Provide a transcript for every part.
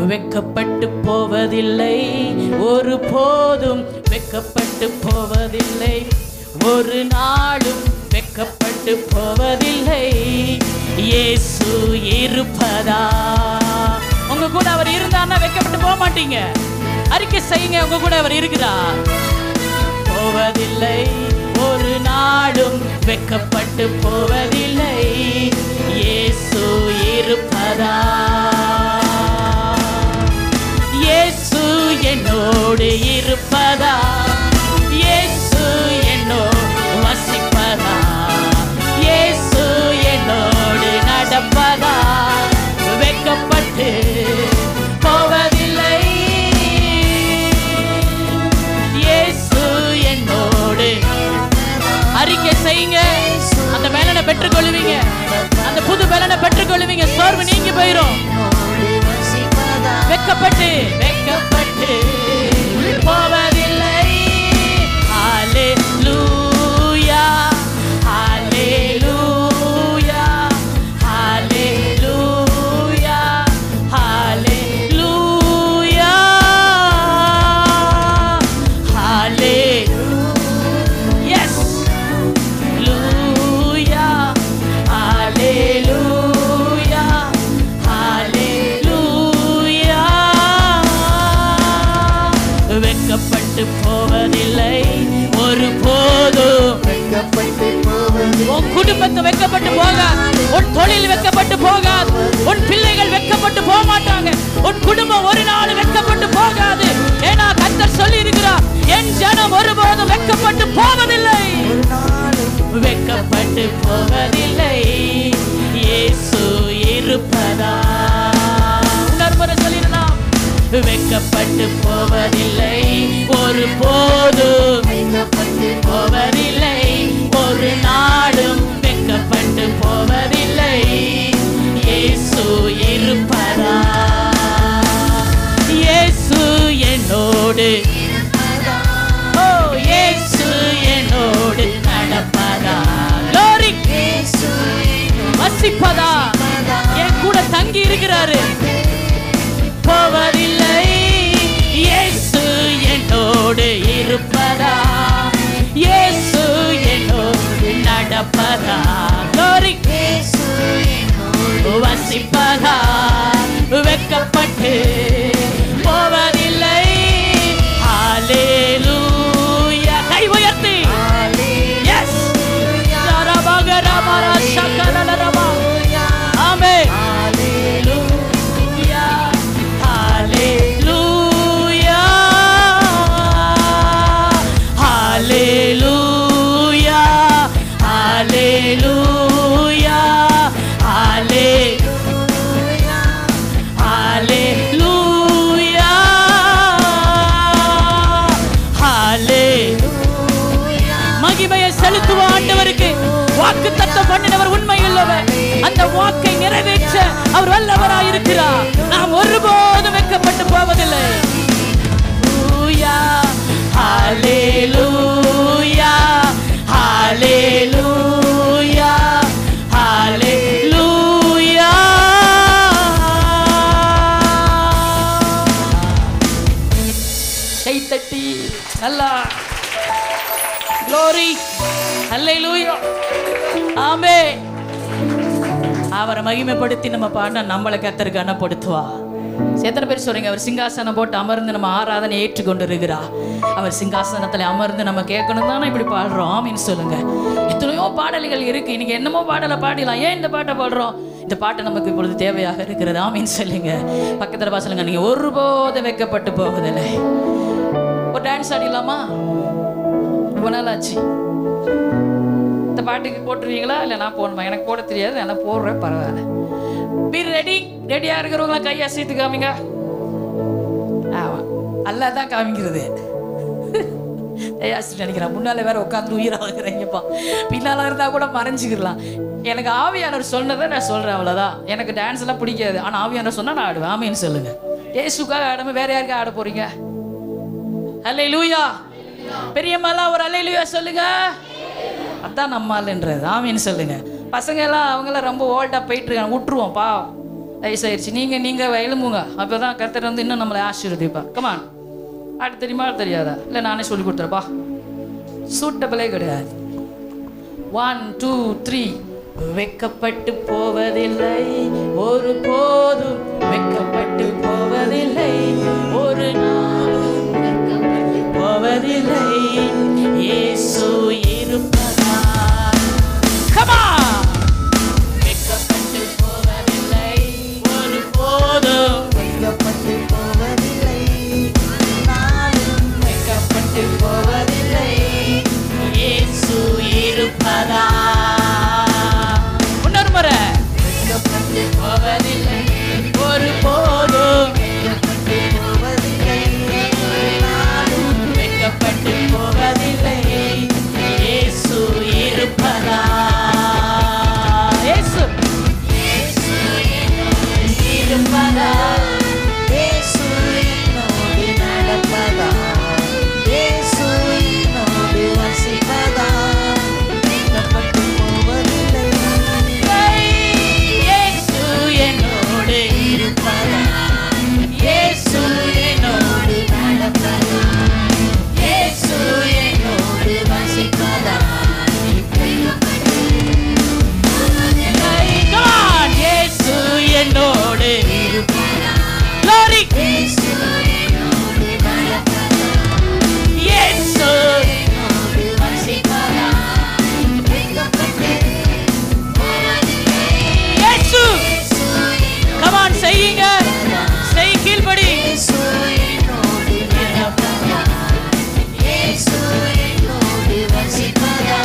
வெக்கப்பட்டு போவதில்லை ஒரு போதும் வெக்கப்பட்டு போவதில்லை ஒரு நாளும் வெக்கப்பட்டு போவதில்லை இயேசு இருப்பதா உங்க கூட அவர் இருந்தாருன்னா வெக்கப்பட்டு போக மாட்டீங்க அறிக்கை செய்யுங்க உங்க கூட அவர் இருக்கிறார் போவதில்லை ஒரு நாளும் வெக்கப்பட்டு போவதில்லை இயேசு இருப்பதா இயேசு என்னோடு இருப்பதா இயேசு என்னோடு வசிப்பதா இயேசு என்னோடு நடப்பதா வெக்கப்பட்டு போவதில்லை இயேசு என்னோடு அறிக்கை செய்யுங்க அந்த மேலனை பெற்றுக்கொள்வீங்க அந்த புது பலனை பெற்றுக்கொள்வீங்க சோர்வு நீங்கி போயிரும் வெக்கப்பட்டு வெக்கப்பட்டு போவதில்லை ஹalleluya ஹalleluya ஹalleluya ஹalleluya ஹalleluya yes Hallelujah, hallelujah, hallelujah. வெட்கப்பட்டு போவதில்லை ஒரு போதும் வெட்கப்பட்டு போவது உன் குடும்பத்தை வெட்கப்பட்டு போகாது உன் தொழில் வெட்கப்பட்டு போகாது உன் பிள்ளைகள் வெட்கப்பட்டு போக மாட்டாங்க உன் குடும்பம் ஒரு நாள் வெட்கப்பட்டு போகாது ஏன்னா கத்தர் சொல்லி இருக்கிறார் என் ஜனம் ஒருபோதும் வெட்கப்பட்டு போவதில்லை ஒரு நாளும் வெட்கப்பட்டு போவதில்லை இயேசு இருப்பதா இன்னொரு முறை சொல்லிடலாம் வெட்கப்பட்டு போவதில்லை ஒரு போதும் வெட்கப்பட்டு போவதில்லை ஒரு நாடும் வெட்கப்பட்டு போவதில்லை இயேசு இருப்பதா இயேசு என்னோடு ஓ இயேசு என்னோடு நடப்பதா Glory. வசிப்பதா என் கூட தங்கி இருக்கிறாரு போவதில்லை இயேசு என்னோடு இருப்பதா இயேசு என்னோடு நடப்பதா Glory. வசிப்பதா வெக்கப்பட்டு போவதில்லை ஹalleluya கை உயர்த்தி எஸ் ரபகரமர சகலரபா ஆமென் ஹalleluya ஹalleluya ஹalleluya ஹalleluya ஹalleluya ஹalleluya ஹalleluya மகிமையை செலுத்துவோம் ஆண்டவருக்கு வாக்கு தத்தம் பண்ணினவர் உண்மையுள்ளவர் அந்த வாக்கை நிறைவேற்ற அவர் வல்லவராய் இருக்கிறார் நாம் ஒருபோதும் வெட்கப்பட்டு போவதில்லை ஹalleluya ஹalleluya ஹalleluya கை தட்டி நல்லா glory ஹalleluya ஆமே அவரை மகிமைப்படுத்தி நம்ம பாடினா நம்மளை கத்தருக்கு கனப்படுத்துவா எத்தனை பேர் சொல்றீங்க அவர் சிங்காசனம் போட்டு அமர்ந்து நம்ம ஆராதனை ஏற்றுக்கொண்டு இருக்கிறா அவர் சிங்காசனத்தில் அமர்ந்து நம்ம கேட்கணும் தானே இப்படி பாடுறோம் ஆமின்னு சொல்லுங்க எத்தனையோ பாடல்கள் இருக்கு இன்னைக்கு என்னமோ பாடலை பாடிடலாம் ஏன் இந்த பாட்டை பாடுறோம் இந்த பாட்டு நமக்கு இப்பொழுது தேவையாக இருக்கிறது ஆமின்னு சொல்லுங்க பக்கத்தில் பா சொல்லுங்க நீங்க ஒருபோதும் வைக்கப்பட்டு போவதில்லை ஒரு டான்ஸ் ஆடிடலாமா ரொம்ப நாள் ஆச்சு இந்த பாட்டுக்கு போட்டுருவீங்களா இல்லை நான் போடணுமா எனக்கு போட தெரியாது நான் போடுறேன் பரவாயில்ல பி ரெடி ரெடியாக இருக்கிறவங்களாம் கையை அசைத்து காமிங்க ஆமாம் அல்லா தான் காமிக்கிறது ஏயாசி நினைக்கிறேன் முன்னால வேற உட்காந்து உயிரை வாங்குறீங்கப்பா பின்னால இருந்தா கூட மறைஞ்சிக்கிடலாம் எனக்கு ஆவியானவர் சொன்னதை நான் சொல்றேன் அவ்வளவுதான் எனக்கு டான்ஸ் எல்லாம் பிடிக்காது ஆனா ஆவியானவர் சொன்னா நான் ஆடுவேன் ஆமின்னு சொல்லுங்க ஏசுக்காக ஆடாம வேற யாருக்கா ஆட போறீங்க அல்லை லூயா பெரியம்மாலாம் ஒரு அல்லை லூயா சொல்லுங்க அதான் நம்மால்ன்றது ஆமின்னு சொல்லுங்க பசங்க எல்லாம் அவங்களாம் ரொம்ப ஓல்டா போயிட்டு இருக்காங்க விட்டுருவோம் பா வயசாயிருச்சு நீங்கள் நீங்கள் எழும்புங்க அப்போ தான் கர்த்தர் வந்து இன்னும் நம்மளை ஆசீர்வதிப்பா கமான் பாட்டு தெரியுமா தெரியாதா இல்லை நானே சொல்லி கொடுத்துறப்பா சூட்டபிளே கிடையாது ஒன் டூ த்ரீ வெக்கப்பட்டு போவதில்லை ஒரு போதும் வெக்கப்பட்டு போவதில்லை ஒரு நாளும் வெட்கப்பட்டு போவதில்லை இயேசு இருப்பதால் Come on! வெட்கப்பட்டு போவதில்லை ஒரு போதும் வைக்கப்பட்டு போவதில்லை நாளும் வெட்கப்பட்டு போவதில்லை இயேசு இருப்பதா இன்னொரு முறை வைக்கப்பட்டு போவதில்லை ஒரு போதும் வைக்கப்பட்டு போவதில்லை நாளும் வெட்கப்பட்டு போவதில்லை இயேசு இருப்பதா இயேசு இருப்பதா இயேசு என்னோடு நடப்பதா இயேசு என்னோடு வசிப்பதா வைக்கப்பட்டு போவதில்லை இயேசு என்னோடு இருப்பதா இயேசு என்னோடு நடப்பதா இயேசு என்னோடு வசிப்பதா Come on, இயேசு என்னோடு Glory. இயேசு வசிப்பதா இயேசு Come on, செய்யுங்க செய் கீழ்படி இயேசு என்னோடு நடப்பதா இயேசு என்னோடு வசிப்பதா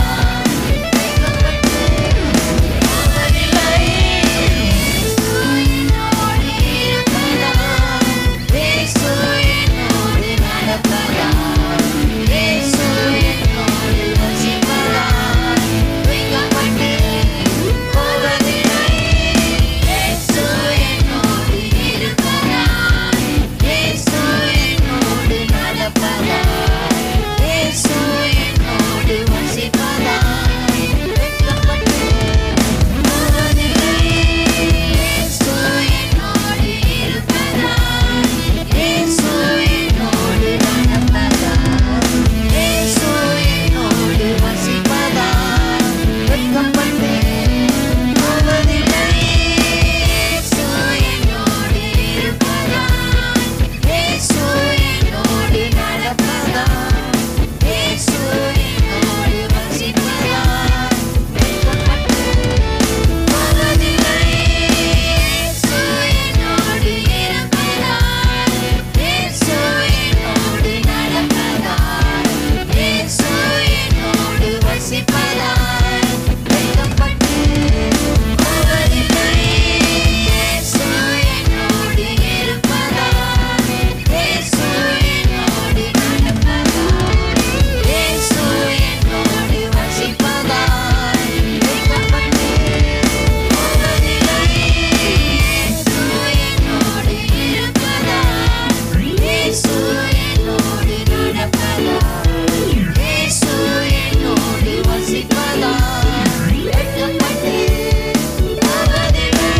இயேசு என்னோடு நடப்பதா இயேசு என்னோடு வசிப்பதா வைக்கப்பட்டு போவதில்லை இயேசு என்னோடு இருப்பதா இயேசு என்னோடு நடப்பதா இயேசு என்னோடு வசிப்பதா வைக்கப்பட்டு போவதில்லை இயேசு என்னோடு இருப்பதா இயேசு என்னோடு நடப்பதா இயேசு என்னோடு வசிப்பதா வெட்கப்பட்டு போவதில்லை இயேசு என்னோடு இருப்பதா இயேசு என்னோடு நடப்பதா இயேசு என்னோடு வசிப்பதா வெட்கப்பட்டு போவதில்லை இயேசு என்னோடு இருப்பதா இயேசு என்னோடு நடப்பதா இயேசு என்னோடு வசிப்பதா வெட்கப்பட்டு போவதில்லை இயேசு என்னோடு இருப்பதா இயேசு என்னோடு நடப்பதா இயேசு என்னோடு வசிப்பதா வெட்கப்பட்டு போவதில்லை இயேசு என்னோடு இருப்பதா இயேசு என்னோடு நடப்பதா இயேசு என்னோடு வசிப்பதா வெட்கப்பட்டு போவதில்லை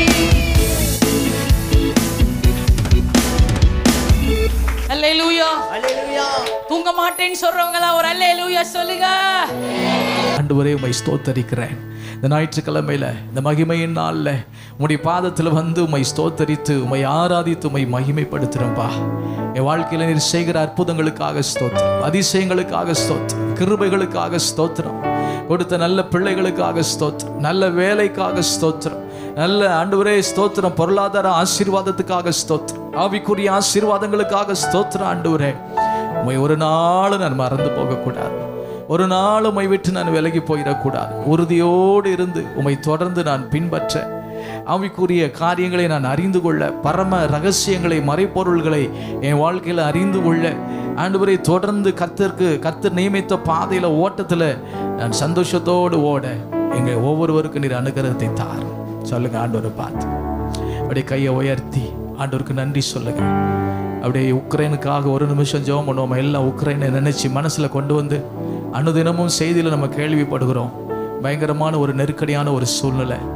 அல்லேலூயா அல்லேலூயா தூங்க மாட்டேன்னு சொல்றவங்களா ஒரு அல்லேலூயா சொல்லுங்க ஆண்டவரே உம்மை ஸ்தோத்தரிக்கிறேன் இந்த ஞாயிற்றுக்கிழமையில இந்த மகிமையின் நாள்ல உம்முடைய பாதத்தில் வந்து உம்மை ஸ்தோத்தரித்து உம்மை ஆராதித்து உம்மை மகிமைப்படுத்துகிறேன்ப்பா என் வாழ்க்கையில நீர் செய்கிற அற்புதங்களுக்காக ஸ்தோத்திரம் அதிசயங்களுக்காக ஸ்தோத்திரம் கிருபைகளுக்காக ஸ்தோத்திரம் கொடுத்த நல்ல பிள்ளைகளுக்காக ஸ்தோத்திரம் நல்ல வேலைக்காக ஸ்தோத்திரம் நல்ல ஆண்டவரே ஸ்தோத்திரம் பொருளாதார ஆசீர்வாதத்துக்காக ஸ்தோத்திரம் ஆவிக்குரிய ஆசீர்வாதங்களுக்காக ஸ்தோத்திரம் ஆண்டவரே உம்மை ஒரு நாள் நான் மறந்து போகக்கூடாது ஒரு நாள் உம்மை விட்டு நான் விலகி போயிடக்கூடாது உறுதியோடு இருந்து உம்மை தொடர்ந்து நான் பின்பற்ற ஆவிக்குரிய காரியங்களை நான் அறிந்து கொள்ள பரம ரகசியங்களை மறைப்பொருள்களை என் வாழ்க்கையில் அறிந்து கொள்ள ஆண்டவரை தொடர்ந்து கத்திற்கு கத்தர் நியமித்த பாதையில் ஓட்டத்தில் நான் சந்தோஷத்தோடு ஓட எங்கள் ஒவ்வொருவருக்கும் நீர் அனுகிரகத்தை தார் சொல்லுங்க ஆண்டவரை பார்த்து அப்படியே கையை உயர்த்தி ஆண்டவருக்கு நன்றி சொல்லுங்க அப்படியே உக்ரைனுக்காக ஒரு நிமிஷம் ஜெபம் பண்ணுவோம் எல்லாம் உக்ரைனை நினைச்சு மனசுல கொண்டு வந்து அனுதினமும் செய்தியில நம்ம கேள்விப்படுகிறோம் பயங்கரமான ஒரு நெருக்கடியான ஒரு சூழ்நிலை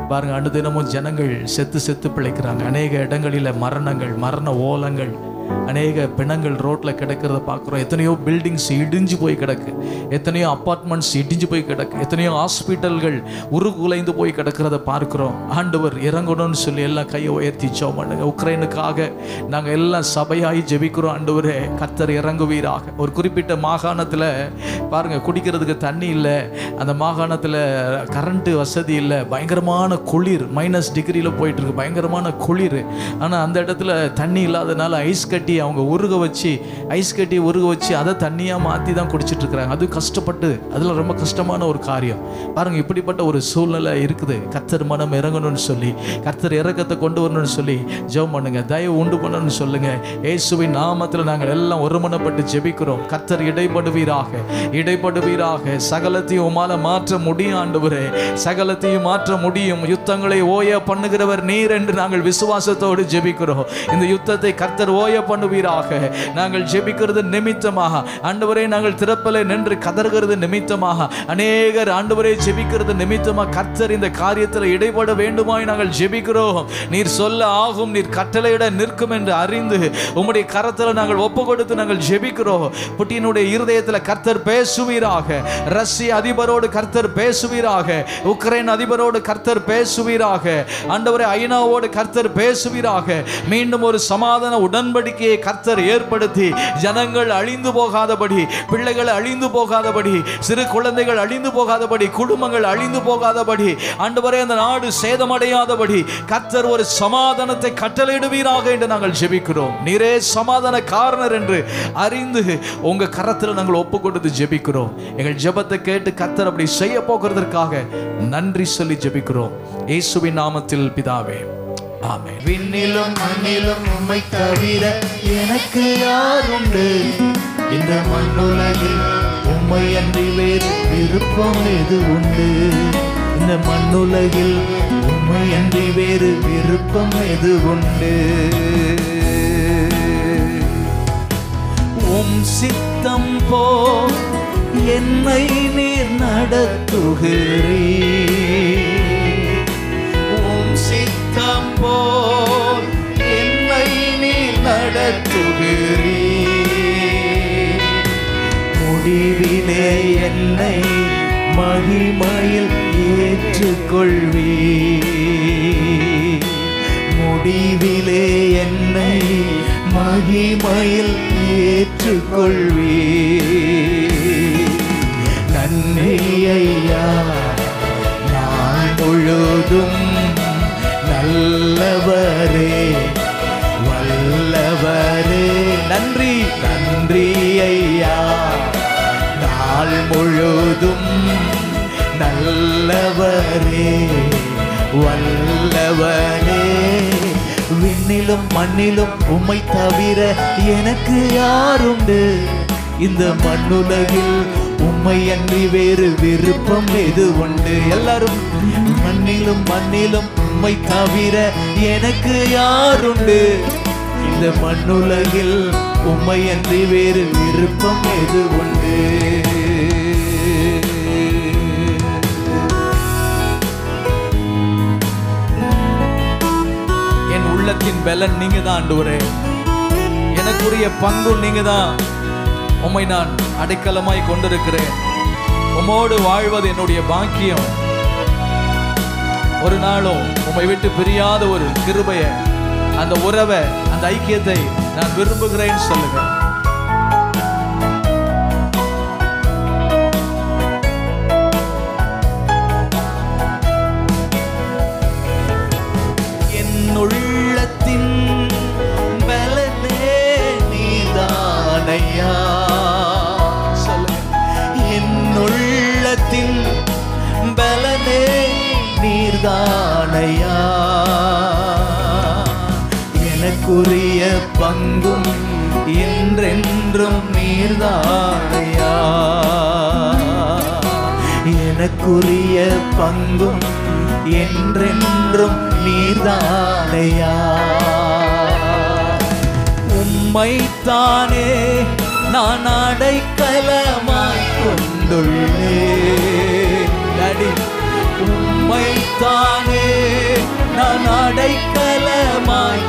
பாருங்க அனுதினமும் ஜனங்கள் செத்து செத்து பிழைக்கிறாங்க அநேக இடங்களில் மரணங்கள் மரண ஓலங்கள் அநேக பிணங்கள் ரோட்ல கிடக்கிறத பார்க்குறோம் எத்தனையோ பில்டிங்ஸ் இடிஞ்சு போய் கிடக்கு எத்தனையோ அப்பார்ட்மெண்ட்ஸ் இடிஞ்சு போய் கிடக்கு எத்தனையோ ஹாஸ்பிட்டல்கள் உருகுலைந்து போய் கிடக்கிறத பார்க்கிறோம் ஆண்டவர் இறங்கணும்னு சொல்லி எல்லாம் கையை உயர்த்தி ஜெபம் பண்ணுங்க உக்ரைனுக்காக நாங்கள் எல்லாம் சபையாய் ஜெபிக்கிறோம் ஆண்டவரே கத்தர் இறங்குவீராக ஒரு குறிப்பிட்ட மாகாணத்தில் பாருங்க குடிக்கிறதுக்கு தண்ணி இல்லை அந்த மாகாணத்தில் கரண்ட்டு வசதி இல்லை பயங்கரமான குளிர் மைனஸ் டிகிரியில் போயிட்டு இருக்கு பயங்கரமான குளிர் ஆனால் அந்த இடத்துல தண்ணி இல்லாதனால ஐஸ் கட்டி அவங்க உருக வச்சு ஐஸ் கட்டி உருக வச்சு அதை தண்ணியாக மாற்றி தான் குடிச்சிட்டு இருக்கிறாங்க அது கஷ்டப்பட்டு அதில் ரொம்ப கஷ்டமான ஒரு காரியம் பாருங்க இப்படிப்பட்ட ஒரு சூழ்நிலை இருக்குது கர்த்தர் மனம் இறங்கணும்னு சொல்லி கர்த்தர் இறக்கத்தை கொண்டு வரணும்னு சொல்லி ஜெபம் பண்ணுங்க தயவு உண்டு பண்ணணும்னு சொல்லுங்க இயேசுவின் நாமத்தில் நாங்கள் எல்லாம் ஒருமனப்பட்டு ஜெபிக்கிறோம் கர்த்தர் இடைப்படுவீராக இடைப்படுவீராக சகலத்தையும் உமால மாற்ற முடியும் ஆண்டவரே சகலத்தையும் மாற்ற முடியும் யுத்தங்களை ஓய பண்ணுகிறவர் நீர் என்று நாங்கள் விசுவாசத்தோடு ஜெபிக்கிறோம் இந்த யுத்தத்தை கர்த்தர் ஓய பண்ணுவீராக நாங்கள் ஜெபிக்கிறது நிமித்தமாக ஆண்டவரே நாங்கள் திறப்பலை நின்று கதறுகிறது நிமித்தமாக அநேகர் ஆண்டவரே ஜெபிக்கிறது நிமித்தமாக கர்த்தர் இந்த காரியத்தில் இடைபட வேண்டுமாய் நாங்கள் ஜெபிக்கிறோம் நீர் சொல்ல ஆகும் நீர் கட்டளையிட நிற்கும் என்று அறிந்து உம்முடைய கரத்தில் நாங்கள் ஒப்பு கொடுத்து நாங்கள் ஜெபிக்கிறோம் புட்டினுடைய இருதயத்தில் கர்த்தர் பேசுவீராக ரஷ்ய அதிபரோடு கர்த்தர் பேசுவீராக உக்ரைன் அதிபரோடு கர்த்தர் பேசுவீராக ஆண்டவரே ஐநாவோடு கர்த்தர் பேசுவீராக மீண்டும் ஒரு சமாதான உடன்படிக்கையை கர்த்தர் ஏற்படுத்தி ஜனங்கள் அழிந்து போகாதபடி பிள்ளைகள் அழிந்து போகாதபடி சிறு குழந்தைகள் அழிந்து போகாதபடி குடும்பங்கள் அழிந்து போகாதபடி ஆண்டவரே அந்த நாடு சேதமடையாதபடி கர்த்தர் ஒரு சமாதானத்தை கட்டளையிடுவீராக என்று நாங்கள் ஜெபிக்கிறோம் நீரே சமாதான காரணர் என்று அறிந்து உங்க கரத்தில் நாங்கள் ஒப்பு கொடுத்து ஜெபிக்கிறோம் எங்கள் ஜெபத்தை கேட்டு கர்த்தர் அப்படி செய்ய போகிறதற்காக நன்றி சொல்லி ஜெபிக்கிறோம் இயேசுவின் நாமத்தில் பிதாவே ஆமென் விண்ணிலும் மண்ணிலும் உம்மை தவிர எனக்கு யாருண்டு இந்த மண்ணுலகில் உம்மை அன்றி வேறு விருப்பம் எது உண்டு இந்த மண்ணுலகில் உம்மை அன்றி வேறு விருப்பம் எது உண்டு உம் சித்தம் போ என்னை நீர் நடத்துகிறீர் உம் சித்தம் போல் என்னை நீர் நடத்துகிறீர் முடிவிலே என்னை மகிமையில் ஏற்றுக்கொள்வீர் முடிவிலே என்னை மகிமையில் ஏற்றுக்கொள்வீர் நன்றி ஐயா நான் முழுதும் நல்லவரே வல்லவரே நன்றி நன்றி ஐயா நாள் முழுதும் நல்லவரே வல்லவரே விண்ணிலும் மண்ணிலும் உம்மை தவிர எனக்கு யாருண்டு இந்த மண்ணுலகில் உம்மை அன்றி வேறு விருப்பம் எது உண்டு எல்லாரும் மண்ணிலும் மண்ணிலும் உம்மை தவிர எனக்கு யாருண்டு இந்த மண்ணுலகில் உம்மை அன்றி வேறு விருப்பம் எது உண்டு என் உள்ளத்தின் பலன் நீங்க தான் ஆண்டவரே எனக்குரிய பங்கும் நீங்க தான் உம்மை நான் அடைக்கலமாய் கொண்டிருக்கிறேன் உம்மோடு வாழ்வது என்னுடைய பாக்கியம் ஒரு நாளும் உம்மை விட்டு பிரியாத ஒரு கிருபைய அந்த உறவை அந்த ஐக்கியத்தை நான் விரும்புகிறேன்னு சொல்லுங்க என் உள்ளத்தின் பலனே நீதானையா சொல்லுங்க என் உள்ளத்தின் பலனே நீர்தானையா எனக்குரிய பங்கும் என்றென்றும் நீர்தானையா எனக்குரிய பங்கும் என்றென்றும் நீர்தானையா உம்மைத்தானே நான் அடைக்கலமாய் கொண்டுள்ளேன் நடி உம்மைத்தானே நான் அடைக்கலமாய்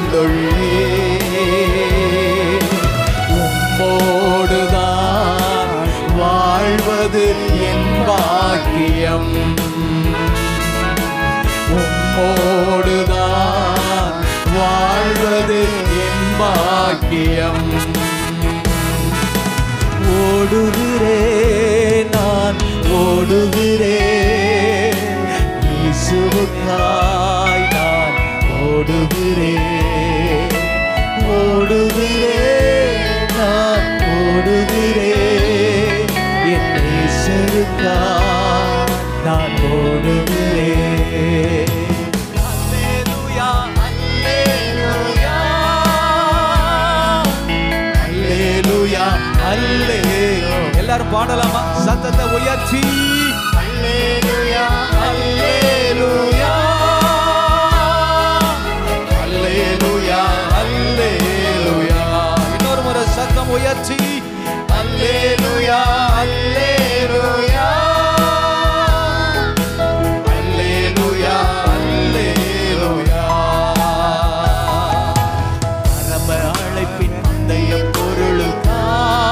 கொண்டுள்ளேன் உம்மோடுதான் வாழ்வது என் பாக்கியம் உம்மோடுதான் வாழ்வது என் பாக்கியம் ஓடுகிறேன் நான் ஓடுகிறேன் இயேசுவுக்காய் நான் ஓடுகிறேன் ஓடுகிறேன் நான் ஓடுகிறேன் என் இயேசுவுக்காய் நான் ஓடுகிறேன் அல்லேலூயா அல்லேலூயா அல்லேலூயா அல்லே எல்லாரும் பாடலாமா சத்தத்தை உயர்த்தி அல்லேலூயா அல்லேலூயா அல்லேலூயா அல்லேலூயா இன்னொரு முறை சத்தம் உயர்த்தி அல்லேலூயா அல்லேலூயா அல்லேலூயா அல்லேலூயா பரம அழைப்பின் பந்தய பொருளுக்கா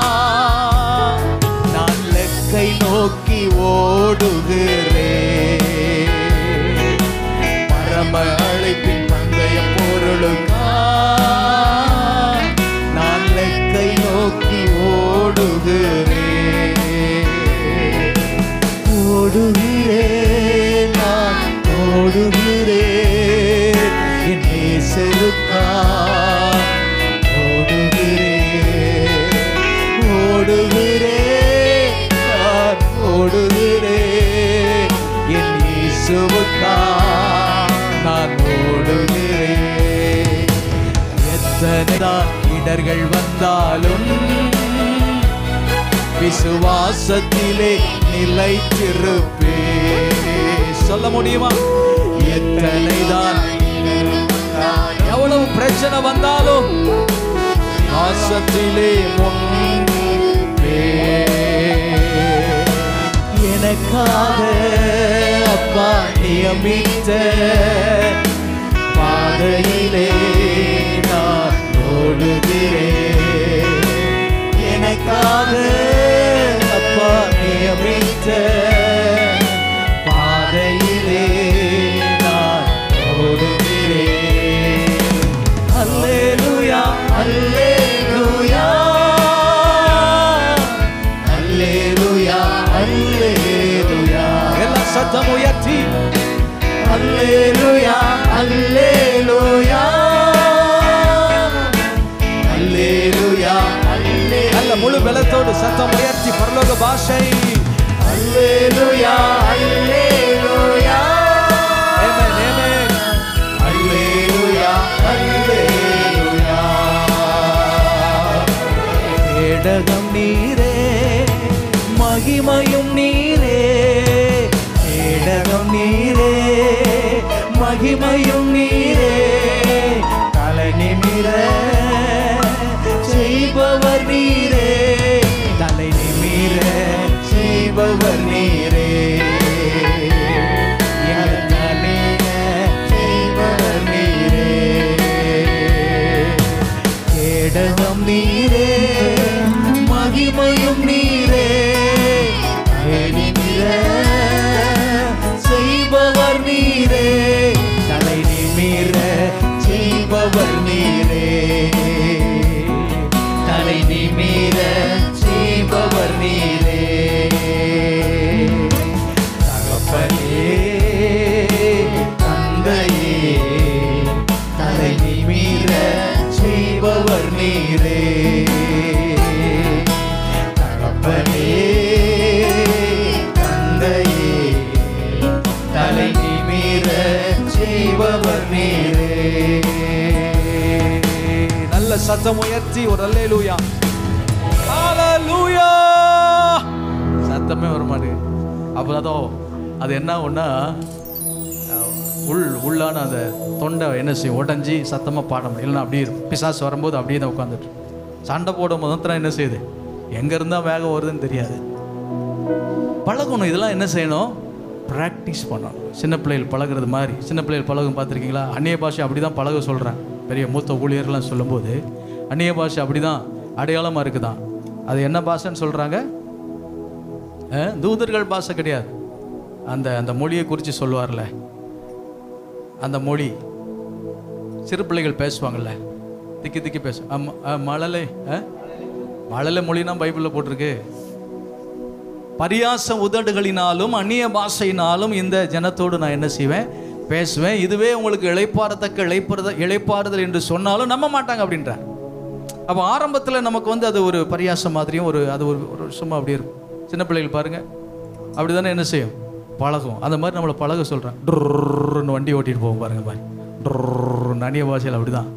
நான் லெக்கை நோக்கி ஓடுகிறேன் பரம அழைப்பின் பந்தய பொருளுக்கா நான் லெக்கை நோக்கி ஓடுகிறேன் ஓடுகிறேன் நான் ஓடுகிறேன் என் நேசருக்காய் ஓடுகிறேன் ஓடுகிறேன் நான் ஓடுகிறேன் என் இயேசுவுக்காய் நான் ஓடுகிறேன் எத்தனைதான் இடர்கள் வந்தாலும் விசுவாசத்திலே நிலைத்திருப்பே சொல்ல முடியுமா எத்தனைதான் எவ்வளவு பிரச்சனை வந்தாலும் வாசத்திலே முன்பே எனக்காக அப்பா நியமித்த பாதையிலே நான் ஓடுகிறேன் எனக்காக அப்பா நியமித்த பாதையிலே நான் ஓடுகிறேன் அல்லேலூயா அல்லேலூயா அல்லேலூயா அல்லேலூயா எல்லாம் சத்தம் உயர்த்தி அல்லேலூயா அல்லேலூயா அல்லேலூயா அல்லே நல்ல முழு பலத்தோடு சத்தம் உயர்த்தி பரலோக பாஷை அல்லேலூயா அல்லேலூயா ஆமென் ஆமென் அல்லேலூயா அல்லேலூயா கேடகம் நீரே மகிமையும் நீரே கேடகம் நீரே மகிமையும் நீரே தலை நிமிர செய்பவர் நீரே தலை நிமிர செய்பவர் நீரே எங்கள் தலையில செய்பவர் நீரே கேடகம் நீரே மகிமையும் நீரே நிமிர செய்பவர் நீரே தலை நிமிர செய்பவர் நீரே தலை நிமிர செய்பவர் நீரே தகப்பனே தந்தையே தலை நிமிர செய்பவர் நீரே தகப்பனே தந்தையே தலை நிமிர செய்பவர் நீரே நல்ல சத்தம் உயர்த்தி ஒரு அல்லேலூயா ஹalleluya சத்தமே வர மாட்டேங்குது அப்போ அதோ அது என்ன ஒன்றா உள் உள்ளான அந்த தொண்டை என்ன செய்யும் உடஞ்சி சத்தமாக பாட முடியும் இல்லைன்னா அப்படியே இருக்கும். பிசாசு வரும்போது அப்படியே தான் உட்காந்துட்டு சண்டை போடும் முதல் என்ன செய்யுது எங்கே இருந்தால் வேகம் வருதுன்னு தெரியாது பழகணும் இதெல்லாம் என்ன செய்யணும் ப்ராக்டிஸ் பண்ணணும் சின்ன பிள்ளைகள் பழகுறது மாதிரி சின்ன பிள்ளைகள் பழகும் பார்த்துருக்கீங்களா அந்நிய பாஷை அப்படி தான் பழக சொல்கிறேன் பெரிய மூத்த ஊழியர்லாம் சொல்லும்போது அந்நிய பாஷை அப்படி தான் அடையாளமாக இருக்குதான் அது என்ன பாஷைன்னு சொல்கிறாங்க தூதர்கள் பாஷை கிடையாது அந்த அந்த மொழியை குறித்து சொல்லுவார்ல அந்த மொழி சிறு பிள்ளைகள் பேசுவாங்கல்ல திக்கி திக்கி பேச ஆமா, ஆ, மழலை ஆ? மழலை மொழினா பைபிளில் போட்டிருக்கு பரியாச உதடுகளினாலும் அந்நிய பாஷையினாலும் இந்த ஜனத்தோடு நான் என்ன செய்வேன் பேசுவேன் இதுவே உங்களுக்கு இளைப்பாறத்தக்க இளைப்பாறுத இளைப்பாறுதல் என்று சொன்னாலும் நம்ப மாட்டாங்க அப்படின்றார் அப்போ ஆரம்பத்தில் நமக்கு வந்து அது ஒரு பரியாசம் மாதிரியும் ஒரு அது ஒரு ஒரு சும்மா அப்படி இருக்கும் சின்ன பிள்ளைகள் பாருங்க அப்படி தானே என்ன செய்யும் பழகும் அந்த மாதிரி நம்மளை பழக சொல்கிறேன் ட்ருன்னு வண்டி ஓட்டிட்டு போவோம் பாருங்க பாரு ட்ருன்னு அந்நிய பாஷையில் அப்படிதான்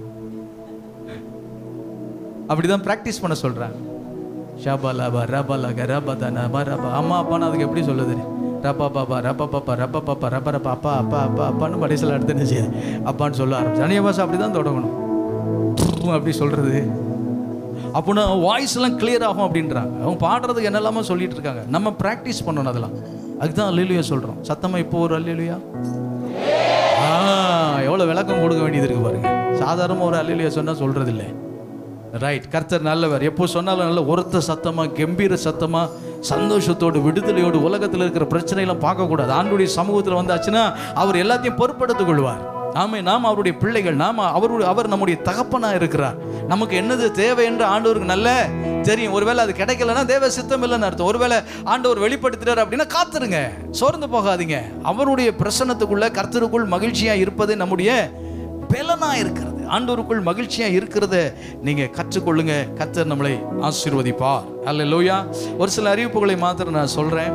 அப்படிதான் ப்ராக்டிஸ் பண்ண சொல்கிறேன் ஷாபா லாபா ரபா லக ரபா தன பா ரபா அம்மா அப்பான்னு அதுக்கு எப்படி சொல்லுது ரப்பா பாப்பா ரப்பா பாப்பா ரப்பா பாப்பா ரப்ப ரப்பா அப்பா அப்பா அப்பா அப்பான்னு கடைசியில் அடுத்து என்ன செய்யுது அப்பான்னு சொல்ல ஆரம்பிச்சு அந்நிய பாஷை அப்படி தான் தொடங்கணும் ட்ருன்னு அப்படி சொல்கிறது அப்படின்னா வாய்ஸ் எல்லாம் கிளியர் ஆகும் அப்படின்றாங்க அவங்க பாடுறதுக்கு என்னெல்லாமோ சொல்லிட்டு இருக்காங்க நம்ம ப்ராக்டிஸ் பண்ணணும் அதெல்லாம் அதுதான் அல்லேலுயா சொல்கிறோம் சத்தமாக இப்போ ஒரு அல்லேலுயா ஆ எவ்வளோ விளக்கம் கொடுக்க வேண்டியது இருக்கு பாருங்க சாதாரணமாக ஒரு அல்லேலுயா சொன்னால் சொல்கிறது இல்லை ரைட் கர்த்தர் நல்லவர் எப்போ சொன்னாலும் நல்ல ஒருத்த சத்தமா கம்பீர சத்தமா சந்தோஷத்தோடு விடுதலையோடு உலகத்தில் இருக்கிற பிரச்சனையெல்லாம் பார்க்கக்கூடாது ஆண்டுடைய சமூகத்தில் வந்தாச்சுன்னா அவர் எல்லாத்தையும் பொறுப்படுத்திக் கொள்வார் ஆமே நாம் அவருடைய பிள்ளைகள் நாம் அவருடைய அவர் நம்முடைய தகப்பனா இருக்கிறார் நமக்கு என்னது தேவை என்று ஆண்டவருக்கு நல்ல தெரியும் ஒருவேளை அது கிடைக்கலன்னா தேவ சித்தம் இல்லைன்னு அர்த்தம் ஒருவேளை ஆண்டவர் வெளிப்படுத்துறாரு அப்படின்னா காத்துருங்க சோர்ந்து போகாதீங்க அவருடைய பிரசன்னத்துக்குள்ள கர்த்தருக்குள் மகிழ்ச்சியா இருப்பது நம்முடைய பலனா இருக்கிறது ஆண்டவருக்குள் மகிழ்ச்சியா இருக்கிறத நீங்க கற்றுக்கொள்ளுங்க கர்த்தர் நம்மளை ஆசீர்வதிப்பார் அல்ல லோயா ஒரு சில அறிவிப்புகளை மாத்திரம் நான் சொல்றேன்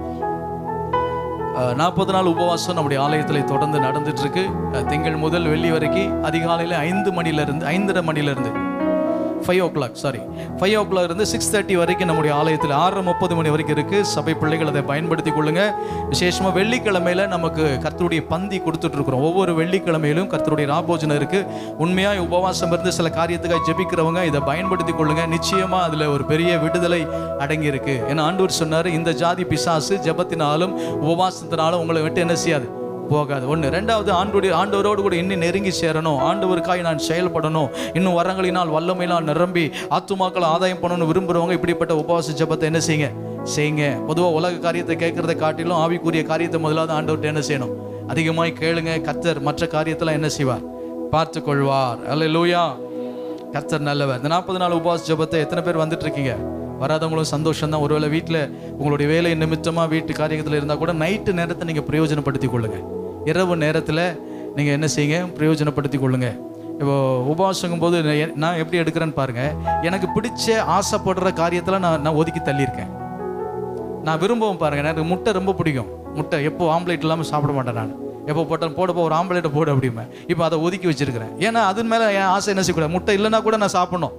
நாற்பது நாள் உபவாசம் நம்முடைய ஆலயத்தில் தொடர்ந்து நடந்துட்டு இருக்கு அஹ், திங்கள் முதல் வெள்ளி வரைக்கும் அதிகாலையில் ஐந்து மணிலேருந்து ஐந்தரை மணிலேருந்து five o'clock sorry five o'clock இருந்து சிக்ஸ் தேர்ட்டி வரைக்கும் நம்முடைய ஆலயத்தில் ஆறு முப்பது மணி வரைக்கும் இருக்கு சபை பிள்ளைகள் அதை பயன்படுத்தி கொள்ளுங்க விசேஷமா வெள்ளிக்கிழமையில நமக்கு கர்த்தருடைய பந்தி கொடுத்துட்டு இருக்கிறோம் ஒவ்வொரு வெள்ளிக்கிழமையிலும் கர்த்தருடைய ராபோஜனம் இருக்கு உண்மையா உபவாசம் இருந்து சில காரியத்துக்காக ஜெபிக்கிறவங்க இதை பயன்படுத்தி கொள்ளுங்க நிச்சயமா அதுல ஒரு பெரிய விடுதலை அடங்கி இருக்கு ஏன்னா ஆண்டவர் சொன்னாரு இந்த ஜாதி பிசாசு ஜெபத்தினாலும் உபவாசத்தினாலும் உங்களை விட்டு என்ன செய்யாது போகாது ஒன்று ரெண்டாவது ஆண்டோடைய ஆண்டவரோடு கூட இன்னும் நெருங்கி சேரணும் ஆண்டவருக்காய் நான் செயல்படணும் இன்னும் வரங்களினால் வல்லமையினால் நிரம்பி ஆத்துமாக்களை ஆதாயம் பண்ணணும்னு விரும்புகிறவங்க இப்படிப்பட்ட உபவாச ஜெபத்தை என்ன செய்யுங்க செய்யுங்க பொதுவாக உலக காரியத்தை கேட்கறதை காட்டிலும் ஆவிக்குரிய காரியத்தை முதலாவது ஆண்டவர்கிட்ட என்ன செய்யணும் அதிகமாய் கேளுங்க கத்தர் மற்ற காரியத்தெல்லாம் என்ன செய்வார் பார்த்து கொள்வார் அல்ல லூயா கர்த்தர் நல்லவர் இந்த நாற்பது நாள் உபவாச ஜெபத்தை எத்தனை பேர் வந்துட்டு இருக்கீங்க வராதவங்களும் சந்தோஷம் தான் ஒருவேளை வீட்டில் உங்களுடைய வேலை நிமித்தமாக வீட்டு காரியத்தில் இருந்தால் கூட நைட்டு நேரத்தை நீங்கள் பிரயோஜனப்படுத்தி கொள்ளுங்க இரவு நேரத்தில் நீங்கள் என்ன செய்யுங்க பிரயோஜனப்படுத்தி கொள்ளுங்க இப்போ உபவாசங்கும் போது நான் எ- நான் எப்படி எடுக்கிறேன்னு பாருங்க எனக்கு பிடிச்ச ஆசைப்படுற காரியத்தில் நான் நான் ஒதுக்கி தள்ளியிருக்கேன் நான் விரும்பவும் பாருங்க எனக்கு முட்டை ரொம்ப பிடிக்கும் முட்டை எப்போ ஆம்லேட் இல்லாமல் சாப்பிட மாட்டேன் நான் எப்போ போட்டாலும் போடப்போ ஒரு ஆம்லேட்டை போடு அப்படிமே இப்போ அதை ஒதுக்கி வச்சிருக்கிறேன் ஏன்னா அது மேலே என் ஆசை என்ன செய்யக்கூடாது முட்டை இல்லைன்னா கூட நான் சாப்பிடணும்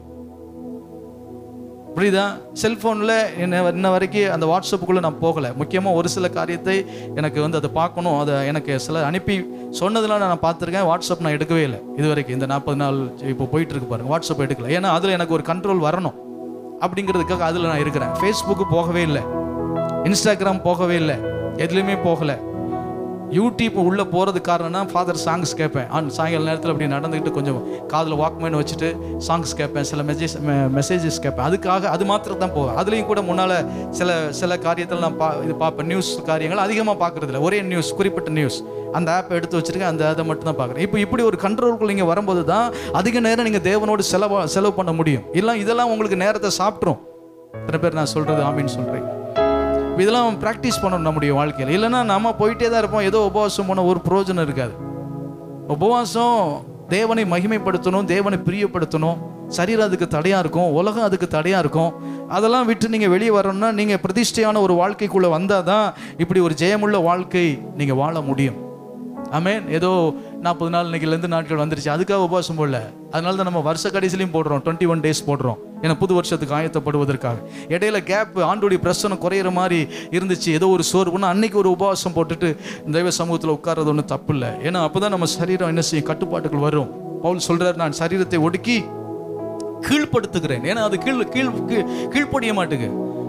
புரியுதா செல்ஃபோனில் என்ன இன்ன வரைக்கும் அந்த வாட்ஸ்அப்புக்குள்ளே நான் போகலை முக்கியமாக ஒரு சில காரியத்தை எனக்கு வந்து அதை பார்க்கணும் அதை எனக்கு சில அனுப்பி சொன்னதெல்லாம் நான் பார்த்துருக்கேன் வாட்ஸ்அப் நான் எடுக்கவே இல்லை இது வரைக்கும் இந்த நாற்பது நாள் இப்போ போயிட்டு இருக்கு பாருங்க வாட்ஸ்அப் எடுக்கல ஏன்னா அதில் எனக்கு ஒரு கண்ட்ரோல் வரணும் அப்படிங்கிறதுக்காக அதில் நான் இருக்கிறேன் ஃபேஸ்புக்கு போகவே இல்லை இன்ஸ்டாகிராம் போகவே இல்லை எதுலேயுமே போகலை யூடியூப் உள்ளே போகிறது காரணம்னா ஃபாதர் சாங்ஸ் கேட்பேன் ஆன் சாயங்கால நேரத்தில் அப்படி நடந்துக்கிட்டு கொஞ்சம் காதில் வாக்மேன் வச்சுட்டு சாங்ஸ் கேட்பேன் சில மெசேஜ் மெசேஜஸ் கேட்பேன் அதுக்காக அது மாத்திரம் தான் போவேன் அதுலேயும் கூட முன்னால் சில சில காரியத்தில் நான் பா இது பார்ப்பேன் நியூஸ் காரியங்கள் அதிகமாக பார்க்குறதில்ல ஒரே நியூஸ் குறிப்பிட்ட நியூஸ் அந்த ஆப்பை எடுத்து வச்சிருக்கேன் அந்த அதை மட்டும் தான் பார்க்குறேன் இப்போ இப்படி ஒரு கண்ட்ரோலுக்குள்ள நீங்கள் வரும்போது தான் அதிக நேரம் நீங்கள் தேவனோடு செலவு செலவு பண்ண முடியும் இல்லை இதெல்லாம் உங்களுக்கு நேரத்தை சாப்பிட்ரும் எத்தனை பேர் நான் சொல்கிறது ஆமின்னு சொல்கிறேன் இதெல்லாம் ப்ராக்டிஸ் பண்ணணும் நம்முடைய வாழ்க்கையில் இல்லைன்னா நம்ம போயிட்டே தான் இருப்போம் ஏதோ உபவாசம் போன ஒரு பிரயோஜனம் இருக்காது உபவாசம் தேவனை மகிமைப்படுத்தணும் தேவனை பிரியப்படுத்தணும் சரீரம் அதுக்கு தடையாக இருக்கும் உலகம் அதுக்கு தடையாக இருக்கும் அதெல்லாம் விட்டு நீங்கள் வெளியே வரணும்னா நீங்கள் பிரதிஷ்டையான ஒரு வாழ்க்கைக்குள்ளே வந்தால் தான் இப்படி ஒரு ஜெயமுள்ள வாழ்க்கை நீங்கள் வாழ முடியும் ஆமென் ஏதோ நாற்பது நாள் இன்னைக்கு ரெண்டு நாட்கள் வந்துருச்சு அதுக்காக உபவாசம் போடல அதனால தான் நம்ம வருஷ கடைசிலையும் போடுறோம் டுவெண்ட்டி ஒன் டேஸ் போடுறோம் ஏன்னா புது வருஷத்துக்கு ஆயத்தப்படுவதற்காக இடையில கேப் ஆண்டோடைய பிரச்சனை குறையிற மாதிரி இருந்துச்சு ஏதோ ஒரு சோர்வுன்னா அன்னைக்கு ஒரு உபவாசம் போட்டுட்டு தெய்வ சமூகத்தில் உட்கார்றது ஒன்றும் தப்பு இல்லை ஏன்னா அப்பதான் நம்ம சரீரம் என்ன செய்யும் கட்டுப்பாட்டுகள் வரும் பவுல் சொல்றாரு நான் சரீரத்தை ஒடுக்கி கீழ்ப்படுத்துகிறேன் ஏன்னா அது கீழ் கீழ் கீழ்- கீழ்ப்படிய மாட்டுக்கு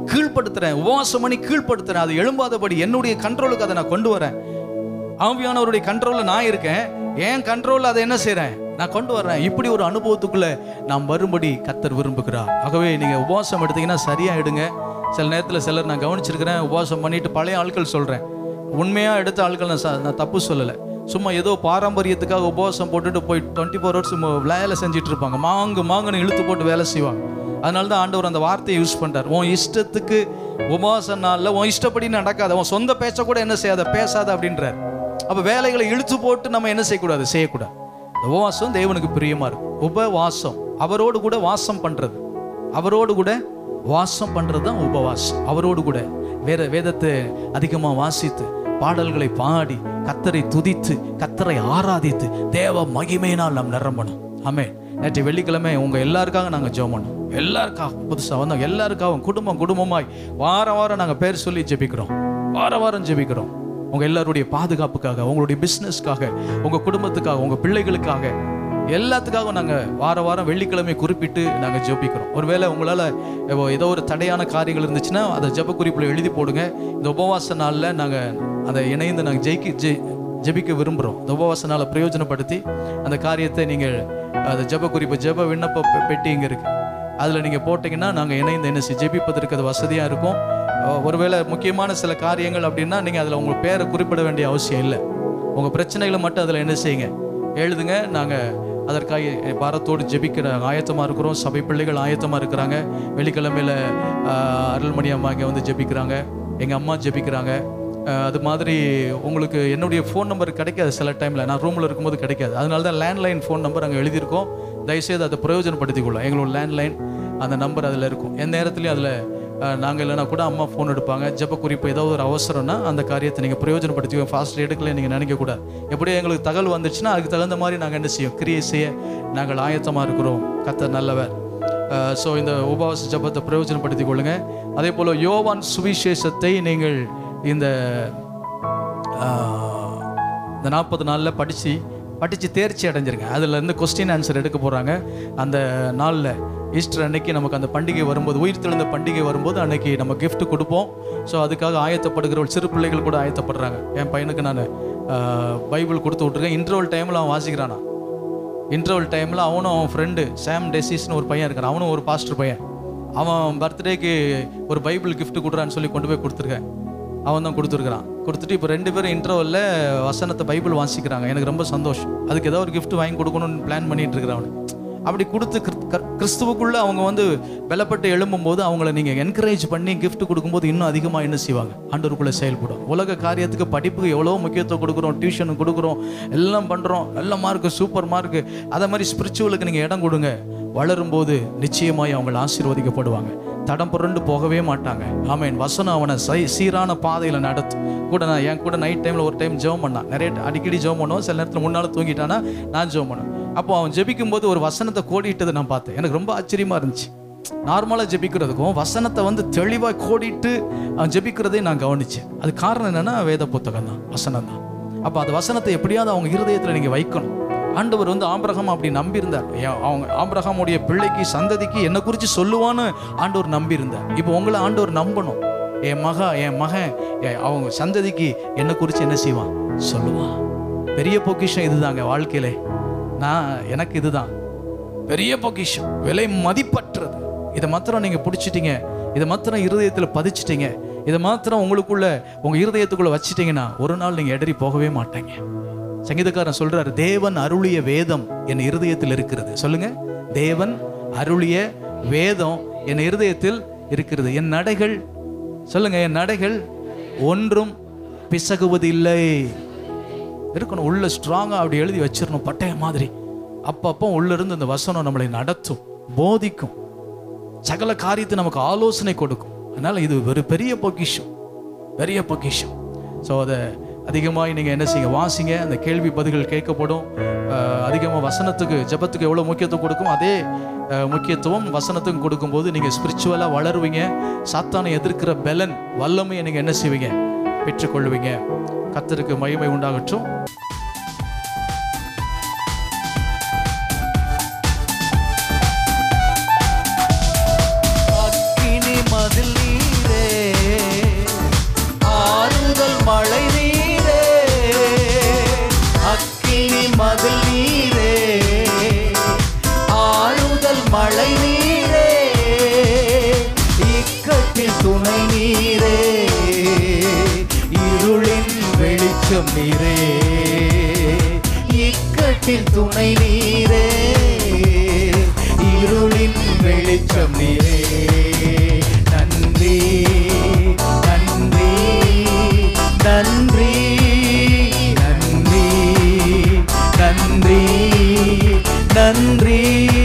கீழ்ப்படுத்துறேன் உபவாசம் பண்ணி கீழ்ப்படுத்துறேன் அது எழும்பாதபடி என்னுடைய கண்ட்ரோலுக்கு அதை நான் கொண்டு வரேன் ஆவியானவருடைய கண்ட்ரோலில் நான் இருக்கேன் என் கண்ட்ரோலில் அதை என்ன செய்கிறேன் நான் கொண்டு வர்றேன் இப்படி ஒரு அனுபவத்துக்குள்ள நாம் வரும்படி கத்தர் விரும்புகிறார் ஆகவே நீங்கள் உபவாசம் எடுத்தீங்கன்னா சரியாக எடுங்க சில நேரத்தில் சிலர் நான் கவனிச்சிருக்கிறேன் உபவாசம் பண்ணிட்டு பழைய ஆட்கள் சொல்கிறேன் உண்மையாக எடுத்த ஆட்கள் நான் ச- நான் தப்பு சொல்லலை சும்மா ஏதோ பாரம்பரியத்துக்காக உபவாசம் போட்டுட்டு போய் டுவெண்ட்டி ஃபோர் ஹவர்ஸ் வேலை செஞ்சுட்டு இருப்பாங்க மாங்கு மாங்குன்னு இழுத்து போட்டு வேலை செய்வாங்க அதனால தான் ஆண்டவர் அந்த வார்த்தையை யூஸ் பண்ணுறார் உன் இஷ்டத்துக்கு உபவாச நாளில் உன் இஷ்டப்படி நடக்காத உன் சொந்த பேச்ச கூட என்ன செய்யாத பேசாத அப்படின்றார் அப்போ வேலைகளை இழுத்து போட்டு நம்ம என்ன செய்யக்கூடாது செய்யக்கூடாது இந்த உபவாசம் தேவனுக்கு பிரியமா இருக்கும் உபவாசம் அவரோடு கூட வாசம் பண்றது அவரோடு கூட வாசம் பண்றது தான் உபவாசம் அவரோடு கூட வேற வேதத்தை அதிகமா வாசித்து பாடல்களை பாடி கத்தரை துதித்து கத்தரை ஆராதித்து தேவ மகிமையினால் நாம் நிரம்பணும் ஆமே நேற்று வெள்ளிக்கிழமை உங்க எல்லாருக்காக நாங்க ஜெபம் பண்ணோம் எல்லாருக்காக புதுசா வந்தோம் எல்லாருக்காகவும் குடும்பம் குடும்பமாய் வாரம் வாரம் நாங்க பேர் சொல்லி ஜெபிக்கிறோம் வார வாரம் ஜெபிக்கிறோம் உங்க எல்லாருடைய பாதுகாப்புக்காக உங்களுடைய பிசினஸ்க்காக உங்க குடும்பத்துக்காக உங்க பிள்ளைகளுக்காக எல்லாத்துக்காகவும் நாங்க வார வாரம் வெள்ளிக்கிழமை குறிப்பிட்டு நாங்க ஜெபிக்கிறோம் ஒருவேளை உங்களால இப்போ ஏதோ ஒரு தடையான காரியங்கள் இருந்துச்சுன்னா அதை ஜெப குறிப்புல எழுதி போடுங்க இந்த உபவாச நாள்ல நாங்க அதை இணைந்து நாங்க ஜெயிக்க ஜெய் ஜெபிக்க விரும்புகிறோம் இந்த உபவாச நாளை பிரயோஜனப்படுத்தி அந்த காரியத்தை நீங்கள் அந்த ஜெப குறிப்பு ஜெப விண்ணப்ப பெ- பெட்டி இங்கே இருக்கு அதில் நீங்கள் போட்டிங்கன்னா நாங்கள் இணைந்து என்ன செய்ய ஜெபிப்பதற்கு அது வசதியாக இருக்கும் அஹ் ஒருவேளை முக்கியமான சில காரியங்கள் அப்படின்னா நீங்கள் அதில் உங்கள் பேரை குறிப்பிட வேண்டிய அவசியம் இல்லை உங்கள் பிரச்சனைகளை மட்டும் அதில் என்ன செய்யுங்க எழுதுங்க நாங்கள் அதற்காக பாரத்தோடு ஜெபிக்கிற ஆயத்தமாக இருக்கிறோம் சபை பிள்ளைகள் ஆயத்தமாக இருக்கிறாங்க வெள்ளிக்கிழமையில் அருள்மணி அம்மா இங்கே வந்து ஜெபிக்கிறாங்க எங்கள் அம்மா ஜெபிக்கிறாங்க அஹ் அது மாதிரி உங்களுக்கு என்னுடைய ஃபோன் நம்பர் கிடைக்காது சில டைமில் நான் ரூமில் இருக்கும்போது கிடைக்காது அதனால தான் லேண்ட்லைன் ஃபோன் நம்பர் அங்கே எழுதியிருக்கோம் தயவுசெய்து அதை பிரயோஜனப்படுத்திக்கொள்ளும் எங்களோட லேண்ட்லைன் அந்த நம்பர் அதில் இருக்கும் எந்த நேரத்துலையும் அதில் நாங்கள் இல்லைனா கூட அம்மா ஃபோன் எடுப்பாங்க ஜெப குறிப்பு ஏதாவது ஒரு அவசரம்னா அந்த காரியத்தை நீங்கள் பிரயோஜனப்படுத்திக்கோ ஃபாஸ்ட் எடுக்கல நீங்கள் நினைக்கக்கூடாது எப்படியும் எங்களுக்கு தகவல் வந்துச்சுன்னா அதுக்கு தகுந்த மாதிரி நாங்கள் என்ன செய்யும் கிரியை செய்ய நாங்கள் ஆயத்தமாக இருக்கிறோம் கத்தர் நல்லவர் ஸோ இந்த உபவாச ஜபத்தை பிரயோஜனப்படுத்திக் கொள்ளுங்க அதே போல் யோவான் சுவிசேஷத்தை நீங்கள் இந்த ஆஹ், இந்த நாற்பது நாளில் படித்து படித்து தேர்ச்சி அடைஞ்சிருங்க அதில் இருந்து கொஸ்டின் ஆன்சர் எடுக்க போகிறாங்க அந்த நாளில் ஈஸ்டர் அன்னைக்கு நமக்கு அந்த பண்டிகை வரும்போது உயிர் தெழுந்த பண்டிகை வரும்போது அன்னைக்கு நம்ம gift கொடுப்போம் ஸோ அதுக்காக ஆயத்தப்படுகிற ஒரு சிறு பிள்ளைகள் கூட ஆயத்தப்படுறாங்க என் பையனுக்கு நான் பைபிள் கொடுத்து விட்ருக்கேன் இன்டர்வல் டைமில் அவன் வாசிக்கிறானா இன்டர்வல் டைமில் அவனும் அவன் ஃப்ரெண்டு சாம் டெசிஸ்னு ஒரு பையன் இருக்கான் அவனும் ஒரு பாஸ்டர் பையன் அவன் பர்த்டேக்கு ஒரு பைபிள் gift கொடுறான்னு சொல்லி கொண்டு போய் கொடுத்துருக்கேன் அவன் தான் கொடுத்துருக்குறான் கொடுத்துட்டு இப்போ ரெண்டு பேரும் இன்டர்வலில் வசனத்தை பைபிள் வாசிக்கிறாங்க எனக்கு ரொம்ப சந்தோஷம் அதுக்கு ஏதோ ஒரு gift வாங்கி கொடுக்கணும்னு பிளான் பண்ணிட்டு இருக்கிறேன் அவனுக்கு அப்படி கொடுத்து கிறிஸ்து- கர்- கிறிஸ்துவுக்குள்ள அவங்க வந்து பலப்பட்டு எழும்பும்போது அவங்கள நீங்கள் என்கரேஜ் பண்ணி gift கொடுக்கும்போது இன்னும் அதிகமாக என்ன செய்வாங்க ஆண்டவருக்குள்ளே செயல்படும் உலக காரியத்துக்கு படிப்புக்கு எவ்வளோ முக்கியத்துவம் கொடுக்குறோம் டியூஷன் கொடுக்குறோம் எல்லாம் பண்ணுறோம் நல்ல மார்க்கு சூப்பர் மார்க்கு அதை மாதிரி ஸ்பிரிச்சுவலுக்கு நீங்கள் இடம் கொடுங்க வளரும்போது நிச்சயமாய் அவங்க ஆசீர்வதிக்கப்படுவாங்க தடம் புரண்டு போகவே மாட்டாங்க ஆமேன் வசனம் அவனை சை சீரான பாதையில் நடத்தும் கூட நான் என் கூட நைட் டைமில் ஒரு டைம் ஜெபம் பண்ணான் நிறைய அடிக்கடி ஜெபம் பண்ணுவோம் சில நேரத்தில் முன்னால் தூங்கிட்டானா நான் ஜெபம் பண்ணுவேன் அப்போ அவன் ஜெபிக்கும் போது ஒரு வசனத்தை கோடிட்டதை நான் பார்த்தேன் எனக்கு ரொம்ப ஆச்சரியமா இருந்துச்சு நார்மலாக ஜெபிக்கிறதுக்கும் வசனத்தை வந்து தெளிவாக கோடிட்டு அவன் ஜெபிக்கிறதை நான் கவனிச்சேன் அது காரணம் என்னன்னா வேத புத்தகம் தான் வசனம் தான் அப்போ அந்த வசனத்தை எப்படியாவது அவங்க இருதயத்தில் நீங்கள் வைக்கணும் ஆண்டவர் வந்து ஆபிரகாம் அப்படி நம்பியிருந்தார் ஏன் அவங்க ஆபிரகாமுடைய பிள்ளைக்கு சந்ததிக்கு என்னை குறித்து சொல்லுவான்னு ஆண்டவர் நம்பியிருந்தார் இப்போ உங்களை ஆண்டவர் நம்பணும் என் மகா என் மகன் என் அவங்க சந்ததிக்கு என்னை குறித்து என்ன செய்வான் சொல்லுவான் பெரிய பொக்கிஷம் இதுதாங்க வாழ்க்கையிலே நான் எனக்கு இதுதான் பெரிய பொக்கிஷம் விலை மதிப்பற்றது இதை மாத்திரம் நீங்கள் பிடிச்சிட்டீங்க இதை மாத்திரம் இருதயத்தில் பதிச்சிட்டீங்க இதை மாத்திரம் உங்களுக்குள்ள உங்கள் இருதயத்துக்குள்ள வச்சிட்டீங்கன்னா ஒரு நாள் நீங்கள் எடறி போகவே மாட்டீங்க சங்கீதக்காரன் சொல்றாரு தேவன் அருளிய வேதம் என் இருதயத்தில் இருக்கிறது சொல்லுங்க தேவன் அருளிய வேதம் என் இருதயத்தில் இருக்கிறது என் நடைகள் சொல்லுங்க என் நடைகள் ஒன்றும் பிசகுவது இல்லை இருக்கணும் உள்ள ஸ்ட்ராங்கா அப்படி எழுதி வச்சிடணும் பட்டய மாதிரி அப்பப்போ உள்ள இருந்து இந்த வசனம் நம்மளை நடத்தும் போதிக்கும் சகல காரியத்தை நமக்கு ஆலோசனை கொடுக்கும் அதனால இது ஒரு பெரிய பொக்கிஷம் பெரிய பொக்கிஷம் ஸோ அதை அதிகமாக நீங்கள் என்ன செய்யுங்க வாசிங்க அந்த கேள்வி பதில்கள் கேட்கப்படும் அதிகமாக வசனத்துக்கு ஜெபத்துக்கு எவ்வளோ முக்கியத்துவம் கொடுக்கும் அதே அஹ், முக்கியத்துவம் வசனத்துக்கும் கொடுக்கும்போது நீங்கள் ஸ்பிரிச்சுவலாக வளருவீங்க சாத்தானை எதிர்க்கிற பலன் வல்லமையை நீங்கள் என்ன செய்வீங்க பெற்றுக்கொள்வீங்க கத்தருக்கு மகிமை உண்டாகட்டும் அக்கினி மதில் நீ மழை நீரே இக்கட்டில் துணை நீரே இருளின் வெளிச்சம் நீரே இக்கட்டில் துணை நீரே இருளின் வெளிச்சம் நீரே நன்றி நன்றி நன்றி நன்றி நன்றி நன்றி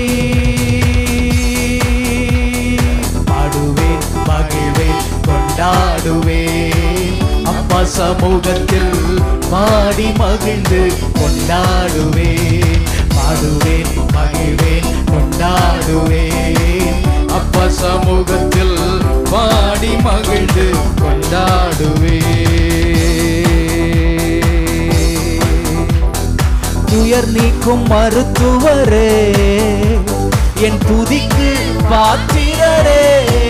பாடுவேன் மகிழ்வேன் கொண்டாடுவேன் அப்பா சமூகத்தில் பாடி மகிழ்ந்து கொண்டாடுவேன் பாடுவேன் மகிழ்வேன் கொண்டாடுவேன் அப்பா சமூகத்தில் பாடி மகிழ்ந்து கொண்டாடுவேன் துயர் நீக்கும் மருத்துவரே என் துதிக்கு பாத்திரரே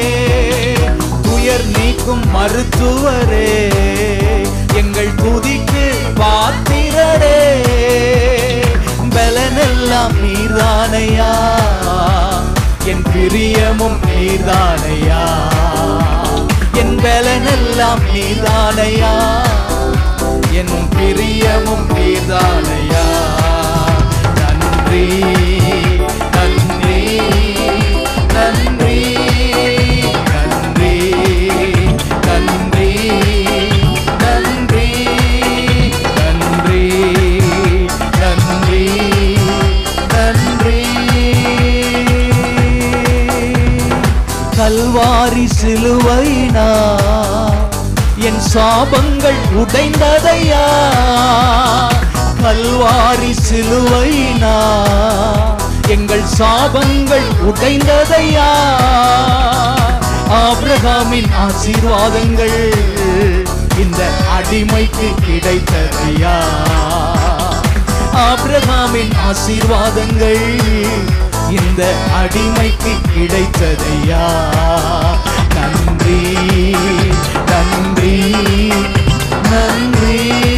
துயர் நீக்கும் மருத்துவரே எங்கள் துதிக்கு பாத்திரரே பலனெல்லாம் நீர்தானையா என் பிரியமும் நீர்தானையா என் பலனெல்லாம் நீர்தானையா என் பிரியமும் நீர்தானையா நன்றி நன்றி நன்றி நன்றி நன்றி நன்றி நன்றி நன்றி நன்றி கல்வாரி சிலுவைனா என் சாபங்கள் உடைந்ததையா கல்வாரி சிலுவைனா எங்கள் சாபங்கள் உடைந்ததையா ஆபிரகாமின் ஆசீர்வாதங்கள் இந்த அடிமைக்கு கிடைத்ததையா ஆபிரகாமின் ஆசீர்வாதங்கள் இந்த அடிமைக்கு கிடைத்ததையா நன்றி நன்றி நன்றி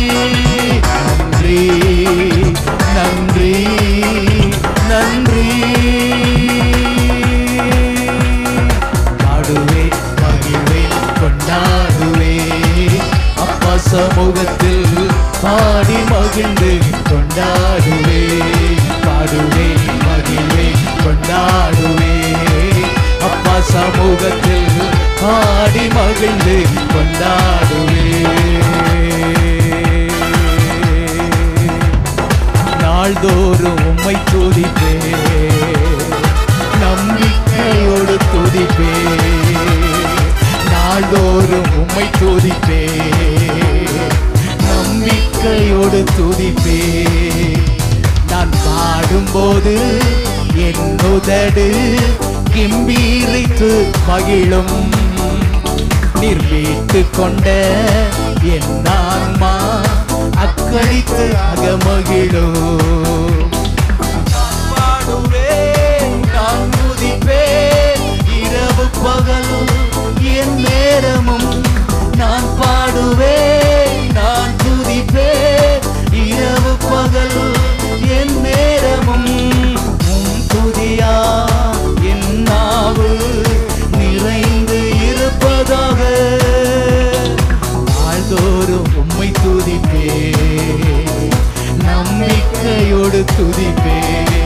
நன்றி நன்றி நன்றி பாடுவே மகிழ்வே கொண்டாடுவே அப்பா சமூகத்தில் பாடி மகிழ்ந்து கொண்டாடுவே பாடுவே மகிழ்வே கொண்டாடுவே அப்பா சமூகத்தில் பாடி மகிழ்ந்து கொண்டாடுவே நாள்தோறும் உம்மை துதிப்பே நம்பிக்கையோடு துதிப்பே நாள்தோறும் உம்மை துதிப்பே நம்பிக்கையோடு துதிப்பே நான் பாடும்போது என் உதடு கிம்பீரித்து மகிழும் நீர் மீட்டு கொண்ட என் ஆன்மா அக்களித்து அகமகிழும் பாடுவேன் நான் துதிப்பேன் இரவு பகல் என் நேரமும் நான் பாடுவேன் நான் துதிப்பேன் இரவு பகல் என் நேரமும் உம் துதியா என் நாவு நிறைந்து இருப்பதாக நாள்தோறும் உம்மை துதிப்பே நம்பிக்கையோடு துதிப்பே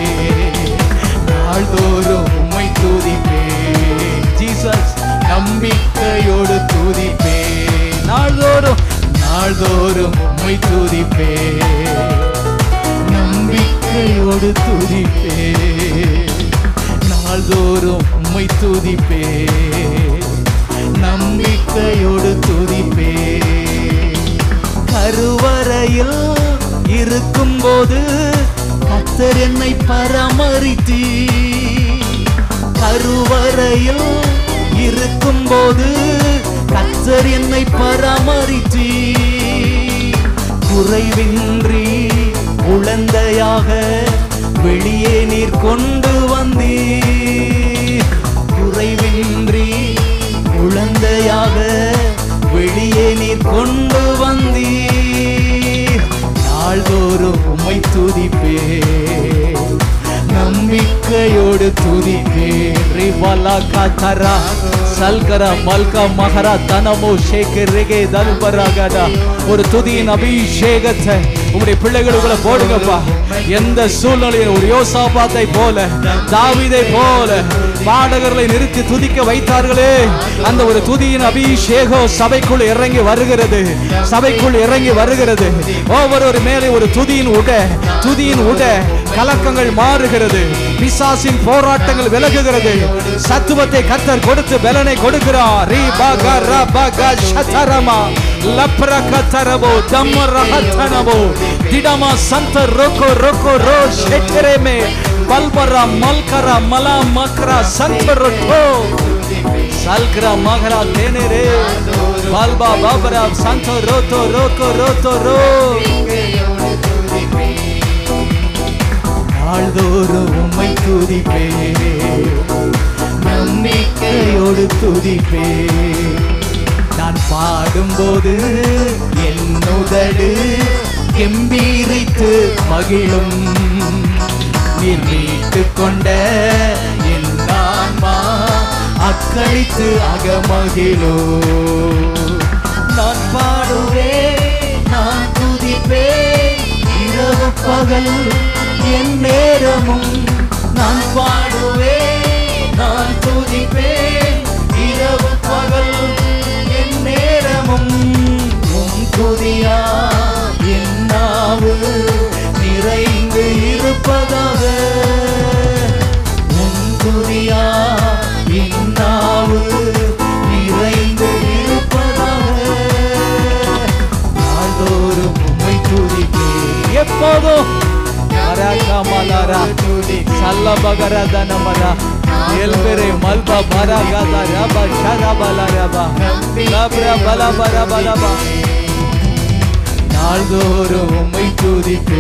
நாள்தோறும் உம்மை துதிப்பே ஜீசஸ் நம்பிக்கையோடு துதிப்பே நாள்தோறும் நாள்தோறும் உம்மை துதிப்பே நம்பிக்கையோடு துதிப்பே நாள்தோறும் உம்மை துதிப்பே நம்பிக்கையோடு துதிப்பே கருவறையில் இருக்கும்போது கத்தர் என்னை பராமரித்தீ கருவறையில் இருக்கும்போது கத்தர் என்னை பராமரித்தீ குறைவின்றி குழந்தையாக வெளியே நீர் கொண்டு வந்தீர் குறைவின்றி குழந்தையாக வெளியே நீர் கொண்டு வந்தீர் நாள்தோறும் உம்மை துதிப்பே நம்பிக்கையோடு துதிப்பே ரிவலா கதரா சல்கர மல்க மகரா தனமோ ஷேக்கரேகே தல்பராகடா ஒரு துதியின் அபிஷேகத்தை உங்களுடைய பிள்ளைகளுக்குள்ள போடுங்கப்பா எந்த சூழ்நிலையில் ஒரு யோசாபாத்தை போல தாவீதை போல பாடகர்களை நிறுத்தி துதிக்க வைத்தார்களே அந்த ஒரு துதியின் அபிஷேகம் சபைக்குள் இறங்கி வருகிறது சபைக்குள் இறங்கி வருகிறது ஒவ்வொரு மேலே ஒரு துதியின் உட துதியின் உட கலக்கங்கள் மாறுகிறது பிசாசின் போராட்டங்கள் விலகுகிறது சத்துவத்தை கத்தர் கொடுத்து பலனை கொடுக்கிறார் ரீ பக ர பக ஷதரமா லப்ர கத்தரபோ தம்ம ரஹத்தனபோ திடமா சந்த ரோகோ ரோகோ ரோ ஷெட்டரேமே பல்பர மல்கர மலா மக்ரா சந்த ரொட்டோ சல்கர மகரா தேனேரே பல்பா பாபரா சந்த ரோத்தோ ரோகோ ரோத்தோ ரோ நாள்தோறும் உம்மை துதிப்பே நம்பிக்கையோடு துதிப்பே நான் பாடும்போது என் உதடு கெம்பீரித்து மகிழும் நீர் மீட்டு கொண்ட என் ஆன்மா அக்களித்து அகமகிழோ நான் பாடுவேன் நான் துதிப்பேன் இரவு பகல் என் நேரமும் நான் பாடுவேன் நான் துதிப்பேன் இரவு பகல் என் நேரமும் உன் துதியா என் நாவு நிறைந்து இருப்பதாக உன் துதியா என் நாவு நிறைந்து இருப்பதாக நாள்தோறும் உம்மை துதிப்பேன் எப்போதும் மராகா மலாரா சல்லபகரா தனமரா எல்பெரே மல்பா பராகாதா ரபா ஷரபல ரபா லப்ரா பல பர பலபா நாள்தோறும் உம்மை துதிப்பே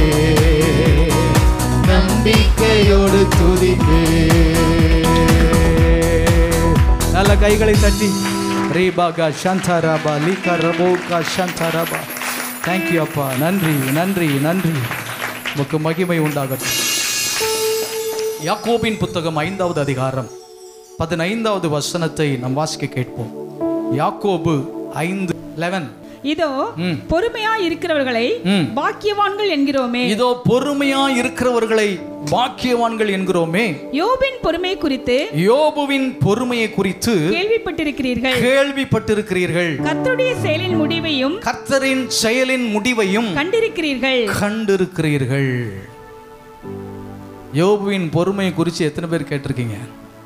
நம்பிக்கையோடு துதிப்பே நல்ல கைகளை தட்டி ரீபாகா சந்தராபா லீகா ரபோகா சந்தராபா தேங்க்யூ அப்பா நன்றி நன்றி நன்றி உமக்கு மகிமை உண்டாகட்டும் யாக்கோபின் புத்தகம் ஐந்தாவது அதிகாரம் பதினைந்தாவது வசனத்தை நாம் வாசிக்க கேட்போம் யாக்கோபு ஐந்து லெவன் இதோ ம். பொறுமையா இருக்கிறவர்களை ம். பாக்கியவான்கள் என்கிறோமே இதோ பொறுமையா இருக்கிறவர்களை பாக்கியவான்கள் என்கிறோமே யோபின் பொறுமை குறித்து யோபுவின் பொறுமையை குறித்து கேள்விப்பட்டிருக்கிறீர்கள் கேள்விப்பட்டிருக்கிறீர்கள் கர்த்தருடைய செயலின் முடிவையும் கர்த்தரின் செயலின் முடிவையும் கண்டிருக்கிறீர்கள் கண்டிருக்கிறீர்கள் யோபுவின் பொறுமையை குறித்து எத்தனை பேர் கேட்டிருக்கீங்க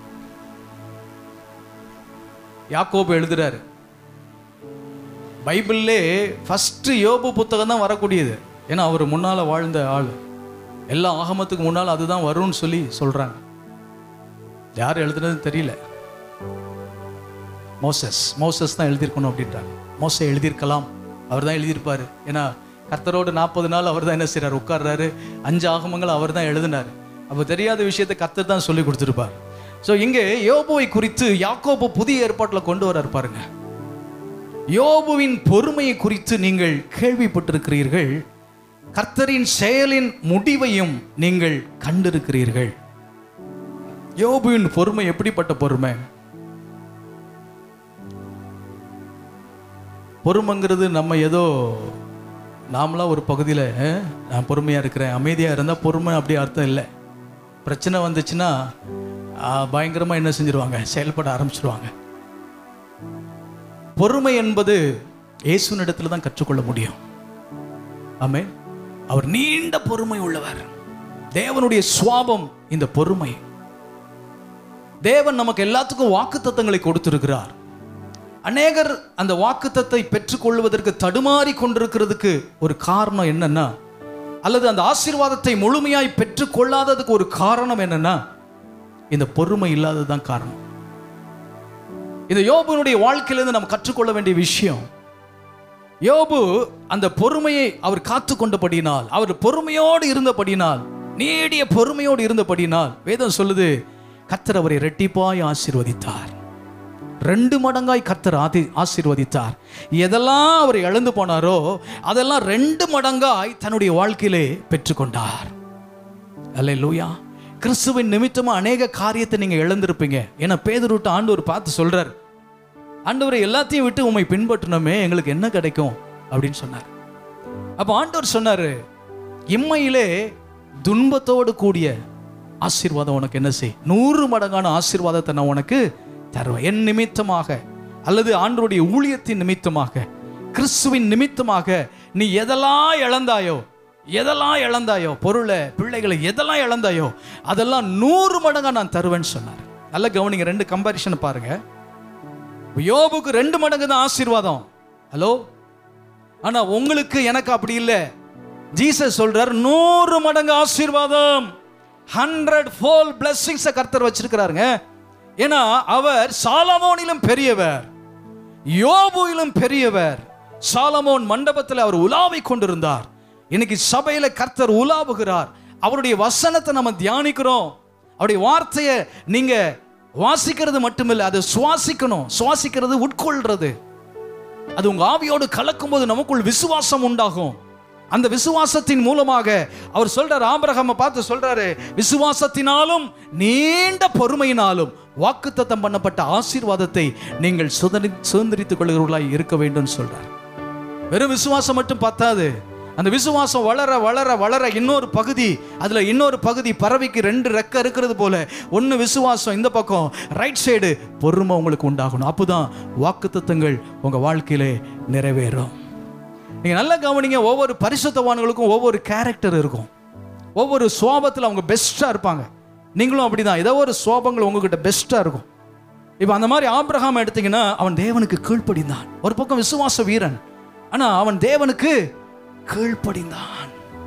யாக்கோபு எழுதுறாரு பைபிள்லே ஃபர்ஸ்ட் யோபு புத்தகம் தான் வரக்கூடியது ஏன்னா அவர் முன்னால வாழ்ந்த ஆள் எல்லா ஆகமத்துக்கு முன்னால் அதுதான் வரும்னு சொல்லி சொல்றாங்க யார் எழுதுனது தெரியல மோசஸ் மோசஸ் தான் எழுதியிருக்கணும் அப்படின்றாங்க மோசை எழுதியிருக்கலாம் அவர் தான் எழுதியிருப்பாரு ஏன்னா கர்த்தரோடு நாற்பது நாள் அவர் தான் என்ன செய்றாரு உட்கார்றாரு அஞ்சு ஆகமங்கள் அவர் தான் எழுதினார் அப்போ தெரியாத விஷயத்தை கர்த்தர் தான் சொல்லி கொடுத்துருப்பார் ஸோ இங்கே யோபுவை குறித்து யாக்கோபு புதிய ஏற்பாட்டில் கொண்டு வரார் பாருங்க யோபுவின் பொறுமையை குறித்து நீங்கள் கேள்விப்பட்டிருக்கிறீர்கள் கர்த்தரின் செயலின் முடிவையும் நீங்கள் கண்டிருக்கிறீர்கள் யோபுவின் பொறுமை எப்படிப்பட்ட பொறுமை பொறுமைங்கிறது நம்ம ஏதோ நாமளா ஒரு பகுதியில் நான் பொறுமையாக இருக்கிறேன் அமைதியாக இருந்தால் பொறுமை அப்படி அர்த்தம் இல்லை பிரச்சனை வந்துச்சுன்னா பயங்கரமாக என்ன செஞ்சிருவாங்க செயல்பட ஆரம்பிச்சிருவாங்க பொறுமை என்பது இயேசுனிடத்தில் தான் கற்றுக்கொள்ள முடியும் ஆமே அவர் நீண்ட பொறுமை உள்ளவர் தேவனுடைய சுவாபம் இந்த பொறுமை தேவன் நமக்கு எல்லாத்துக்கும் வாக்குத்தத்தங்களை கொடுத்திருக்கிறார் அநேகர் அந்த வாக்குத்தத்தை பெற்றுக்கொள்வதற்கு தடுமாறி கொண்டிருக்கிறதுக்கு ஒரு காரணம் என்னன்னா அல்லது அந்த ஆசீர்வாதத்தை முழுமையாய் பெற்றுக்கொள்ளாததுக்கு ஒரு காரணம் என்னன்னா இந்த பொறுமை இல்லாததுதான் காரணம் இந்த யோபுனுடைய வாழ்க்கையிலிருந்து நம்ம கற்றுக்கொள்ள வேண்டிய விஷயம் யோபு அந்த பொறுமையை அவர் காத்து கொண்டபடினால் அவர் பொறுமையோடு இருந்தபடினால் நீடிய பொறுமையோடு இருந்தபடினால் வேதம் சொல்லுது கத்தர் அவரை ரெட்டிப்பாய் ஆசீர்வதித்தார் ரெண்டு மடங்காய் கர்த்தர் ஆதி ஆசீர்வதித்தார் எதெல்லாம் அவர் இழந்து போனாரோ அதெல்லாம் ரெண்டு மடங்காய் தன்னுடைய வாழ்க்கையிலே பெற்றுக்கொண்டார் அல்ல லூயா கிறிஸ்துவின் நிமித்தமா அநேக காரியத்தை நீங்க இழந்திருப்பீங்க ஏன்னா பேதருட்ட ஆண்டவர் பார்த்து சொல்றார் ஆண்டவரை எல்லாத்தையும் விட்டு உம்மை பின்பற்றணுமே எங்களுக்கு என்ன கிடைக்கும் அப்படின்னு சொன்னார் அப்போ ஆண்டவர் சொன்னாரு இம்மையிலே துன்பத்தோடு கூடிய ஆசீர்வாதம் உனக்கு என்ன செய் நூறு மடங்கான ஆசீர்வாதத்தை நான் உனக்கு தருவேன் என் நிமித்தமாக அல்லது ஆண்டவருடைய ஊழியத்தின் நிமித்தமாக கிறிஸ்துவின் நிமித்தமாக நீ எதெல்லாம் இழந்தாயோ எதெல்லாம் இழந்தாயோ பொருளை பிள்ளைகளை எதெல்லாம் இழந்தாயோ அதெல்லாம் நூறு மடங்கா நான் தருவேன்னு சொன்னார் நல்ல கவனிங்க ரெண்டு கம்பாரிஷன் பாருங்க யோபுக்கு ரெண்டு மடங்கு தான் ஆசீர்வாதம் ஹலோ ஆனா உங்களுக்கு எனக்கு அப்படி இல்லை ஜீசஸ் சொல்றார் நூறு மடங்கு ஆசீர்வாதம் ஹண்ட்ரட் ஃபோல் பிளஸ்ஸிங்ஸ கர்த்தர் வச்சிருக்கிறாருங்க ஏன்னா அவர் சாலமோனிலும் பெரியவர் யோபுவிலும் பெரியவர் சாலமோன் மண்டபத்தில் அவர் உலாவை கொண்டிருந்தார் இன்னைக்கு சபையில கர்த்தர் உலாவுகிறார் அவருடைய வசனத்தை நம்ம தியானிக்கிறோம் அவருடைய வார்த்தையை நீங்க வாசிக்கிறது மட்டுமில்லை அதை சுவாசிக்கணும் சுவாசிக்கிறது உட்கொள்றது அது உங்க ஆவியோடு கலக்கும்போது நமக்குள் விசுவாசம் உண்டாகும் அந்த விசுவாசத்தின் மூலமாக அவர் சொல்றாரு ஆபிரகாமை பார்த்து சொல்றாரு விசுவாசத்தினாலும் நீண்ட பொறுமையினாலும் வாக்குத்தத்தம் பண்ணப்பட்ட ஆசீர்வாதத்தை நீங்கள் சுதனி சுதந்திரித்துக் கொள்கிறவர்களாய் இருக்க வேண்டும் சொல்றார் வெறும் விசுவாசம் மட்டும் பத்தாது அந்த விசுவாசம் வளர வளர வளர இன்னொரு பகுதி அதுல இன்னொரு பகுதி பறவைக்கு ரெண்டு ரெக்க இருக்கிறது போல ஒன்று விசுவாசம் இந்த பக்கம் ரைட் சைடு பொறுமை உங்களுக்கு உண்டாகணும் அப்போதான் வாக்குத்தத்தங்கள் உங்க வாழ்க்கையிலே நிறைவேறும் நீங்க நல்லா கவனிங்க ஒவ்வொரு பரிசுத்தவான்களுக்கும் ஒவ்வொரு கேரக்டர் இருக்கும் ஒவ்வொரு சுவாபத்தில் அவங்க பெஸ்டா இருப்பாங்க நீங்களும் அப்படிதான் ஏதோ ஒரு சுவாபங்கள் உங்ககிட்ட பெஸ்டா இருக்கும் இப்போ அந்த மாதிரி ஆபிரகாம் எடுத்தீங்கன்னா அவன் தேவனுக்கு கீழ்ப்படிந்தான் ஒரு பக்கம் விசுவாச வீரன் ஆனா அவன் தேவனுக்கு கீழ்ப்படிந்தான்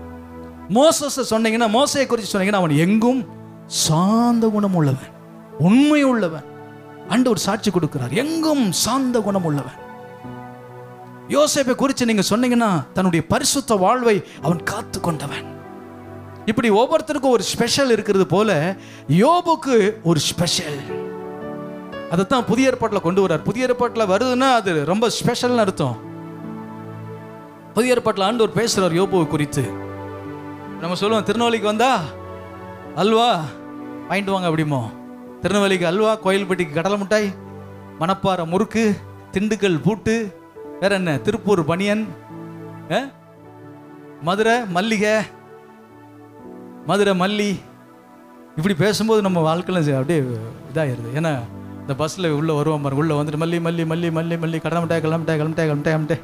மோசஸ் சொன்னீங்கன்னா மோசையை குறித்து சொன்னீங்கன்னா அவன் எங்கும் சாந்த குணம் உள்ளவன் உண்மை உள்ளவன் அண்டு ஒரு சாட்சி கொடுக்கிறார் எங்கும் சாந்த குணம் உள்ளவன் யோசேப்பை குறித்து நீங்க சொன்னீங்கன்னா தன்னுடைய பரிசுத்த வாழ்வை அவன் காத்து கொண்டவன் இப்படி ஒவ்வொருத்தருக்கும் ஒரு ஸ்பெஷல் இருக்கிறது போல யோபுக்கு ஒரு ஸ்பெஷல் அதைத்தான் புதிய ஏற்பாட்டில் கொண்டு வர்றார் புதிய ஏற்பாட்டில் வருதுன்னா அது ரொம்ப ஸ்பெஷல்னு அர்த்தம் புதிய ஏற்பாட்டில் ஆண்டவர் பேசுறார் யோபுவை குறித்து நம்ம சொல்லுவோம் திருநெல்வேலிக்கு வந்தா அல்வா வாங்கிட்டு வாங்க அப்படிமோ திருநெல்வேலிக்கு அல்வா கோயில்பட்டிக்கு கடலை மிட்டாய் மணப்பாறை முறுக்கு திண்டுக்கல் பூட்டு வேற என்ன திருப்பூர் பனியன் ஆ? மதுரை மல்லிகை மதுரை மல்லி இப்படி பேசும்போது நம்ம வாழ்க்கையில் அப்படியே இதாகிடுது ஏன்னா இந்த பஸ்ஸில் உள்ளே வருவோம் பாருங்க உள்ளே வந்துட்டு மல்லி மல்லி மல்லி மல்லி மல்லி கடலை மிட்டாய் கடலை மிட்டாய் கடலை மிட்டாய் கடலை மிட்டாய் மிட்டாய்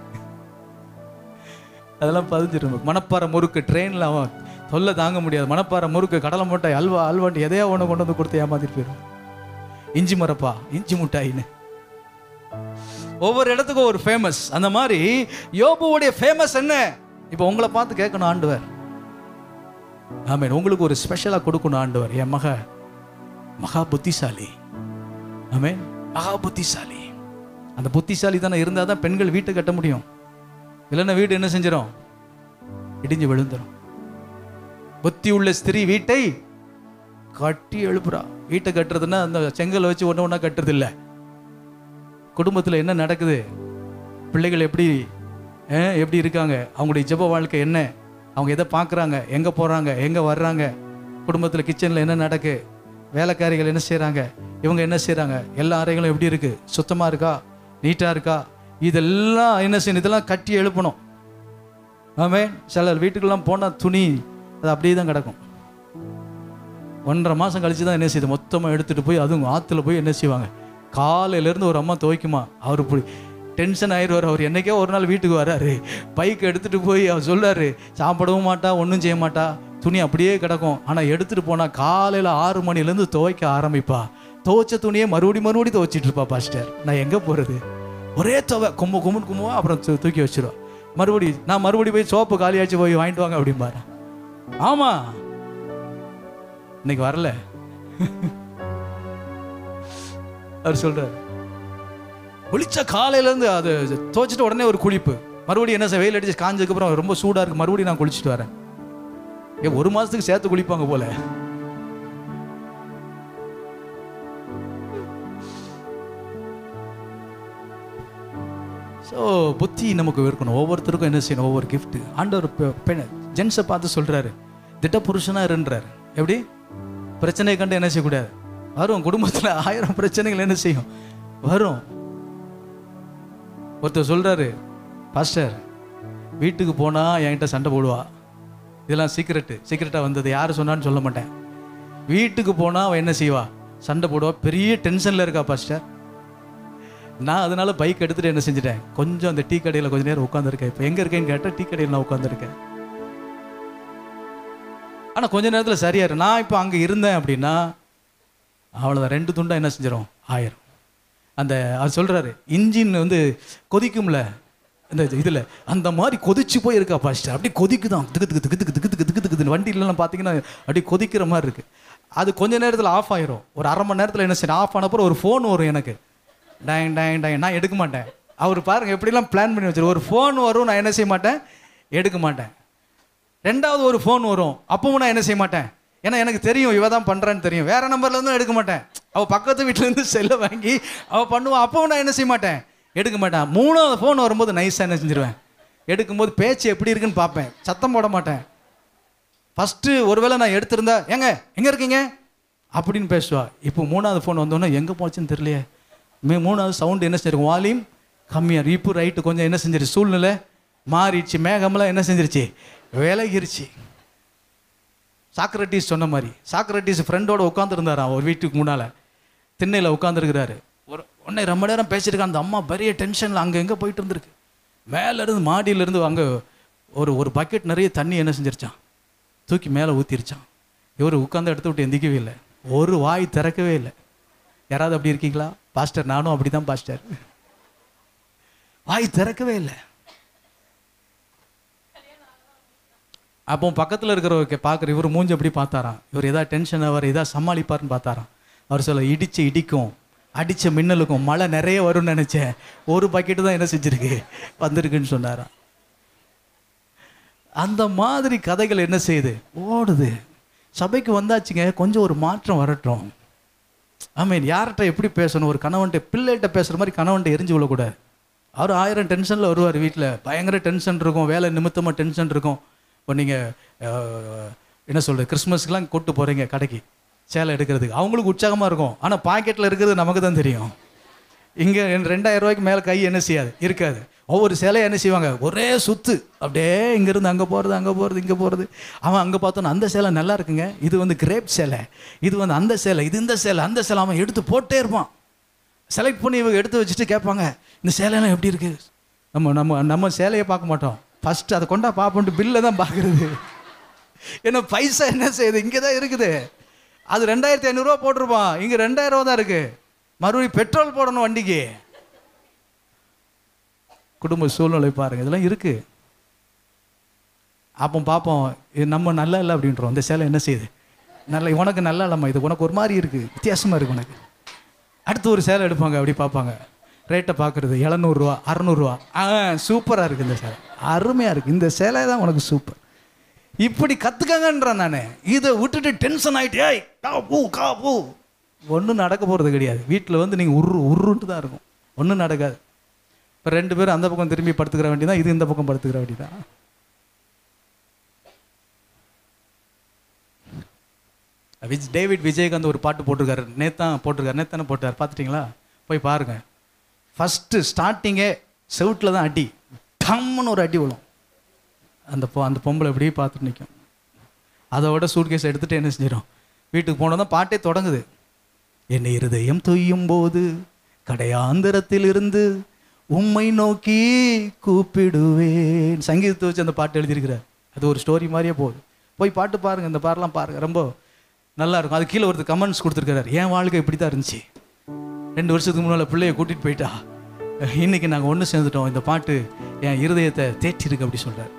அதெல்லாம் பதிஞ்சிடும் மணப்பாறை முறுக்கு ட்ரெயினில் அவன் தொல்லை தாங்க முடியாது மணப்பாறை முறுக்கு கடலை மிட்டாய் அல்வா அல்வான்ட்டு எதையோ ஒன்று கொண்டு வந்து கொடுத்து ஏமாத்திட்டு போயிடும் இஞ்சி மரப்பா இஞ்சி மிட்டாயின்னு ஒவ்வொரு இடத்துக்கும் ஒரு ஃபேமஸ் அந்த மாதிரி யோபுவுடைய ஃபேமஸ் என்ன இப்போ உங்களை பார்த்து கேட்கணும் ஆண்டவர் ஆமென் உங்களுக்கு ஒரு ஸ்பெஷலாக கொடுக்கணும் ஆண்டவர் என் மக மகா புத்திசாலி ஆமென் மகா புத்திசாலி அந்த புத்திசாலி தானே இருந்தால் தான் பெண்கள் வீட்டை கட்ட முடியும் இல்லைன்னா வீடு என்ன செஞ்சிடும் இடிஞ்சு விழுந்துடும் புத்தி உள்ள ஸ்திரீ வீட்டை கட்டி எழுப்புறா வீட்டை கட்டுறதுன்னா அந்த செங்கல் வச்சு ஒன்று ஒன்றா கட்டுறது இல்லை குடும்பத்தில் என்ன நடக்குது பிள்ளைகள் எப்படி அஹ், எப்படி இருக்காங்க அவங்களுடைய ஜெப வாழ்க்கை என்ன அவங்க எதை பார்க்குறாங்க எங்கே போகிறாங்க எங்கே வர்றாங்க குடும்பத்தில் கிச்சனில் என்ன நடக்கு வேலைக்காரிகள் என்ன செய்கிறாங்க இவங்க என்ன செய்கிறாங்க எல்லா அறைகளும் எப்படி இருக்குது சுத்தமாக இருக்கா நீட்டாக இருக்கா இதெல்லாம் என்ன செய்யணும் இதெல்லாம் கட்டி எழுப்பணும் ஆமே சிலர் வீட்டுக்கெல்லாம் போனால் துணி அது அப்படியே தான் கிடக்கும் ஒன்றரை மாதம் கழிச்சு தான் என்ன செய்யுது மொத்தமாக எடுத்துகிட்டு போய் அதுவும் ஆற்றுல போய் என்ன செய்வாங்க காலையிலேருந்து ஒரு அம்மா துவைக்குமா அவர் இப்படி டென்ஷன் ஆயிடுவார் அவர் என்னைக்கோ ஒரு நாள் வீட்டுக்கு வராரு பைக் எடுத்துகிட்டு போய் அவர் சொல்றாரு சாப்பிடவும் மாட்டா ஒன்றும் செய்ய மாட்டா துணி அப்படியே கிடக்கும் ஆனால் எடுத்துகிட்டு போனால் காலையில் ஆறு மணிலேருந்து துவைக்க ஆரம்பிப்பா துவைச்ச துணியை மறுபடி மறுபடி துவைச்சிட்டு இருப்பா பாஸ்டர் நான் எங்கே போகிறது ஒரே துவை கும்பு கும்பு கும்புவா அப்புறம் தூ- தூக்கி வச்சிருவா மறுபடி நான் மறுபடி போய் சோப்பு காலியாச்சு போய் வாங்கிட்டு வாங்க அப்படிம்பாரு ஆமாம் இன்னைக்கு வரல அவர் சொல்றாரு குளிச்ச காலையில இருந்து அது துவைச்சிட்டு உடனே ஒரு குளிப்பு மறுபடியும் என்ன செய்ய வெயில் அடிச்சு காஞ்சதுக்கு அப்புறம் ரொம்ப சூடா இருக்கு மறுபடியும் நான் குளிச்சுட்டு வரேன் ஏன் ஒரு மாசத்துக்கு சேர்த்து குளிப்பாங்க போல ஸோ புத்தி நமக்கு இருக்கணும் ஒவ்வொருத்தருக்கும் என்ன செய்யணும் ஒவ்வொரு gift ஆண்டவர் பெ- பெண் ஜென்ஸை பார்த்து சொல்றாரு திட்ட புருஷனா இருன்றார் எப்படி பிரச்சனையை கண்டு என்ன செய்யக்கூடாது வரும் குடும்பத்தில் ஆயிரம் பிரச்சனைகள் என்ன செய்யும் வரும் ஒருத்தர் சொல்றாரு பாஸ்டர் வீட்டுக்கு போனா என்கிட்ட சண்டை போடுவா இதெல்லாம் சீக்கிரட்டு சீக்கிரட்டா வந்தது யார் சொன்னான்னு சொல்ல மாட்டேன் வீட்டுக்கு போனா அவ என்ன செய்வா சண்டை போடுவா பெரிய டென்ஷன்ல இருக்கா பாஸ்டர் நான் அதனால பைக் எடுத்துட்டு என்ன செஞ்சுட்டேன் கொஞ்சம் அந்த டீ கடையில் கொஞ்ச நேரம் உட்காந்துருக்கேன் இப்போ எங்க இருக்கேன்னு கேட்டால் டீ கடையில் நான் உட்காந்துருக்கேன் ஆனா கொஞ்ச நேரத்துல சரியா இரு நான் இப்போ அங்க இருந்தேன் அப்படின்னா அவ்வளோதான் ரெண்டு துண்டா என்ன செஞ்சிடும் ஆயிரம் அந்த அவர் சொல்றாரு இன்ஜின் வந்து கொதிக்கும்ல இந்த இதுல அந்த மாதிரி கொதிச்சு போய் இருக்கா பாஸ்டர் அப்படியே கொதிக்குதான் திக்கு திக்கு திக்கு திக்கு திக்கு திக்கு திக்கு திக்கு வண்டியிலலாம் பார்த்தீங்கன்னா அப்படியே கொதிக்கிற மாதிரி இருக்கு அது கொஞ்ச நேரத்தில் ஆஃப் ஆயிரும் ஒரு அரை மணி நேரத்தில் என்ன செய்யும் ஆஃப் ஆனப்பறம் ஒரு ஃபோன் வரும் எனக்கு டேங் டேங் டேங் நான் எடுக்க மாட்டேன் அவர் பாருங்க எப்படிலாம் பிளான் பண்ணி வச்சிரு ஒரு ஃபோன் வரும் நான் என்ன செய்ய மாட்டேன் எடுக்க மாட்டேன் ரெண்டாவது ஒரு ஃபோன் வரும் அப்பவும் நான் என்ன செய்ய மாட்டேன் ஏன்னா எனக்கு தெரியும் இவ தான் பண்ணுறான்னு தெரியும் வேற நம்பர்ல இருந்தும் எடுக்க மாட்டேன் அவள் பக்கத்து வீட்டுல இருந்து செல்லை வாங்கி அவள் பண்ணுவா அப்பவும் நான் என்ன செய்ய மாட்டேன் எடுக்க மாட்டேன் மூணாவது ஃபோன் வரும்போது நைஸாக என்ன செஞ்சிருவேன் எடுக்கும்போது பேச்சு எப்படி இருக்குன்னு பார்ப்பேன் சத்தம் போட மாட்டேன் ஃபஸ்ட்டு ஒருவேளை நான் எடுத்திருந்தா ஏங்க எங்கே இருக்கீங்க அப்படின்னு பேசுவா இப்போ மூணாவது ஃபோன் வந்தோன்னே எங்கே போச்சுன்னு தெரியலையே மே மூணாவது சவுண்டு என்ன செஞ்சிருக்கும் வால்யூம் கம்மியாக இப்போ ரைட்டு கொஞ்சம் என்ன செஞ்சிருச்சு சூழ்நிலை மாறிடுச்சு மேகமெல்லாம் என்ன செஞ்சிருச்சு விலகிருச்சு சாக்ரட்டிஸ் சொன்ன மாதிரி சாக்ரட்டிஸ் ஃப்ரெண்டோட உட்காந்துருந்தாராம் ஒரு வீட்டுக்கு முன்னால் திண்ணையில் உட்காந்துருக்கிறாரு ஒரு உடனே ரொம்ப நேரம் பேசியிருக்கான் அந்த அம்மா பெரிய டென்ஷனில் அங்கே எங்கே போயிட்டு இருந்திருக்கு மேல இருந்து மாடியில இருந்து அங்கே ஒரு ஒரு பக்கெட் நிறைய தண்ணி என்ன செஞ்சிருச்சான் தூக்கி மேலே ஊற்றிருச்சான் இவர் உட்காந்து எடுத்து விட்டு எந்திக்கவே இல்லை ஒரு வாய் திறக்கவே இல்லை யாராவது அப்படி இருக்கீங்களா பாஸ்டர் நானும் அப்படி தான் பாஸ்டர் வாய் திறக்கவே இல்லை அப்போ பக்கத்தில் இருக்கிறவருக்கு பார்க்குற இவர் மூஞ்சி எப்படி பார்த்தாராம் இவர் எதா டென்ஷன் அவர் எதா சமாளிப்பார்னு பார்த்தாராம் அவர் சொல்ல இடிச்சு இடிக்கும் அடிச்ச மின்னலுக்கும் மழை நிறைய வரும்னு நினைச்சேன் ஒரு பக்கெட்டு தான் என்ன செஞ்சிருக்கு வந்திருக்குன்னு சொன்னாராம் அந்த மாதிரி கதைகள் என்ன செய்யுது ஓடுது சபைக்கு வந்தாச்சுங்க கொஞ்சம் ஒரு மாற்றம் வரட்டும் ஆமீன் யார்கிட்ட எப்படி பேசணும் ஒரு கணவன்கிட்ட பிள்ளைகிட்ட பேசுகிற மாதிரி கணவன்கிட்ட எரிஞ்சு விடக்கூடாது அவர் ஆயிரம் டென்ஷனில் வருவார் வீட்டில் பயங்கர டென்ஷன் இருக்கும் வேலை நிமித்தமாக டென்ஷன் இருக்கும் இப்போ நீங்கள் என்ன சொல்கிறது கிறிஸ்மஸ்க்குலாம் கூப்பிட்டு போகிறீங்க கடைக்கு சேலை எடுக்கிறதுக்கு அவங்களுக்கு உற்சாகமாக இருக்கும் ஆனால் பாக்கெட்டில் இருக்கிறது நமக்கு தான் தெரியும் இங்கே ரெண்டாயிரம் ரூபாய்க்கு மேலே கை என்ன செய்யாது இருக்காது ஒவ்வொரு சேலையை என்ன செய்வாங்க ஒரே சுத்து அப்படியே இங்கேருந்து அங்கே போகிறது அங்கே போகிறது இங்கே போகிறது அவன் அங்கே பார்த்தோன்னா அந்த சேலை நல்லா இருக்குங்க இது வந்து கிரேப் சேலை இது வந்து அந்த சேலை இது இந்த சேலை அந்த சேலை அவன் எடுத்து போட்டே இருப்பான் செலக்ட் பண்ணி இவங்க எடுத்து வச்சுட்டு கேட்பாங்க இந்த சேலையெல்லாம் எப்படி இருக்கு நம்ம நம்ம நம்ம சேலையை பார்க்க மாட்டோம் ஃபஸ்ட்டு அதை கொண்டா பார்ப்போன்ட்டு பில்லை தான் பார்க்குறது ஏன்னா பைசா என்ன செய்யுது இங்கே தான் இருக்குது அது ரெண்டாயிரத்தி ஐநூறுரூவா போட்டிருப்பான் இங்கே ரெண்டாயிரம் ரூபா தான் இருக்குது மறுபடியும் பெட்ரோல் போடணும் வண்டிக்கு குடும்ப சூழ்நிலை பாருங்க இதெல்லாம் இருக்கு அப்போ பார்ப்போம் இது நம்ம நல்லா இல்லை அப்படின்றோம் இந்த சேலை என்ன செய்யுது நல்ல உனக்கு நல்லா இல்லைம்மா இது உனக்கு ஒரு மாதிரி இருக்கு வித்தியாசமா இருக்கு உனக்கு அடுத்து ஒரு சேலை எடுப்பாங்க அப்படி பார்ப்பாங்க ரேட்டை பார்க்குறது எழுநூறுவா அறநூறுவா ஆ சூப்பராக இருக்குது இந்த சேலை அருமையாக இருக்குது இந்த சேலை தான் உனக்கு சூப்பர் இப்படி கற்றுக்கங்கன்றேன் நான் இதை விட்டுட்டு டென்ஷன் ஆகிட்டு ஏய் கா பூ கா பூ ஒன்றும் நடக்க போகிறது கிடையாது வீட்டில் வந்து நீங்கள் உரு உருன்ட்டு தான் இருக்கும் ஒன்றும் நடக்காது இப்போ ரெண்டு பேரும் அந்த பக்கம் திரும்பி படுத்துக்கிற வேண்டியதான் இது இந்த பக்கம் படுத்துக்கிற வேண்டியதான் விஜ் டேவிட் விஜயகாந்த் ஒரு பாட்டு போட்டிருக்காரு நேத்தான் போட்டிருக்காரு நேத்தானே போட்டார் பார்த்துட்டிங்களா போய் பாருங்க ஃபஸ்ட்டு ஸ்டார்டிங்கே செவுட்டில் தான் அடி டம்முன்னு ஒரு அடி விழும் அந்த பொ அந்த பொம்பளை இப்படியே பார்த்துட்டு நிற்கும் அதோட சூட்கேஸ் எடுத்துகிட்டு என்ன செஞ்சிடும் வீட்டுக்கு போனோம் தான் பாட்டே தொடங்குது என்னை இருதயம் தொய்யும் போது கடையாந்திரத்தில் இருந்து உம்மை நோக்கி கூப்பிடுவேன் சங்கீதத்தை வச்சு அந்த பாட்டு எழுதியிருக்கிறார் அது ஒரு ஸ்டோரி மாதிரியே போகுது போய் பாட்டு பாருங்க இந்த பாட்டெல்லாம் பாருங்க ரொம்ப நல்லா இருக்கும் அது கீழே ஒருத்தர் கமெண்ட்ஸ் கொடுத்துருக்காரு என் வாழ்க்கை இப்படி தான் இருந்துச்சு ரெண்டு வருஷத்துக்கு முன்னால் பிள்ளைய கூட்டிகிட்டு போயிட்டா இன்னைக்கு நாங்கள் ஒன்று சேர்ந்துட்டோம் இந்த பாட்டு என் இருதயத்தை தேற்றிருக்கு அப்படி சொல்கிறார்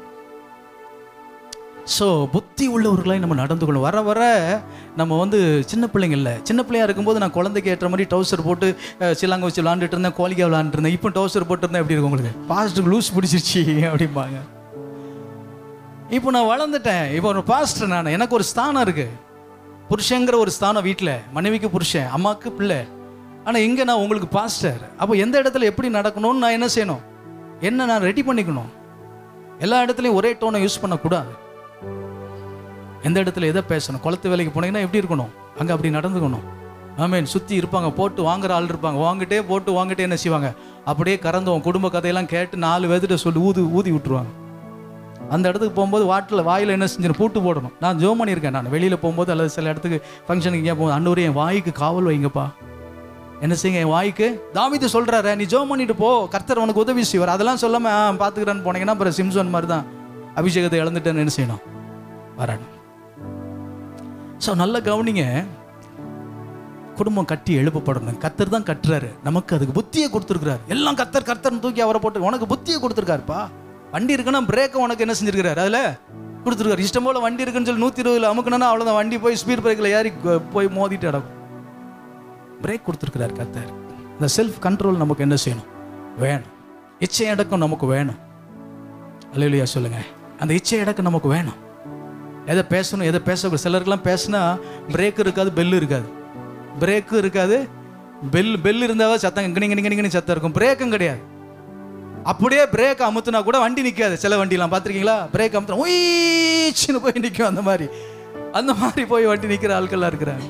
ஸோ புத்தி உள்ளவர்களாய் நம்ம நடந்து கொள்ளும் வர வர நம்ம வந்து சின்ன பிள்ளைங்க இல்லை சின்ன பிள்ளையா இருக்கும்போது நான் குழந்தைக்கு ஏற்ற மாதிரி டவுசர் போட்டு அஹ், சிலாங்க வச்சு விளாண்டுட்டு இருந்தேன் கோலிக்கா விளாண்டுட்டு இருந்தேன் இப்போ டவுசர் போட்டுருந்தேன் எப்படி இருக்கும் உங்களுக்கு பாஸ்ட்டுக்கு லூஸ் பிடிச்சிருச்சு அப்படிம்பாங்க இப்போ நான் வளர்ந்துட்டேன் இப்போ ஒரு பாஸ்டர் நான் எனக்கு ஒரு ஸ்தானம் இருக்கு புருஷங்கிற ஒரு ஸ்தானம் வீட்டில் மனைவிக்கு புருஷன் அம்மாவுக்கு பிள்ளை ஆனால் இங்கே நான் உங்களுக்கு பாஸ்டர் அப்போ எந்த இடத்துல எப்படி நடக்கணும்னு நான் என்ன செய்யணும் என்ன நான் ரெடி பண்ணிக்கணும் எல்லா இடத்துலையும் ஒரே டோனை யூஸ் பண்ணக்கூடாது எந்த இடத்துல எதை பேசணும் குளத்து வேலைக்கு போனீங்கன்னா எப்படி இருக்கணும் அங்கே அப்படி நடந்துக்கணும் ஆமீன் சுற்றி இருப்பாங்க போட்டு வாங்குற ஆள் இருப்பாங்க வாங்கிட்டே போட்டு வாங்கிட்டே என்ன செய்வாங்க அப்படியே கறந்து உன் குடும்ப கதையெல்லாம் கேட்டு நாலு பேர்த்திட்ட சொல்லி ஊதி ஊதி விட்டுருவாங்க அந்த இடத்துக்கு போகும்போது வாட்டில் வாயில் என்ன செஞ்சிடும் பூட்டு போடணும் நான் ஜோம் பண்ணியிருக்கேன் நான் வெளியில் போகும்போது அல்லது சில இடத்துக்கு ஃபங்க்ஷனுக்கு எங்கேயா போகும்போது அன்னூர் என் வாய்க்கு காவல் வைங்கப்பா என்ன செய்யுங்க என் வாய்க்கு தாவிது சொல்கிறாரு நீ ஜோம் பண்ணிட்டு போ கர்த்தர் உனக்கு உதவி செய்வார் அதெல்லாம் சொல்லாம "ஆ, பார்த்துக்கிறேன்னு போனீங்கன்னா அப்புறம் சிம்சோன் மாதிரி தான் அபிஷேகத்தை இழந்துட்டேன்னு என்ன செய்யணும் வரணும் ஸோ நல்ல கவனிங்க குடும்பம் கட்டி எழுப்பப்படணும் கத்தர் தான் கட்டுறாரு நமக்கு அதுக்கு புத்தியை கொடுத்துருக்காரு எல்லாம் கத்தர் கர்த்தர்னு தூக்கி அவரை போட்டு உனக்கு புத்தியை கொடுத்துருக்காருப்பா வண்டி இருக்குன்னா பிரேக்கை உனக்கு என்ன செஞ்சிருக்காரு அதில் கொடுத்துருக்காரு இஷ்டம் போல வண்டி இருக்குன்னு சொல்லி நூற்றி இருபதுல அமுக்கணும்னா அவ்வளோதான் வண்டி போய் ஸ்பீட் பிரேக்கில் ஏறி கு- போய் மோதிட்டு அடக்கும் பிரேக் கொடுத்துருக்கிறார் கர்த்தர் இந்த செல்ஃப் கண்ட்ரோல் நமக்கு என்ன செய்யணும் வேணும் இச்சை அடக்கம் நமக்கு வேணும் அல்லையா சொல்லுங்க அந்த இச்சை அடக்கம் நமக்கு வேணும் எதை பேசணும் எதை பேசக்கூடாது சிலருக்கெல்லாம் பேசினா பிரேக் இருக்காது பெல் இருக்காது பிரேக்கு இருக்காது பெல் பெல் இருந்தாவே சத்தம் கிணி கிணி கிணி சத்தம் இருக்கும் பிரேக்கும் கிடையாது அப்படியே பிரேக் அமுத்துனா கூட வண்டி நிற்காது சில வண்டிலாம் பார்த்துருக்கீங்களா பிரேக் அமுத்துனா ஒய்ச்சின்னு போய் நிற்கும் அந்த மாதிரி அந்த மாதிரி போய் வண்டி நிற்கிற ஆட்கள்லாம் இருக்கிறாங்க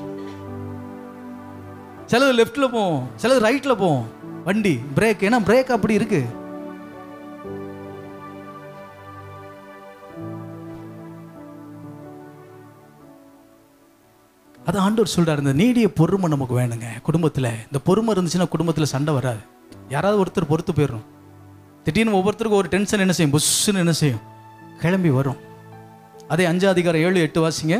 சிலது லெஃப்ட்டில் போவோம் சிலது ரைட்டில் போவோம் வண்டி பிரேக் ஏன்னா பிரேக் அப்படி இருக்கு அது ஆண்டவர் சொல்றாரு இந்த நீடிய பொறுமை நமக்கு வேணுங்க குடும்பத்தில் இந்த பொறுமை இருந்துச்சுன்னா குடும்பத்தில் சண்டை வராது யாராவது ஒருத்தர் பொறுத்து போயிடும் திடீர்னு ஒவ்வொருத்தருக்கும் ஒரு டென்ஷன் என்ன செய்யும் புஷ்ஷுன்னு என்ன செய்யும் கிளம்பி வரும் அதே அஞ்சு அதிகாரம் ஏழு எட்டு வாசிங்க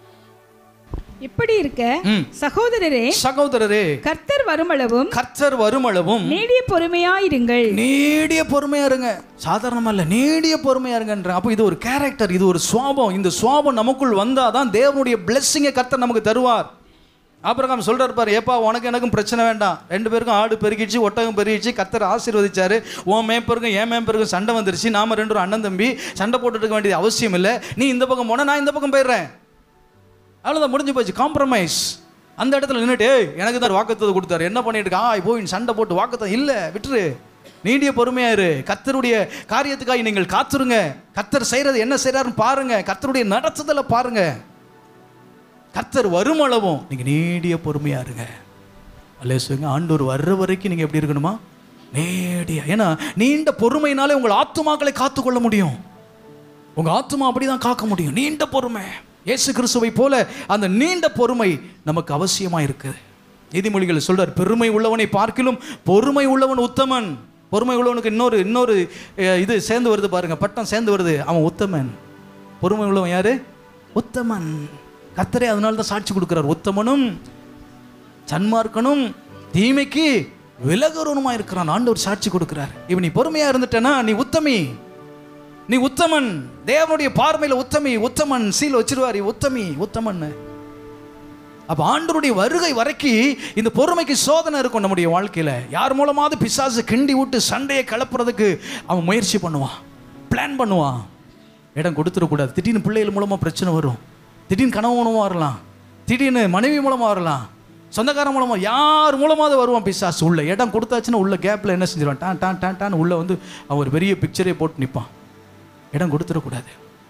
இப்படி இருக்க ம். சகோதரரே சகோதரரே கர்த்தர் வருமளவும் கர்த்தர் வருமளவும் நீடிய பொறுமையாயிருங்கள் நீடிய பொறுமையா இருங்க சாதாரணமா இல்ல நீடிய பொறுமையா இருங்கன்ற அப்போ இது ஒரு கேரக்டர் இது ஒரு சுவாபம் இந்த சுவாபம் நமக்குள் வந்தாதான் தேவனுடைய பிளெஸ்ஸிங்கை கர்த்தர் நமக்கு தருவார் ஆபிரகாம் சொல்றாரு பாரு ஏப்பா உனக்கு எனக்கும் பிரச்சனை வேண்டாம் ரெண்டு பேருக்கும் ஆடு பெருகிச்சு ஒட்டகம் பெருகிச்சு கர்த்தர் ஆசீர்வதிச்சாரு உன் மேம்பருக்கும் என் மேம்பருக்கும் சண்டை வந்துருச்சு நாம ரெண்டு பேரும் அண்ணன் தம்பி சண்டை போட்டுட்டு இருக்க வேண்டியது அவசியம் இல்லை நீ இந்த பக்கம் போனா நான் இந்த பக்கம் போயிடுறேன் அவ்வளோதான் முடிஞ்சு போச்சு காம்ப்ரமைஸ் அந்த இடத்துல நின்றுட்டு "ஏய், எனக்கு தான் வாக்குத்தது கொடுத்தாரு என்ன பண்ணிட்டு இருக்கா ஆ போய் சண்டை போட்டு வாக்குத்தம் இல்லை விட்டுரு நீடிய பொறுமையா இரு கர்த்தருடைய காரியத்துக்காக நீங்கள் காத்துருங்க கர்த்தர் செய்யறது என்ன செய்யறாருன்னு பாருங்க கர்த்தருடைய நடத்துதலை பாருங்க கர்த்தர் வருமளவும் நீங்க நீடிய பொறுமையா இருங்க அல்லே சொல்லுங்க ஆண்டவர் வர்ற வரைக்கும் நீங்க எப்படி இருக்கணுமா நேடியா ஏன்னா நீண்ட பொறுமையினாலே உங்கள் ஆத்துமாக்களை காத்துக்கொள்ள முடியும் உங்க ஆத்துமா அப்படிதான் காக்க முடியும் நீண்ட பொறுமை இயேசு கிறிஸ்துவை போல அந்த நீண்ட பொறுமை நமக்கு அவசியமா இருக்குது நீதிமொழிகள் சொல்றார் பெருமை உள்ளவனை பார்க்கிலும் பொறுமை உள்ளவன் உத்தமன் பொறுமை உள்ளவனுக்கு இன்னொரு இன்னொரு அஹ், இது சேர்ந்து வருது பாருங்க பட்டம் சேர்ந்து வருது அவன் உத்தமன் பொறுமை உள்ளவன் யாரு உத்தமன் கர்த்தரே அதனால தான் சாட்சி கொடுக்கிறார் உத்தமனும் சன்மார்க்கனும் தீமைக்கு விலகுறவனுமா இருக்கிறான் ஆண்டவர் சாட்சி கொடுக்கிறார் இவன் நீ பொறுமையா இருந்துட்டேன்னா நீ உத்தமி நீ உத்தமன் தேவனுடைய பார்வையில் உத்தமி உத்தமன் சீல் வச்சிருவாரு உத்தமி உத்தமன் அப்ப ஆண்டவருடைய வருகை வரைக்கும் இந்த பொறுமைக்கு சோதனை இருக்கும் நம்முடைய வாழ்க்கையில யார் மூலமாவது பிசாசு கிண்டி விட்டு சண்டையை கிளப்புறதுக்கு அவன் முயற்சி பண்ணுவான் பிளான் பண்ணுவான் இடம் கொடுத்துடக்கூடாது திடீர்னு பிள்ளைகள் மூலமா பிரச்சனை வரும் திடீர்னு கனவு மூலமா வரலாம் திடீர்னு மனைவி மூலமா வரலாம் சொந்தக்காரன் மூலமா யார் மூலமாவது வருவான் பிசாசு உள்ள இடம் கொடுத்தாச்சுன்னா உள்ள கேப்ல என்ன செஞ்சிருவான் டான் டான் டான் டான் உள்ள வந்து அவன் ஒரு பெரிய பிக்சரே போட்டு நிற்பான் இடம் கொடுத்துடக்கூடாது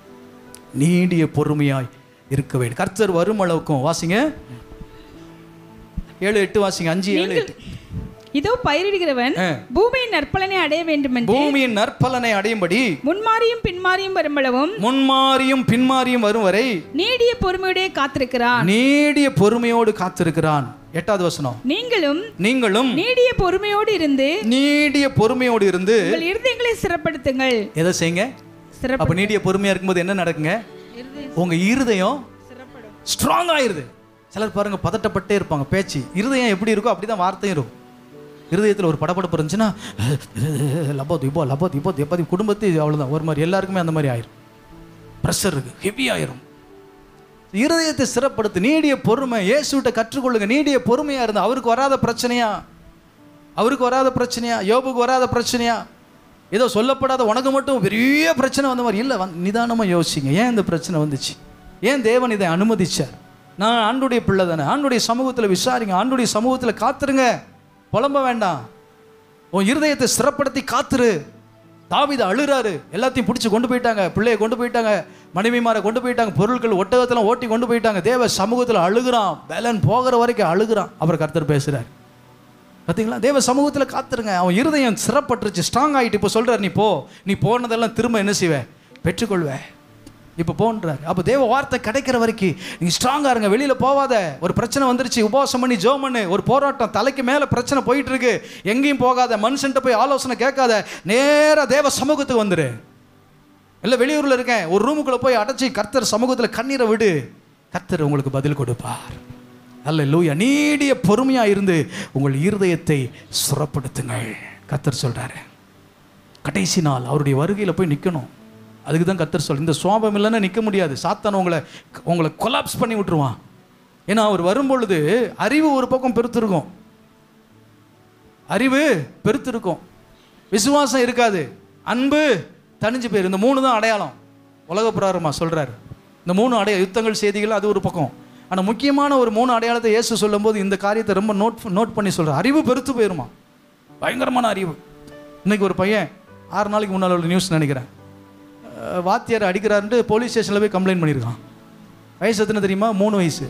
நீடிய பொறுமையாய் இருக்க வேண்டும் கர்த்தர் வரும் அளவுக்கும் வாசிங்க ஏழு எட்டு வாசிங்க அஞ்சு ஏழு எட்டு இதோ பயிரிடுகிறவன் ஆ. பூமியின் நற்பலனை அடைய வேண்டுமென்று பூமியின் நற்பலனை அடையும்படி முன்மாறியும் பின்மாறியும் வருமளவும் முன்மாறியும் பின்மாறியும் வரும் வரை நீடிய பொறுமையுடைய காத்திருக்கிறான் நீடிய பொறுமையோடு காத்திருக்கிறான் எட்டாவது வசனம் நீங்களும் நீங்களும் நீடிய பொறுமையோடு இருந்து நீடிய பொறுமையோடு இருந்து உங்கள் இருதயங்களை சிறப்படுத்துங்கள் எதை செய்யுங்க சிறப்பு அப்ப நீடிய பொறுமையா இருக்கும்போது என்ன நடக்குங்க உங்க இருதயம் ஸ்ட்ராங் ஆயிருது சிலர் பாருங்க பதட்டப்பட்டே இருப்பாங்க பேச்சு இருதயம் எப்படி இருக்கோ அப்படிதான் வார்த்தையும் இருக்கும் இருதயத்தில் ஒரு படபடப்பு இருந்துச்சுன்னா லபோ திபோ லபோ திபோ எப்போது குடும்பத்தை அவ்வளோதான் ஒரு மாதிரி எல்லாருக்குமே அந்த மாதிரி ஆயிரும் ப்ரெஷர் இருக்கு ஹெவி ஆயிரும் இருதயத்தை சிறப்படுத்து நீடிய பொறுமை இயேசுகிட்ட கற்றுக்கொள்ளுங்க நீடிய பொறுமையா இருந்தா அவருக்கு வராத பிரச்சனையா அவருக்கு வராத பிரச்சனையா யோபுக்கு வராத பிரச்சனையா ஏதோ சொல்லப்படாத உனக்கு மட்டும் பெரிய பிரச்சனை வந்த மாதிரி இல்லை வந்து நிதானமாக யோசிங்க ஏன் இந்த பிரச்சனை வந்துச்சு ஏன் தேவன் இதை அனுமதிச்சார் நான் ஆண்டுடைய பிள்ளை தானே ஆண்டுடைய சமூகத்தில் விசாரிங்க ஆண்டுடைய சமூகத்தில் காத்துருங்க புலம்ப வேண்டாம் உன் இருதயத்தை சிறப்படுத்தி காத்துரு தாவித அழுறாரு எல்லாத்தையும் பிடிச்சி கொண்டு போயிட்டாங்க பிள்ளைய கொண்டு போயிட்டாங்க மனைவிமாரை கொண்டு போயிட்டாங்க பொருட்கள் ஒட்டகத்தில் ஓட்டி கொண்டு போயிட்டாங்க தேவ சமூகத்தில் அழுகுறான் பேலன் போகிற வரைக்கும் அழுகுறான் அப்புறம் கர்த்தர் பேசுகிறார் பார்த்தீங்களா தேவ சமூகத்தில் காத்துருங்க அவன் இருதயம் சிறப்பட்டுருச்சு ஸ்ட்ராங் ஆகிட்டு இப்போ சொல்கிறார் நீ போ நீ போனதெல்லாம் திரும்ப என்ன செய்வே பெற்றுக்கொள்வே இப்போ போன்றார் அப்போ தேவ வார்த்தை கிடைக்கிற வரைக்கும் நீங்கள் ஸ்ட்ராங்காக இருங்க வெளியில் போவாத ஒரு பிரச்சனை வந்துருச்சு உபவாசம் பண்ணி ஜோம் பண்ணு ஒரு போராட்டம் தலைக்கு மேலே பிரச்சனை போயிட்டு இருக்கு எங்கேயும் போகாத மனுஷன்ட்ட போய் ஆலோசனை கேட்காத நேராக தேவ சமூகத்துக்கு வந்துரு இல்லை வெளியூரில் இருக்கேன் ஒரு ரூமுக்குள்ளே போய் அடைச்சி கர்த்தர் சமூகத்தில் கண்ணீரை விடு கர்த்தர் உங்களுக்கு பதில் கொடுப்பார் அல்ல லூயா நீடிய பொறுமையாக இருந்து உங்கள் இருதயத்தை சுரப்படுத்துங்கள் கர்த்தர் சொல்கிறாரு கடைசி நாள் அவருடைய வருகையில் போய் நிற்கணும் அதுக்கு தான் கர்த்தர் சொல் இந்த சுவாபம் இல்லைன்னா நிற்க முடியாது சாத்தான் உங்களை உங்களை கொலாப்ஸ் பண்ணி விட்டுருவான் ஏன்னா அவர் வரும்பொழுது அறிவு ஒரு பக்கம் பெருத்திருக்கும் அறிவு பெருத்திருக்கும் விசுவாசம் இருக்காது அன்பு தணிஞ்சு போயிரு இந்த மூணு தான் அடையாளம் உலக பிரகாரமா சொல்றாரு இந்த மூணு அடைய யுத்தங்கள் செய்திகள் அது ஒரு பக்கம் ஆனால் முக்கியமான ஒரு மூணு அடையாளத்தை இயேசு சொல்லும்போது இந்த காரியத்தை ரொம்ப நோட் நோட் பண்ணி சொல்றார் அறிவு பெருத்து போயிருமா பயங்கரமான அறிவு இன்னைக்கு ஒரு பையன் ஆறு நாளைக்கு முன்னால் உள்ள நியூஸ் நினைக்கிறேன் அஹ், வாத்தியார் அடிக்கிறாருன்ட்டு போலீஸ் ஸ்டேஷனில் போய் கம்ப்ளைண்ட் பண்ணியிருக்கான் வயசு எத்தனை தெரியுமா மூணு வயசு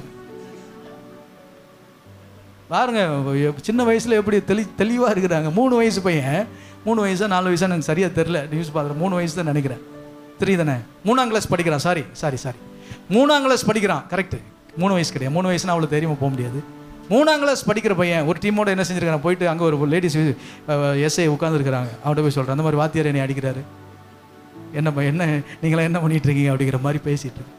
பாருங்க எப்- சின்ன வயசுல எப்படி தெளி தெளிவாக இருக்கிறாங்க மூணு வயசு பையன் மூணு வயசா நாலு வயசா எனக்கு சரியா தெரில நியூஸ் பார்க்குறேன் மூணு வயசு தான் நினைக்கிறேன் தெரியுதானே மூணாம் கிளாஸ் படிக்கிறான் சாரி சாரி சாரி மூணாம் கிளாஸ் படிக்கிறான் கரெக்ட் மூணு வயசு கிடையாது மூணு வயசுனா அவ்வளோ தெரியுமா போக முடியாது மூணாம் கிளாஸ் படிக்கிற பையன் ஒரு டீமோட என்ன செஞ்சிருக்கான் போயிட்டு அங்கே ஒரு லேடிஸ் எஸ்ஐ உட்காந்துருக்குறாங்க அவர்கிட்ட போய் சொல்கிறேன் அந்த மாதிரி வாத்தியார் என்னை அடிக்கிறாரு என்னப்பா என்ன நீங்களாம் என்ன பண்ணிட்டு இருக்கீங்க அப்படிங்கிற மாதிரி பேசிட்டு இருக்கு.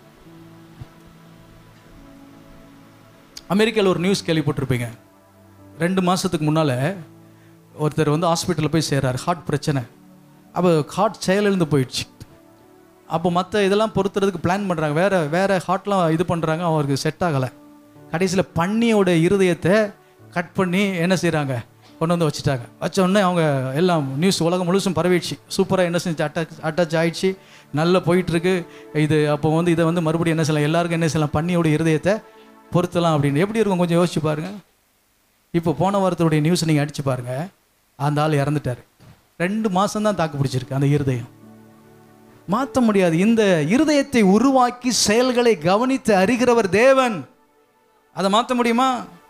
அமெரிக்காவில் ஒரு நியூஸ் கேள்விப்பட்டிருப்பீங்க ரெண்டு மாதத்துக்கு முன்னால் ஒருத்தர் வந்து ஹாஸ்பிட்டலில் போய் சேர்றாரு ஹார்ட் பிரச்சனை அப்போ ஹார்ட் செயலிழந்து போயிடுச்சு அப்போ மற்ற இதெல்லாம் பொறுத்துறதுக்கு பிளான் பண்ணுறாங்க வேறு வேறு ஹார்ட்லாம் இது பண்ணுறாங்க அவருக்கு செட் ஆகலை கடைசியில் பன்னியோட இருதயத்தை கட் பண்ணி என்ன செய்கிறாங்க கொண்டு வந்து வச்சுட்டாங்க வச்ச உடனே அவங்க எல்லாம் நியூஸ் உலகம் முழுசும் பரவிடுச்சு சூப்பராக என்ன செஞ்சு அட்டாச் அட்டாச் ஆயிடுச்சு நல்லா போயிட்டுருக்கு இது அப்போ வந்து இதை வந்து மறுபடியும் என்ன செய்யலாம் எல்லாருக்கும் என்ன செய்யலாம் பன்னியோட இருதயத்தை பொருத்தலாம் அப்படின்னு எப்படி இருக்கும் கொஞ்சம் யோசிச்சு பாருங்க இப்போ போன வாரத்துடைய நியூஸ் நீங்கள் அடிச்சு பாருங்க அந்த ஆள் இறந்துட்டார் ரெண்டு மாதம் தான் தாக்கு பிடிச்சிருக்கு அந்த இருதயம் மாற்ற முடியாது இந்த இருதயத்தை உருவாக்கி செயல்களை கவனித்து அறிகிறவர் தேவன் அதை மாற்ற முடியுமா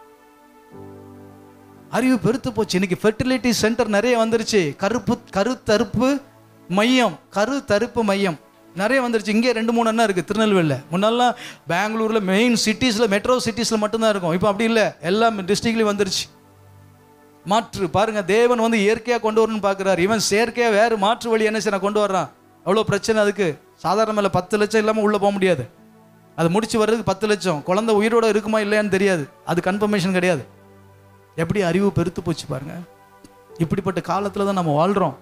அறிவு பெருத்து போச்சு இன்னைக்கு ஃபெர்டிலிட்டி சென்டர் நிறைய வந்துருச்சு கருப்பு கருத்தறுப்பு மையம் கரு தருப்பு மையம் நிறைய வந்துருச்சு இங்கே ரெண்டு மூணு என்ன இருக்குது திருநெல்வேலியில் முன்னெல்லாம் பெங்களூரில் மெயின் சிட்டிஸில் மெட்ரோ சிட்டிஸில் மட்டும்தான் இருக்கும் இப்போ அப்படி இல்லை எல்லா டிஸ்ட்ரிக்ட்லேயும் வந்துருச்சு மாற்று பாருங்க தேவன் வந்து இயற்கையாக கொண்டு வரணும்னு பார்க்குறாரு இவன் செயற்கையாக வேறு மாற்று வழி என்ன செய்ய கொண்டு வர்றான் அவ்வளோ பிரச்சனை அதுக்கு சாதாரண மேலே பத்து லட்சம் இல்லாமல் உள்ளே போக முடியாது அது முடிச்சு வர்றதுக்கு பத்து லட்சம் குழந்தை உயிரோட இருக்குமா இல்லையான்னு தெரியாது அது கன்ஃபர்மேஷன் கிடையாது எப்படி அறிவு பெருத்து போச்சு பாருங்க இப்படிப்பட்ட காலத்தில் தான் நம்ம வாழ்கிறோம்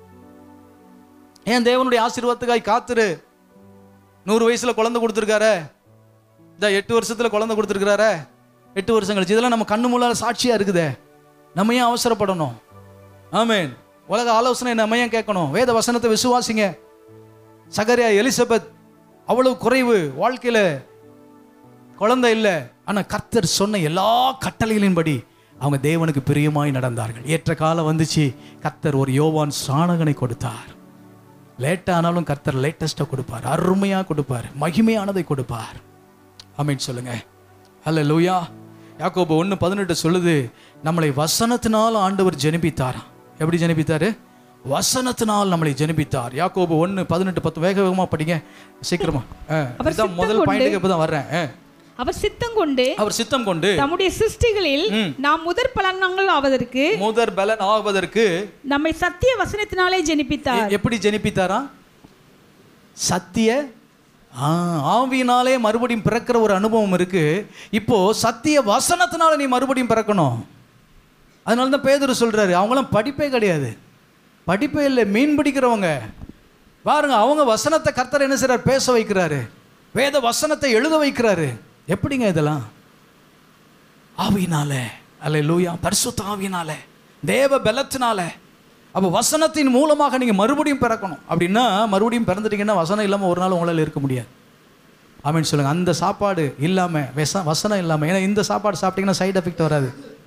ஏன் தேவனுடைய ஆசீர்வாதத்துக்காய் காத்துரு நூறு வயசுல குழந்தை கொடுத்துருக்காரு இந்த எட்டு வருஷத்துல குழந்தை கொடுத்துருக்காரு எட்டு வருஷம் கழிச்சு இதெல்லாம் நம்ம கண்ணு முள்ளால சாட்சியா இருக்குதே நம்ம ஏன் அவசரப்படணும் ஆமென் உலக ஆலோசனை நம்ம ஏன் கேட்கணும் வேத வசனத்தை விசுவாசிங்க சகரியா எலிசபெத் அவ்வளவு குறைவு வாழ்க்கையில குழந்தை இல்லை ஆனா கர்த்தர் சொன்ன எல்லா கட்டளைகளின்படி அவங்க தேவனுக்கு பிரியமாய் நடந்தார்கள் ஏற்ற காலம் வந்துச்சு கர்த்தர் ஒரு யோவான் சாணகனை கொடுத்தார் லேட்டாக ஆனாலும் கர்த்தர் லேட்டஸ்ட்டாக கொடுப்பார் அருமையாக கொடுப்பார் மகிமையானதை கொடுப்பார் ஆமென் சொல்லுங்க அல்ல லூயா யாக்கோபு ஒன்று பதினெட்டு சொல்லுது நம்மளை வசனத்தினால் ஆண்டவர் ஜெனிப்பித்தாராம் எப்படி ஜெனிப்பித்தாரு வசனத்தினால் நம்மளை ஜெனிப்பித்தார் யாக்கோபு ஒன்று பதினெட்டு பத்து வேக வேகமாக படிங்க சீக்கிரமா ஆ, அவர் இதான் முதல் சித்தம் பாயிண்ட்டுக்கு இப்போ தான் வர்றேன் ஆ. அவர் சித்தம் கொண்டு அவர் சித்தம் கொண்டு தம்முடைய சிருஷ்டிகளில் நாம் முதற் பலன்கள் ஆவதற்கு முதற் பலன் ஆவதற்கு நம்மை சத்திய வசனத்தினாலே ஜெனிப்பித்தார் எ- எப்படி ஜெனிப்பித்தாரா சத்திய ஆ, ஆவியினாலே மறுபடியும் பிறக்கிற ஒரு அனுபவம் இருக்கு இப்போ சத்திய வசனத்தினால நீ மறுபடியும் பிறக்கணும் அதனால தான் பேதுரு சொல்றாரு அவங்களாம் படிப்பே கிடையாது படிப்பே இல்லை மீன் பிடிக்கிறவங்க பாருங்க அவங்க வசனத்தை கர்த்தர் என்ன செய்றார் பேச வைக்கிறாரு வேத வசனத்தை எழுத வைக்கிறாரு எப்படிங்க இதெல்லாம் ஆவியினால அல்ல லூயா பரிசுத்த ஆவியினால தேவ பலத்தினால அப்போ வசனத்தின் மூலமாக நீங்கள் மறுபடியும் பிறக்கணும் அப்படின்னா மறுபடியும் பிறந்துட்டீங்கன்னா வசனம் இல்லாமல் ஒரு நாள் உங்களால் இருக்க முடியாது ஆமீன் சொல்லுங்க அந்த சாப்பாடு இல்லாமல் வச வசனம் இல்லாமல் ஏன்னா இந்த சாப்பாடு சாப்பிட்டீங்கன்னா சைடு எஃபெக்ட் வராது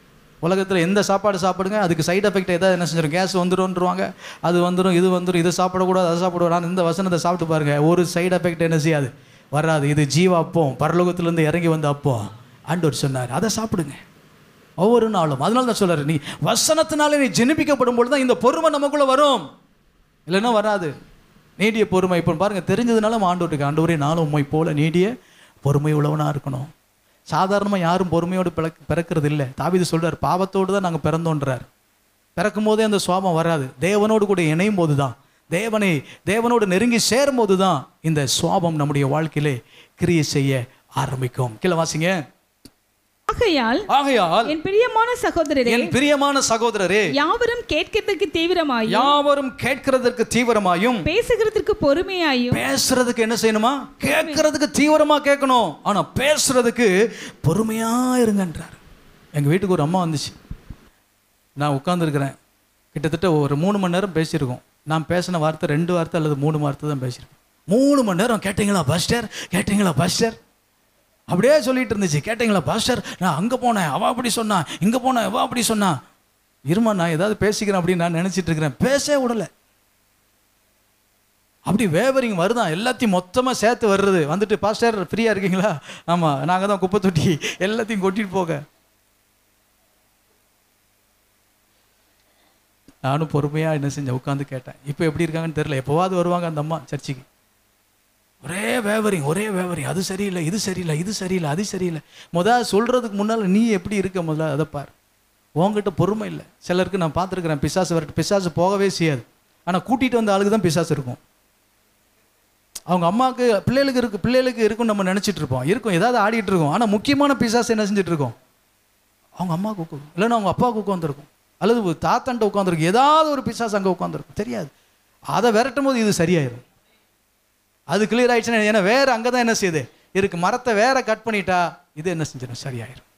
உலகத்தில் எந்த சாப்பாடு சாப்பிடுங்க அதுக்கு சைடு எஃபெக்ட் ஏதாவது என்ன செஞ்சிடும் கேஸ் வந்துரும்ன்றவாங்க அது வந்துடும் இது வந்துடும் இது சாப்பிடக்கூடாது அதை சாப்பிடக்கூடாது இந்த வசனத்தை சாப்பிட்டு பாருங்க ஒரு சைடு எஃபெக்ட் என்ன செய்யாது வராது இது ஜீவ அப்பம் பரலோகத்திலேருந்து இறங்கி வந்த அப்பம் ஆண்டவர் சொன்னார் அதை சாப்பிடுங்க ஒவ்வொரு நாளும் அதனால தான் சொல்றாரு நீ வசனத்தினாலே நீ ஜெனிப்பிக்கப்படும் பொழுது தான் இந்த பொறுமை நமக்குள்ள வரும் இல்லைன்னா வராது நீடிய பொறுமை இப்போ பாருங்க தெரிஞ்சதுனால நம்ம ஆண்டவருக்கு ஆண்டவரே நானும் உண்மை போல நீடிய பொறுமை உள்ளவனா இருக்கணும் சாதாரணமாக யாரும் பொறுமையோடு பிறக் பிறக்கிறது இல்லை தாவீது சொல்றார் பாவத்தோடு தான் நாங்கள் பிறந்தோன்றார் பிறக்கும் போதே அந்த சுவாபம் வராது தேவனோடு கூட இணையும் போது தான் தேவனை தேவனோடு நெருங்கி சேரும் போது தான் இந்த சுவாபம் நம்முடைய வாழ்க்கையிலே கிரியை செய்ய ஆரம்பிக்கும் கீழே வாசிங்க ஆகையால் ஆகையால் என் பிரியமான சகோதரரே என் பிரியமான சகோதரரே யாவரும் கேட்கிறதுக்கு தீவிரமாயும் யாவரும் கேட்கிறதற்கு தீவிரமாயும் பேசுகிறதற்கு பொறுமையாயும் பேசுறதுக்கு என்ன செய்யணுமா கேட்கறதுக்கு தீவிரமா கேட்கணும் ஆனா பேசுறதுக்கு பொறுமையா இருங்கன்றார் எங்க வீட்டுக்கு ஒரு அம்மா வந்துச்சு நான் உட்காந்துருக்கிறேன் கிட்டத்தட்ட ஒரு மூணு மணி நேரம் பேசியிருக்கோம் நான் பேசின வார்த்தை ரெண்டு வார்த்தை அல்லது மூணு வார்த்தை தான் பேசியிருக்கேன் மூணு மணி நேரம் கேட்டீங்களா பாஸ்டர் கேட்டீங்களா பாஸ்டர் அப்படியே சொல்லிட்டு இருந்துச்சு கேட்டீங்களா பாஸ்டர் நான் அங்கே போனேன் அவ அப்படி சொன்னா இங்கே போனேன் அவ அப்படி சொன்னா இருமா நான் ஏதாவது பேசிக்கிறேன் அப்படின்னு நான் நினச்சிட்டு இருக்கிறேன் பேசவே விடலை அப்படி வேவரிங் வருதான் எல்லாத்தையும் மொத்தமாக சேர்த்து வர்றது வந்துட்டு பாஸ்டர் ஃப்ரீயாக இருக்கீங்களா ஆமாம் நாங்கள் தான் குப்பை தொட்டி எல்லாத்தையும் கொட்டிட்டு போக நானும் பொறுமையாக என்ன செஞ்சேன் உட்காந்து கேட்டேன் இப்போ எப்படி இருக்காங்கன்னு தெரியல எப்போவாது வருவாங்க அந்த அம்மா சர்ச்சுக்கு ஒரே வேவரிங் ஒரே வேவரிங் அது சரியில்லை இது சரியில்லை இது சரியில்லை அது சரியில்லை முதல் சொல்கிறதுக்கு முன்னால் நீ எப்படி இருக்க முதல்ல அதை பார் உங்ககிட்ட பொறுமை இல்லை சிலருக்கு நான் பார்த்துருக்குறேன் பிசாசு வரட்டு பிசாசு போகவே செய்யாது ஆனால் கூட்டிகிட்டு வந்த ஆளுக்கு தான் பிசாசு இருக்கும் அவங்க அம்மாவுக்கு பிள்ளைகளுக்கு இருக்கு பிள்ளைகளுக்கு இருக்கும் நம்ம நினச்சிட்டு இருப்போம் இருக்கும் ஏதாவது ஆடிட்டு இருக்கோம் ஆனால் முக்கியமான பிசாசு என்ன செஞ்சுட்டு இருக்கோம் அவங்க அம்மாவுக்கு உட்காந்து இல்லைன்னா அவங்க அப்பாவுக்கு உட்காந்துருக்கும் அல்லது ஒரு தாத்தான்ட்ட உட்காந்துருக்கும் ஏதாவது ஒரு பிசாசு அங்கே உட்காந்துருக்கும் தெரியாது அதை விரட்டும் போது இது சரியாயிரும் அது கிளியர் ஆயிடுச்சுன்னா ஏன்னா வேற அங்கே தான் என்ன செய்யுது இருக்கு மரத்தை வேற கட் பண்ணிட்டா இது என்ன செஞ்சிடும் சரியாயிரும்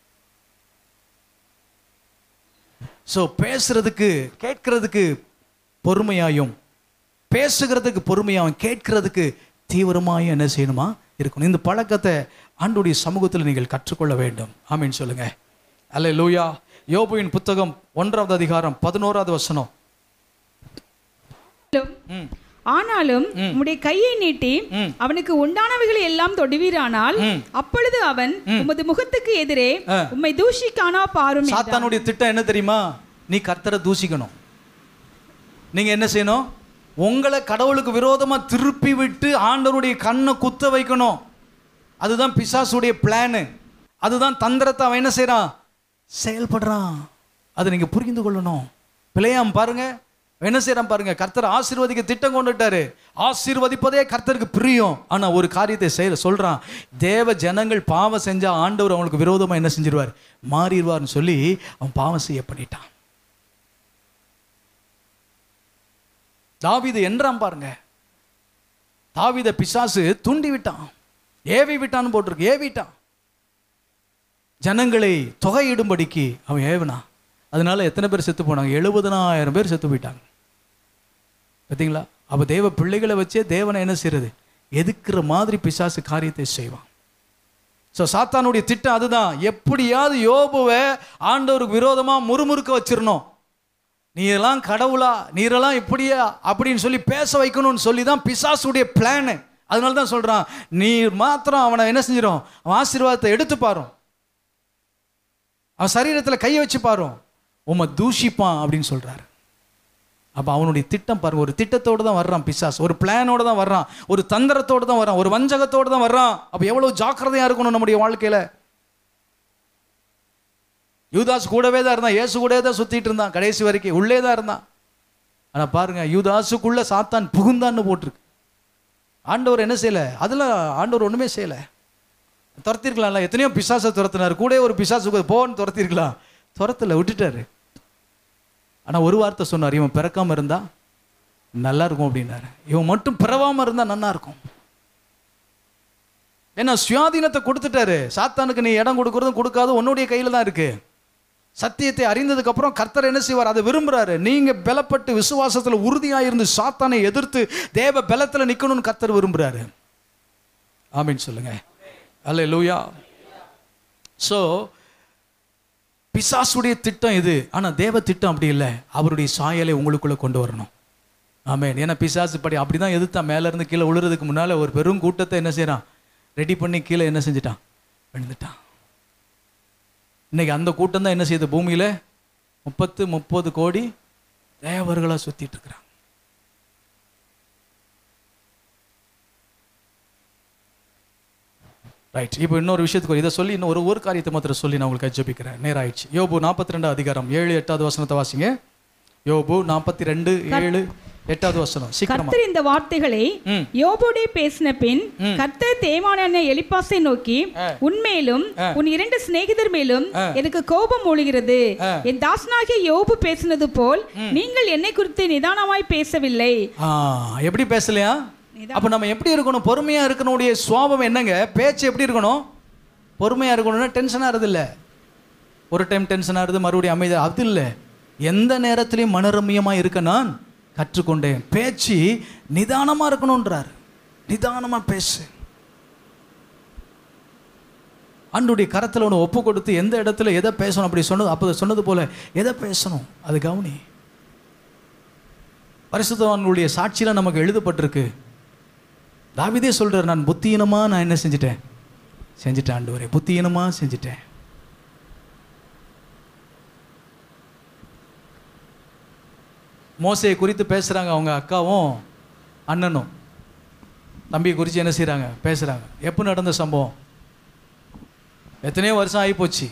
ஸோ பேசுறதுக்கு கேட்கறதுக்கு பொறுமையாயும் பேசுகிறதுக்கு பொறுமையாகவும் கேட்கறதுக்கு தீவிரமாயும் என்ன செய்யணுமா இருக்கணும் இந்த பழக்கத்தை ஆண்டுடைய சமூகத்தில் நீங்கள் கற்றுக்கொள்ள வேண்டும் ஆமீன் சொல்லுங்க அல்ல லூயா யோபுவின் புத்தகம் ஒன்றாவது அதிகாரம் பதினோராவது வசனம் ம் ஆனாலும் உம்முடைய கையை நீட்டி ம். அவனுக்கு உண்டானவைகளை எல்லாம் தொடுவீரானால் ம். அப்பொழுது அவன் உமது முகத்துக்கு எதிரே உம்மை தூஷிக்கானா பாரும் என்றான். சாத்தானுடைய திட்டம் என்ன தெரியுமா நீ கர்த்தரை தூசிக்கணும் நீங்க என்ன செய்யணும் உங்களை கடவுளுக்கு விரோதமா திருப்பி விட்டு ஆண்டவருடைய கண்ணை குத்த வைக்கணும் அதுதான் பிசாசுடைய பிளானு அதுதான் தந்திரத்தை அவன் என்ன செய்றான் செயல்படுறான் அதை நீங்க புரிந்து கொள்ளணும் பிள்ளையாம் பாருங்க அவன் என்ன செய்றான் பாருங்க கர்த்தர் ஆசீர்வதிக்க திட்டம் கொண்டுட்டாரு ஆசீர்வதிப்பதே கர்த்தருக்கு பிரியம் ஆனா ஒரு காரியத்தை செய்ய சொல்றான் தேவ ஜனங்கள் பாவம் செஞ்சா ஆண்டவர் அவங்களுக்கு விரோதமா என்ன செஞ்சிருவார் மாறிடுவார்னு சொல்லி அவன் பாவம் செய்ய பண்ணிட்டான் தாவீது என்றான் பாருங்க தாவீத பிசாசு தூண்டி விட்டான் ஏவி விட்டான்னு போட்டிருக்கு ஏவிட்டான் ஜனங்களை தொகையிடும்படிக்கு அவன் ஏவினான் அதனால எத்தனை பேர் செத்து போனாங்க எழுபதனாயிரம் பேர் செத்து போயிட்டாங்க பார்த்தீங்களா அப்போ தேவ பிள்ளைகளை வச்சே தேவனை என்ன செய்யறது எதுக்குற மாதிரி பிசாசு காரியத்தை செய்வான் ஸோ சாத்தானுடைய திட்டம் அதுதான் எப்படியாவது யோபுவை ஆண்டவருக்கு விரோதமாக முறுமுறுக்க வச்சிடணும் நீ எல்லாம் கடவுளா நீரெல்லாம் இப்படியா அப்படின்னு சொல்லி பேச வைக்கணும்னு சொல்லி தான் பிசாசுடைய பிளானு அதனால தான் சொல்கிறான் நீ மாத்திரம் அவனை என்ன செஞ்சிடும் அவன் ஆசீர்வாதத்தை எடுத்து பாரும் அவன் சரீரத்தில் கையை வச்சு பாரும் உம்மை தூஷிப்பான் அப்படின்னு சொல்கிறாரு அப்போ அவனுடைய திட்டம் பாருங்க ஒரு திட்டத்தோடு தான் வர்றான் பிசாஸ் ஒரு பிளானோடு தான் வர்றான் ஒரு தந்திரத்தோடு தான் வர்றான் ஒரு வஞ்சகத்தோடு தான் வர்றான் அப்போ எவ்வளோ ஜாக்கிரதையாக இருக்கணும் நம்முடைய வாழ்க்கையில் யூதாஸ் கூடவே தான் இருந்தான் இயேசு கூடவே தான் சுற்றிட்டு இருந்தான் கடைசி வரைக்கும் உள்ளே தான் இருந்தான் ஆனால் பாருங்க யூதாஸுக்குள்ள சாத்தான் புகுந்தான்னு போட்டிருக்கு ஆண்டவர் என்ன செய்யலை அதில் ஆண்டவர் ஒன்றுமே செய்யலை துரத்திருக்கலாம்ல எத்தனையோ பிசாசை துரத்தினார் கூட ஒரு பிசாசு போன்னு துரத்திருக்கலாம் துரத்தல விட்டுட்டாரு ஆனால் ஒரு வார்த்தை சொன்னார் இவன் பிறக்காம இருந்தா நல்லா இருக்கும் அப்படின்னாரு இவன் மட்டும் பிறவாம இருந்தா நல்லா இருக்கும் ஏன்னா சுயாதீனத்தை கொடுத்துட்டாரு சாத்தானுக்கு நீ இடம் கொடுக்கறதும் கொடுக்காது உன்னுடைய கையில தான் இருக்கு சத்தியத்தை அறிந்ததுக்கு அப்புறம் கர்த்தர் என்ன செய்வார் அதை விரும்புறாரு நீங்க பலப்பட்டு விசுவாசத்துல உறுதியா இருந்து சாத்தானை எதிர்த்து தேவ பலத்துல நிக்கணும்னு கர்த்தர் விரும்புறாரு ஆமீன் சொல்லுங்க அல்ல லூயா ஸோ பிசாசுடைய திட்டம் இது ஆனா தேவ திட்டம் அப்படி இல்லை அவருடைய சாயலை உங்களுக்குள்ள கொண்டு வரணும் ஆமென் ஏன்னா பிசாசு படி அப்படிதான் எதிர்த்தான் மேல இருந்து கீழே விழுறதுக்கு முன்னால ஒரு பெரும் கூட்டத்தை என்ன செய்றான் ரெடி பண்ணி கீழே என்ன செஞ்சிட்டான் விழுந்துட்டான் இன்னைக்கு அந்த கூட்டம் தான் என்ன செய்யுது பூமியில முப்பத்து முப்பது கோடி தேவர்களா சுத்திட்டு இருக்கிறாங்க ரைட் இப்போ இன்னொரு விஷயத்துக்கு இதை சொல்லி இன்னும் ஒரு ஒரு காரியத்தை மாத்திரம் சொல்லி நான் உங்களுக்கு ஜெபிக்கிறேன் நேராயிடுச்சு யோபு நாற்பத்தி ரெண்டு அதிகாரம் ஏழு எட்டாவது வசனத்தை வாசிங்க யோபு நாற்பத்தி ரெண்டு ஏழு எட்டாவது வசனம் சீக்கிரமா கர்த்தர் இந்த வார்த்தைகளை ம். யோபோடே பேசின பின் கர்த்தர் தேவான எலிப்பாசை நோக்கி உன்மேலும் உன் இரண்டு சிநேகிதர் மேலும் எனக்கு கோபம் ஒழுகிறது என் தாசனாகிய யோபு பேசினது போல் நீங்கள் என்னை குறித்து நிதானமாய் பேசவில்லை ஆ எப்படி பேசலையா அப்போ நம்ம எப்படி இருக்கணும் பொறுமையா இருக்கணுடைய சுவாபம் என்னங்க பேச்சு எப்படி இருக்கணும் பொறுமையா இருக்கணும்னா டென்ஷனாக ஆறுது இல்லை ஒரு டைம் டென்ஷன் ஆறுது மறுபடியும் அமைதி அது இல்லை எந்த நேரத்திலையும் மனரம்யமாக இருக்க நான் கற்றுக்கொண்டேன் பேச்சு நிதானமாக இருக்கணுன்றார் நிதானமாக பேசு ஆண்டுடைய கரத்தில் ஒன்று ஒப்பு கொடுத்து எந்த இடத்துல எதை பேசணும் அப்படி சொன்னது அப்போ சொன்னது போல எதை பேசணும் அது கவனி பரிசுத்தவான்களுடைய சாட்சியில் நமக்கு எழுதப்பட்டிருக்கு தாவிதே சொல்றார் நான் புத்தியீனமா நான் என்ன செஞ்சிட்டேன் செஞ்சுட்டேன் ஆண்டவரே புத்தியீனமா செஞ்சுட்டேன் மோசையை குறித்து பேசுறாங்க அவங்க அக்காவும் அண்ணனும் தம்பியை குறித்து என்ன செய்றாங்க பேசுறாங்க எப்போ நடந்த சம்பவம் எத்தனையோ வருஷம் ஆகிப்போச்சு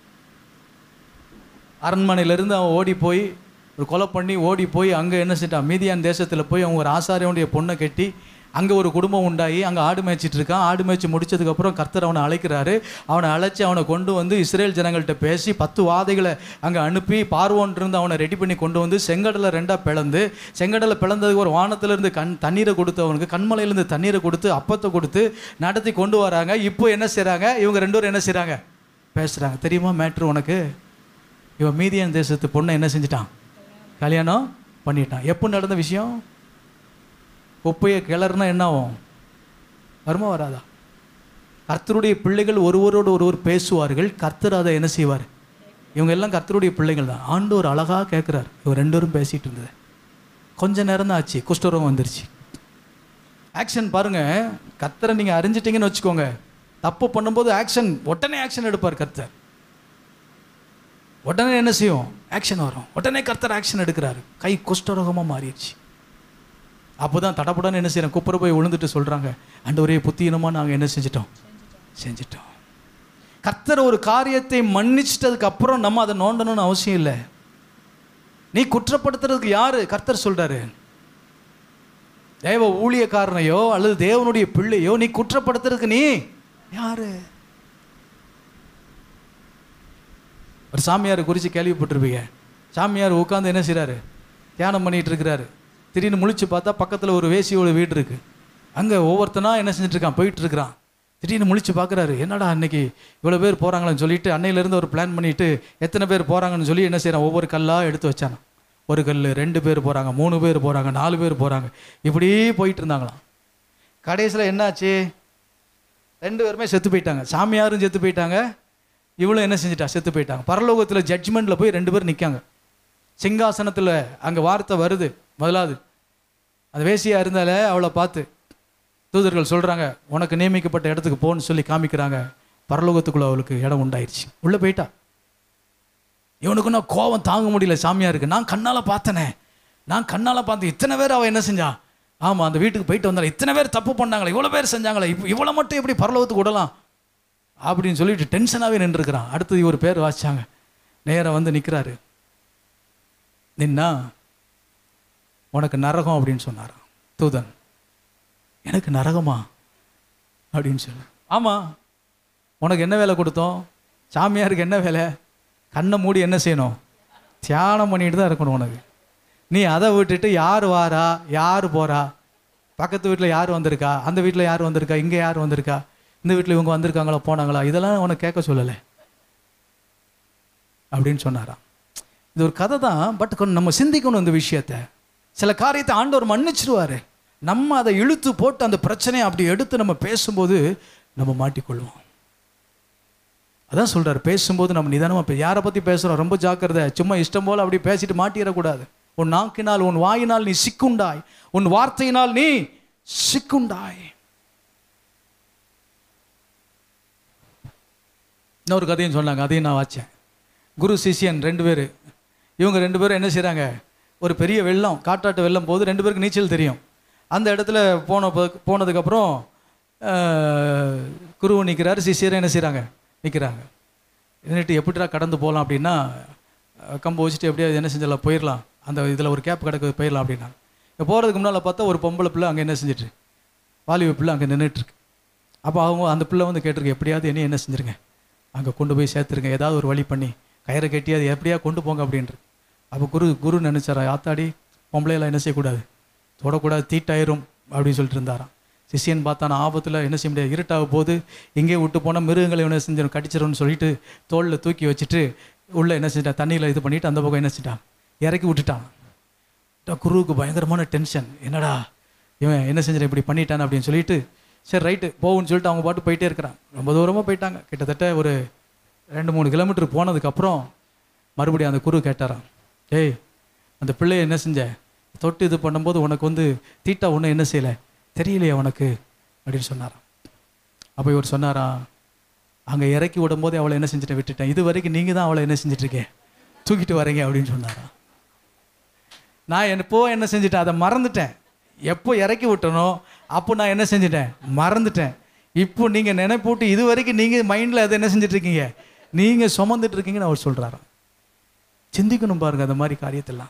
அரண்மனையிலேருந்து அவன் ஓடி போய் ஒரு கொலை பண்ணி ஓடி போய் அங்கே என்ன செஞ்சான் மீதியான் தேசத்தில் போய் அவங்க ஒரு ஆசாரியனுடைய பொண்ணை கட்டி அங்கே ஒரு குடும்பம் உண்டாகி அங்கே ஆடு மேய்ச்சிட்டு இருக்கான் ஆடு மேய்ச்சி முடிச்சதுக்கப்புறம் கர்த்தர் அவனை அழைக்கிறாரு அவனை அழைச்சி அவனை கொண்டு வந்து இஸ்ரேல் ஜனங்கள்கிட்ட பேசி பத்து வாதைகளை அங்கே அனுப்பி பார்வோன்றிருந்து அவனை ரெடி பண்ணி கொண்டு வந்து செங்கடலை ரெண்டாக பிளந்து செங்கடலை பிளந்ததுக்கு ஒரு வானத்திலிருந்து கண் தண்ணீரை கொடுத்து அவனுக்கு கண்மலையிலேருந்து தண்ணீரை கொடுத்து அப்பத்தை கொடுத்து நடத்தி கொண்டு வராங்க இப்போ என்ன செய்கிறாங்க இவங்க ரெண்டு பேரும் என்ன செய்கிறாங்க பேசுகிறாங்க தெரியுமா மேட்ரு உனக்கு இவன் மீதியான் தேசத்து பொண்ணை என்ன செஞ்சிட்டான் கல்யாணம் பண்ணிட்டான் எப்போ நடந்த விஷயம் குப்பையை கிளறுனா என்ன ஆகும் வருமா வராதா கர்த்தருடைய பிள்ளைகள் ஒருவரோடு ஒருவர் பேசுவார்கள் கர்த்தர் அதை என்ன செய்வார் இவங்க எல்லாம் கர்த்தருடைய பிள்ளைகள் தான் ஆண்டு ஒரு அழகாக கேட்குறாரு இவங்க ரெண்டு பேரும் பேசிகிட்டு இருந்தது கொஞ்ச நேரம் தான் ஆச்சு குஷ்டரோகம் வந்துருச்சு ஆக்ஷன் பாருங்க கர்த்தரை நீங்கள் அறிஞ்சிட்டீங்கன்னு வச்சுக்கோங்க தப்பு பண்ணும்போது ஆக்ஷன் உடனே ஆக்ஷன் எடுப்பார் கர்த்தர் உடனே என்ன செய்யும் ஆக்ஷன் வரும் உடனே கர்த்தர் ஆக்ஷன் எடுக்கிறாரு கை குஷ்டரோகமாக மாறிடுச்சு அப்போ தான் தடப்படான்னு என்ன செய்கிறோம் குப்புற போய் விழுந்துட்டு சொல்கிறாங்க அண்ட் ஒரே புத்தீனமாக நாங்கள் என்ன செஞ்சிட்டோம் செஞ்சிட்டோம் கர்த்தர் ஒரு காரியத்தை மன்னிச்சிட்டதுக்கு அப்புறம் நம்ம அதை நோண்டணும்னு அவசியம் இல்லை நீ குற்றப்படுத்துறதுக்கு யாரு கர்த்தர் சொல்றாரு தேவ ஊழியக்காரனையோ அல்லது தேவனுடைய பிள்ளையோ நீ குற்றப்படுத்துறதுக்கு நீ யாரு ஒரு சாமியார் குறித்து கேள்விப்பட்டிருப்பீங்க சாமியார் உட்காந்து என்ன செய்றாரு தியானம் பண்ணிட்டு இருக்கிறாரு திடீர்னு முழிச்சு பார்த்தா பக்கத்தில் ஒரு வேசியோட வீடு இருக்கு அங்கே ஒவ்வொருத்தனா என்ன செஞ்சுட்டு இருக்கான் போயிட்டு இருக்கிறான் திடீர்னு முழிச்சு பார்க்குறாரு என்னடா அன்னைக்கு இவ்வளோ பேர் போகிறாங்களேன்னு சொல்லிட்டு அன்னையிலேருந்து ஒரு பிளான் பண்ணிட்டு எத்தனை பேர் போகிறாங்கன்னு சொல்லி என்ன செய்றான் ஒவ்வொரு கல்லாக எடுத்து வச்சானா ஒரு கல் ரெண்டு பேர் போகிறாங்க மூணு பேர் போகிறாங்க நாலு பேர் போகிறாங்க இப்படி போயிட்டு இருந்தாங்களாம் கடைசியில் என்னாச்சு ரெண்டு பேருமே செத்து போயிட்டாங்க சாமியாரும் செத்து போயிட்டாங்க இவளும் என்ன செஞ்சிட்டா செத்து போயிட்டாங்க பரலோகத்தில் ஜட்ஜ்மெண்ட்டில் போய் ரெண்டு பேர் நிற்காங்க சிங்காசனத்தில் அங்கே வார்த்தை வருது முதலாவது அந்த வேசியாக இருந்தாலே அவளை பார்த்து தூதர்கள் சொல்கிறாங்க உனக்கு நியமிக்கப்பட்ட இடத்துக்கு போன்னு சொல்லி காமிக்கிறாங்க பரலோகத்துக்குள்ள அவளுக்கு இடம் உண்டாயிருச்சு உள்ளே போயிட்டா இவனுக்கு நான் கோவம் தாங்க முடியல சாமியாருக்கு நான் கண்ணால் பார்த்தனே நான் கண்ணால் பார்த்து இத்தனை பேர் அவள் என்ன செஞ்சா ஆமாம் அந்த வீட்டுக்கு போயிட்டு வந்தாலும் இத்தனை பேர் தப்பு பண்ணாங்களே இவ்வளோ பேர் செஞ்சாங்களே இப்போ இவ்வளோ மட்டும் எப்படி பரலோகத்துக்கு விடலாம் அப்படின்னு சொல்லிட்டு டென்ஷனாகவே நின்றுருக்கிறான் அடுத்தது இவர் பேர் வாசிச்சாங்க நேராக வந்து நிற்கிறாரு நின்னா உனக்கு நரகம் அப்படின்னு சொன்னாராம் தூதன் எனக்கு நரகமா அப்படின்னு சொல்லு ஆமாம் உனக்கு என்ன வேலை கொடுத்தோம் சாமியாருக்கு என்ன வேலை கண்ணை மூடி என்ன செய்யணும் தியானம் பண்ணிட்டு தான் இருக்கணும் உனக்கு நீ அதை விட்டுட்டு யார் வாரா யார் போறா பக்கத்து வீட்டில் யார் வந்திருக்கா அந்த வீட்டில் யார் வந்திருக்கா இங்கே யார் வந்திருக்கா இந்த வீட்டில் இவங்க வந்திருக்காங்களா போனாங்களா இதெல்லாம் உனக்கு கேட்க சொல்லலை அப்படின்னு சொன்னாராம் இது ஒரு கதை தான் பட் கொஞ்சம் நம்ம சிந்திக்கணும் இந்த விஷயத்த சில காரியத்தை ஆண்டவர் மன்னிச்சிருவாரு நம்ம அதை இழுத்து போட்டு அந்த பிரச்சனையை அப்படி எடுத்து நம்ம பேசும்போது நம்ம மாட்டிக்கொள்வோம் அதான் சொல்றாரு பேசும்போது நம்ம நிதானமாக பே யாரை பற்றி பேசுகிறோம் ரொம்ப ஜாக்கிரதை சும்மா இஷ்டம் போல் அப்படி பேசிட்டு மாட்டிடக்கூடாது உன் நாக்கினால் உன் வாயினால் நீ சிக்குண்டாய் உன் வார்த்தையினால் நீ சிக்குண்டாய் இன்னொரு கதையும் சொன்னாங்க அதையும் நான் வாச்சேன் குரு சிஷ்யன் ரெண்டு பேர் இவங்க ரெண்டு பேரும் என்ன செய்கிறாங்க ஒரு பெரிய வெள்ளம் காட்டாட்டு வெள்ளம் போது ரெண்டு பேருக்கு நீச்சல் தெரியும் அந்த இடத்துல போன ப- போனதுக்கப்புறம் ஆஹ், குரு நிற்கிறாரு சிஷ்யர் என்ன செய்கிறாங்க நிற்கிறாங்க நின்றுட்டு எப்படிடா கடந்து போகலாம் அப்படின்னா அஹ், கம்பு வச்சுட்டு எப்படியா என்ன செஞ்சிடலாம் போயிடலாம் அந்த இதில் ஒரு கேப் கிடக்கு போயிடலாம் அப்படின்னா இப்போ போகிறதுக்கு முன்னால் பார்த்தா ஒரு பொம்பளை பிள்ளை அங்கே என்ன செஞ்சிட்டு வாலிப பிள்ளை அங்கே நின்றுட்டுருக்கு அப்போ அவங்க அந்த பிள்ளை வந்து கேட்டிருக்கு எப்படியாவது என்ன என்ன செஞ்சுருங்க அங்கே கொண்டு போய் சேர்த்துருங்க ஏதாவது ஒரு வழி பண்ணி கயிறை கட்டி அது எப்படியா கொண்டு போங்க அப்படின்ட்டு அப்போ குரு குரு நினச்சாரா ஆத்தாடி பொம்பளையெல்லாம் என்ன செய்யக்கூடாது தொடக்கூடாது தீட்டாயிரும் அப்படின்னு சொல்லிட்டு இருந்தாராம் சிஷியன் பார்த்தான ஆபத்தில் என்ன செய்ய முடியாது இருட்டாக போது இங்கே விட்டு போனால் மிருகங்களை என்ன செஞ்சிடும் கடிச்சிரும்னு சொல்லிட்டு தோளில் தூக்கி வச்சுட்டு உள்ளே என்ன செஞ்சிட்டான் தண்ணியில் இது பண்ணிட்டு அந்த பக்கம் என்ன செஞ்சிட்டான் இறக்கி விட்டுட்டான் டா, குருவுக்கு பயங்கரமான டென்ஷன் என்னடா இவன் என்ன செஞ்சிட இப்படி பண்ணிட்டான் அப்படின்னு சொல்லிட்டு சரி ரைட்டு போகும்னு சொல்லிட்டு அவங்க பாட்டு போயிட்டே இருக்கிறான் ரொம்ப தூரமாக போயிட்டாங்க கிட்டத்தட்ட ஒரு ரெண்டு மூணு கிலோமீட்டர் போனதுக்கப்புறம் மறுபடியும் அந்த குரு கேட்டாராம் டேய் அந்த பிள்ளைய என்ன செஞ்ச தொட்டு இது பண்ணும்போது உனக்கு வந்து தீட்டா ஒன்றும் என்ன செய்யலை தெரியலையே உனக்கு அப்படின்னு சொன்னாராம் அப்போ இவர் சொன்னாராம் அங்கே இறக்கி விடும்போதே அவளை என்ன செஞ்சுட்டு விட்டுட்டேன் இது வரைக்கும் நீங்கள் தான் அவளை என்ன செஞ்சுட்டு இருக்கே தூக்கிட்டு வரீங்க அப்படின்னு சொன்னாராம் நான் எப்போ என்ன செஞ்சிட்டேன் அதை மறந்துட்டேன் எப்போ இறக்கி விட்டனோ அப்போ நான் என்ன செஞ்சிட்டேன் மறந்துட்டேன் இப்போ நீங்கள் நினைப்பூட்டு இது வரைக்கும் நீங்கள் மைண்டில் அதை என்ன செஞ்சுட்டு இருக்கீங்க நீங்கள் சுமந்துட்டு இருக்கீங்கன்னு அவர் சொல்கிறாராம் சிந்திக்கணும் பாருங்க அந்த மாதிரி காரியத்தெல்லாம்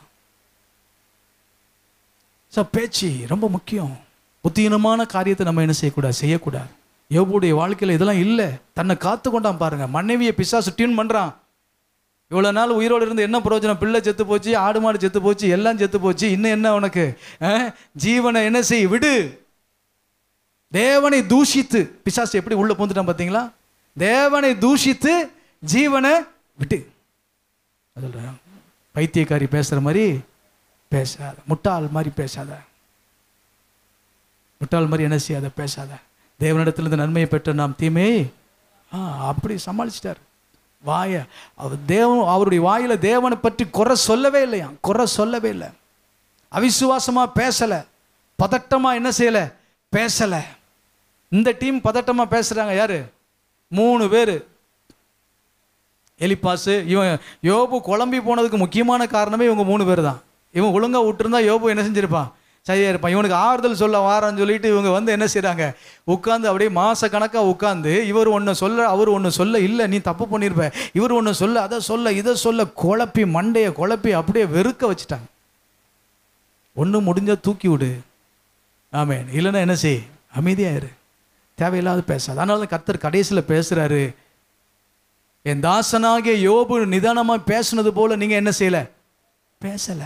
ஸோ பேச்சு ரொம்ப முக்கியம் புத்தியீனமான காரியத்தை நம்ம என்ன செய்யக்கூடாது செய்யக்கூடாது யோபுடைய வாழ்க்கையில் இதெல்லாம் இல்லை தன்னை காத்து கொண்டான் பாருங்க மனைவியை பிசாசு டியூன் பண்ணுறான் இவ்வளோ நாள் உயிரோடு இருந்து என்ன பிரயோஜனம் பிள்ளை செத்து போச்சு ஆடு மாடு செத்து போச்சு எல்லாம் செத்து போச்சு இன்னும் என்ன உனக்கு அஹ்? ஜீவனை என்ன செய் விடு தேவனை தூஷித்து பிசாசு எப்படி உள்ள பூந்துட்டான் பார்த்தீங்களா தேவனை தூஷித்து ஜீவனை விட்டு சொல்கிறேன் பைத்தியக்காரி பேசுகிற மாதிரி பேசாத முட்டாள் மாதிரி பேசாத முட்டாள் மாதிரி என்ன செய்யாத பேசாத தேவனிடத்திலிருந்து நன்மையை பெற்ற நாம் தீமையை ஆ அப்படி சமாளிச்சிட்டார் வாய அவர் தேவன் அவருடைய வாயில தேவனை பற்றி குறை சொல்லவே இல்லையா குறை சொல்லவே இல்லை அவிசுவாசமா பேசலை பதட்டமா என்ன செய்யலை பேசலை இந்த டீம் பதட்டமா பேசுறாங்க யாரு மூணு பேர் எலிப்பாசு இவன் யோபு குழம்பி போனதுக்கு முக்கியமான காரணமே இவங்க மூணு பேர் தான் இவன் ஒழுங்கா விட்டுருந்தா யோபு என்ன செஞ்சிருப்பான் சரியா இருப்பான் இவனுக்கு ஆறுதல் சொல்ல வாரான்னு சொல்லிட்டு இவங்க வந்து என்ன செய்றாங்க உட்காந்து அப்படியே மாச கணக்கா உட்காந்து இவர் ஒன்று சொல்ல அவர் ஒன்று சொல்ல இல்லை நீ தப்பு பண்ணியிருப்ப இவர் ஒன்று சொல்ல அதை சொல்ல இதை சொல்ல குழப்பி மண்டையை குழப்பி அப்படியே வெறுக்க வச்சுட்டாங்க ஒன்று முடிஞ்சா தூக்கி விடு ஆமென் இல்லைன்னா என்ன செய் அமைதியா இரு தேவையில்லாத பேசாது அதனால தான் கர்த்தர் கடைசியில் பேசுறாரு என் தாசனாகிய யோபு நிதானமா பேசுனது போல நீங்க என்ன செய்யல பேசல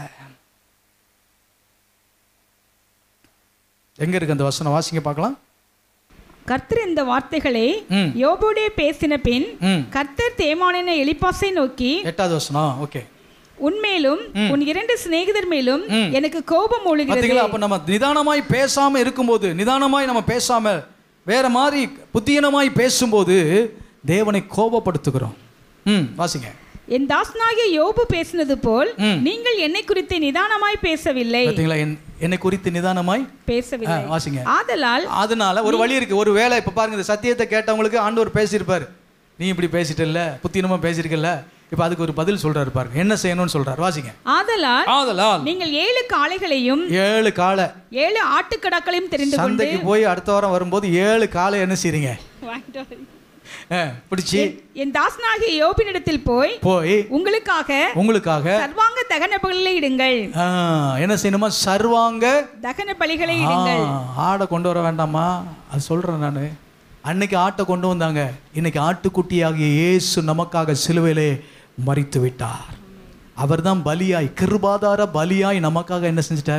எங்க இருக்கு அந்த வசனம் வாசிங்க பார்க்கலாம் கர்த்தர் இந்த வார்த்தைகளை ம். யோபோடே பேசின பின் ம் கர்த்தர் தேமானின எலிப்பாசை நோக்கி எட்டாவது வசனம் ஓகே உன்மேலும் உன் இரண்டு சிநேகிதர் மேலும் எனக்கு கோபம் ஒழுகிறது பார்த்தீங்களா அப்ப நம்ம நிதானமாய் பேசாம இருக்கும்போது நிதானமாய் நம்ம பேசாம வேற மாதிரி புத்தியனமாய் பேசும்போது தேவனை கோபப்படுத்துகிறோம் ம் வாசிங்க என் தாசனாகிய யோபு பேசினது போல் ம். நீங்கள் என்னை குறித்து நிதானமாய் பேசவில்லை பார்த்தீங்களா என்- என்னை குறித்து நிதானமாய் ஆ, பேசவில்லை வாசிங்க ஆதலால் அதனால ஒரு வழி இருக்கு ஒரு வேலை இப்ப பாருங்க இந்த சத்தியத்தை கேட்டவங்களுக்கு ஆண்டவர் பேசியிருப்பாரு நீ இப்படி பேசிட்டல்ல புத்தினமா பேசியிருக்கல இப்ப அதுக்கு ஒரு பதில் சொல்றாரு பாருங்க என்ன செய்யணும்னு சொல்றாரு வாசிங்க ஆதலால் ஆதலால் நீங்கள் ஏழு காளைகளையும் ஏழு காலை ஏழு ஆட்டுக்கடாக்களையும் தெரிந்து கொண்டு சந்தைக்கு போய் அடுத்த வாரம் வரும்போது ஏழு காலை என்ன செய்றீங்க வாங்கிட்டு வாருங்க. ஆ, பிடிச்சி என் தாசனாகிய யோபினிடத்தில் போய் போய் உங்களுக்காக உங்களுக்காக சர்வாங்க தகன பலிகளை இடுங்கள் ஆ, என்ன செய்யணுமா சர்வாங்க தகன பலிகளை ஆ, இடுங்கள் ஆடை கொண்டு வர வேண்டாமா அது சொல்றேன் நான் அன்னைக்கு ஆட்டை கொண்டு வந்தாங்க இன்னைக்கு ஆட்டுக்குட்டியாகிய இயேசு நமக்காக சிலுவையிலே மறித்து விட்டார் அவர்தான் பலியாய் கிருபாதார பலியாய் நமக்காக என்ன செஞ்சிட்டாரு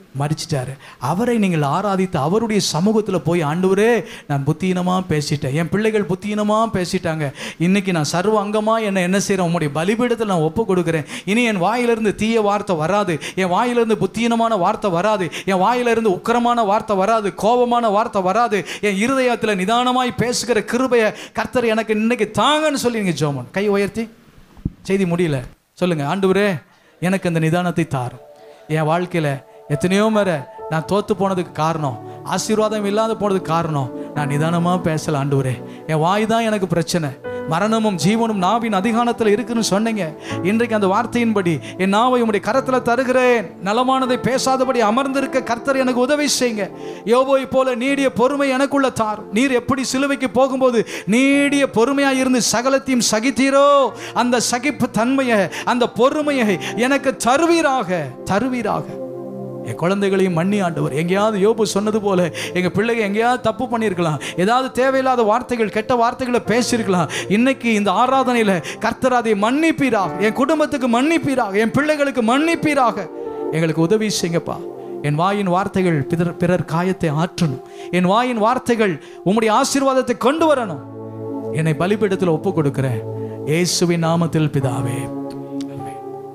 மறிச்சிட்டாரு அவரை நீங்கள் ஆராதித்து அவருடைய சமூகத்தில் போய் ஆண்டவரே நான் புத்தீனமாக பேசிட்டேன் என் பிள்ளைகள் புத்தீனமாக பேசிட்டாங்க இன்னைக்கு நான் சர்வ அங்கமாக என்ன என்ன செய்கிறேன் உங்களுடைய பலிபீடத்தில் நான் ஒப்பு கொடுக்குறேன் இனி என் வாயிலிருந்து தீய வார்த்தை வராது என் வாயிலிருந்து புத்தீனமான வார்த்தை வராது என் வாயிலிருந்து உக்கிரமான வார்த்தை வராது கோபமான வார்த்தை வராது என் இருதயத்தில் நிதானமாய் பேசுகிற கிருபையை கர்த்தர் எனக்கு இன்னைக்கு தாங்கன்னு சொல்லி நீங்கள் ஜோமன் கை உயர்த்தி செய்தி முடியல சொல்லுங்க ஆண்டவரே எனக்கு அந்த நிதானத்தை தாரும் என் வாழ்க்கையில் எத்தனையோ முறை நான் தோத்து போனதுக்கு காரணம் ஆசீர்வாதம் இல்லாத போனதுக்கு காரணம் நான் நிதானமாக பேசல ஆண்டவரே என் வாய் தான் எனக்கு பிரச்சனை மரணமும் ஜீவனும் நாவின் அதிகாரத்தில் இருக்குன்னு சொன்னீங்க இன்றைக்கு அந்த வார்த்தையின்படி என் நாவை உம்முடைய கரத்தில் தருகிறேன் நலமானதை பேசாதபடி அமர்ந்திருக்க கர்த்தர் எனக்கு உதவி செய்யுங்க யோபோய் போல நீடிய பொறுமை எனக்குள்ள தார் நீர் எப்படி சிலுவைக்கு போகும்போது நீடிய பொறுமையாக இருந்து சகலத்தையும் சகித்தீரோ அந்த சகிப்பு தன்மையை அந்த பொறுமையை எனக்கு தருவீராக தருவீராக என் குழந்தைகளையும் மன்னி ஆண்டவர் எங்கேயாவது யோபு சொன்னது போல எங்கள் பிள்ளைங்க எங்கேயாவது தப்பு பண்ணியிருக்கலாம் ஏதாவது தேவையில்லாத வார்த்தைகள் கெட்ட வார்த்தைகளை பேசியிருக்கலாம் இன்னைக்கு இந்த ஆராதனையில் கர்த்தர் அதை மன்னிப்பீராக என் குடும்பத்துக்கு மன்னிப்பீராக என் பிள்ளைகளுக்கு மன்னிப்பீராக எங்களுக்கு உதவி செய்யுங்கப்பா என் வாயின் வார்த்தைகள் பிறர் பிறர் காயத்தை ஆற்றணும் என் வாயின் வார்த்தைகள் உம்முடைய ஆசீர்வாதத்தை கொண்டு வரணும் என்னை பலிபீடத்தில் ஒப்பு கொடுக்கிறேன் இயேசுவின் நாமத்தில் பிதாவே ஆமென்.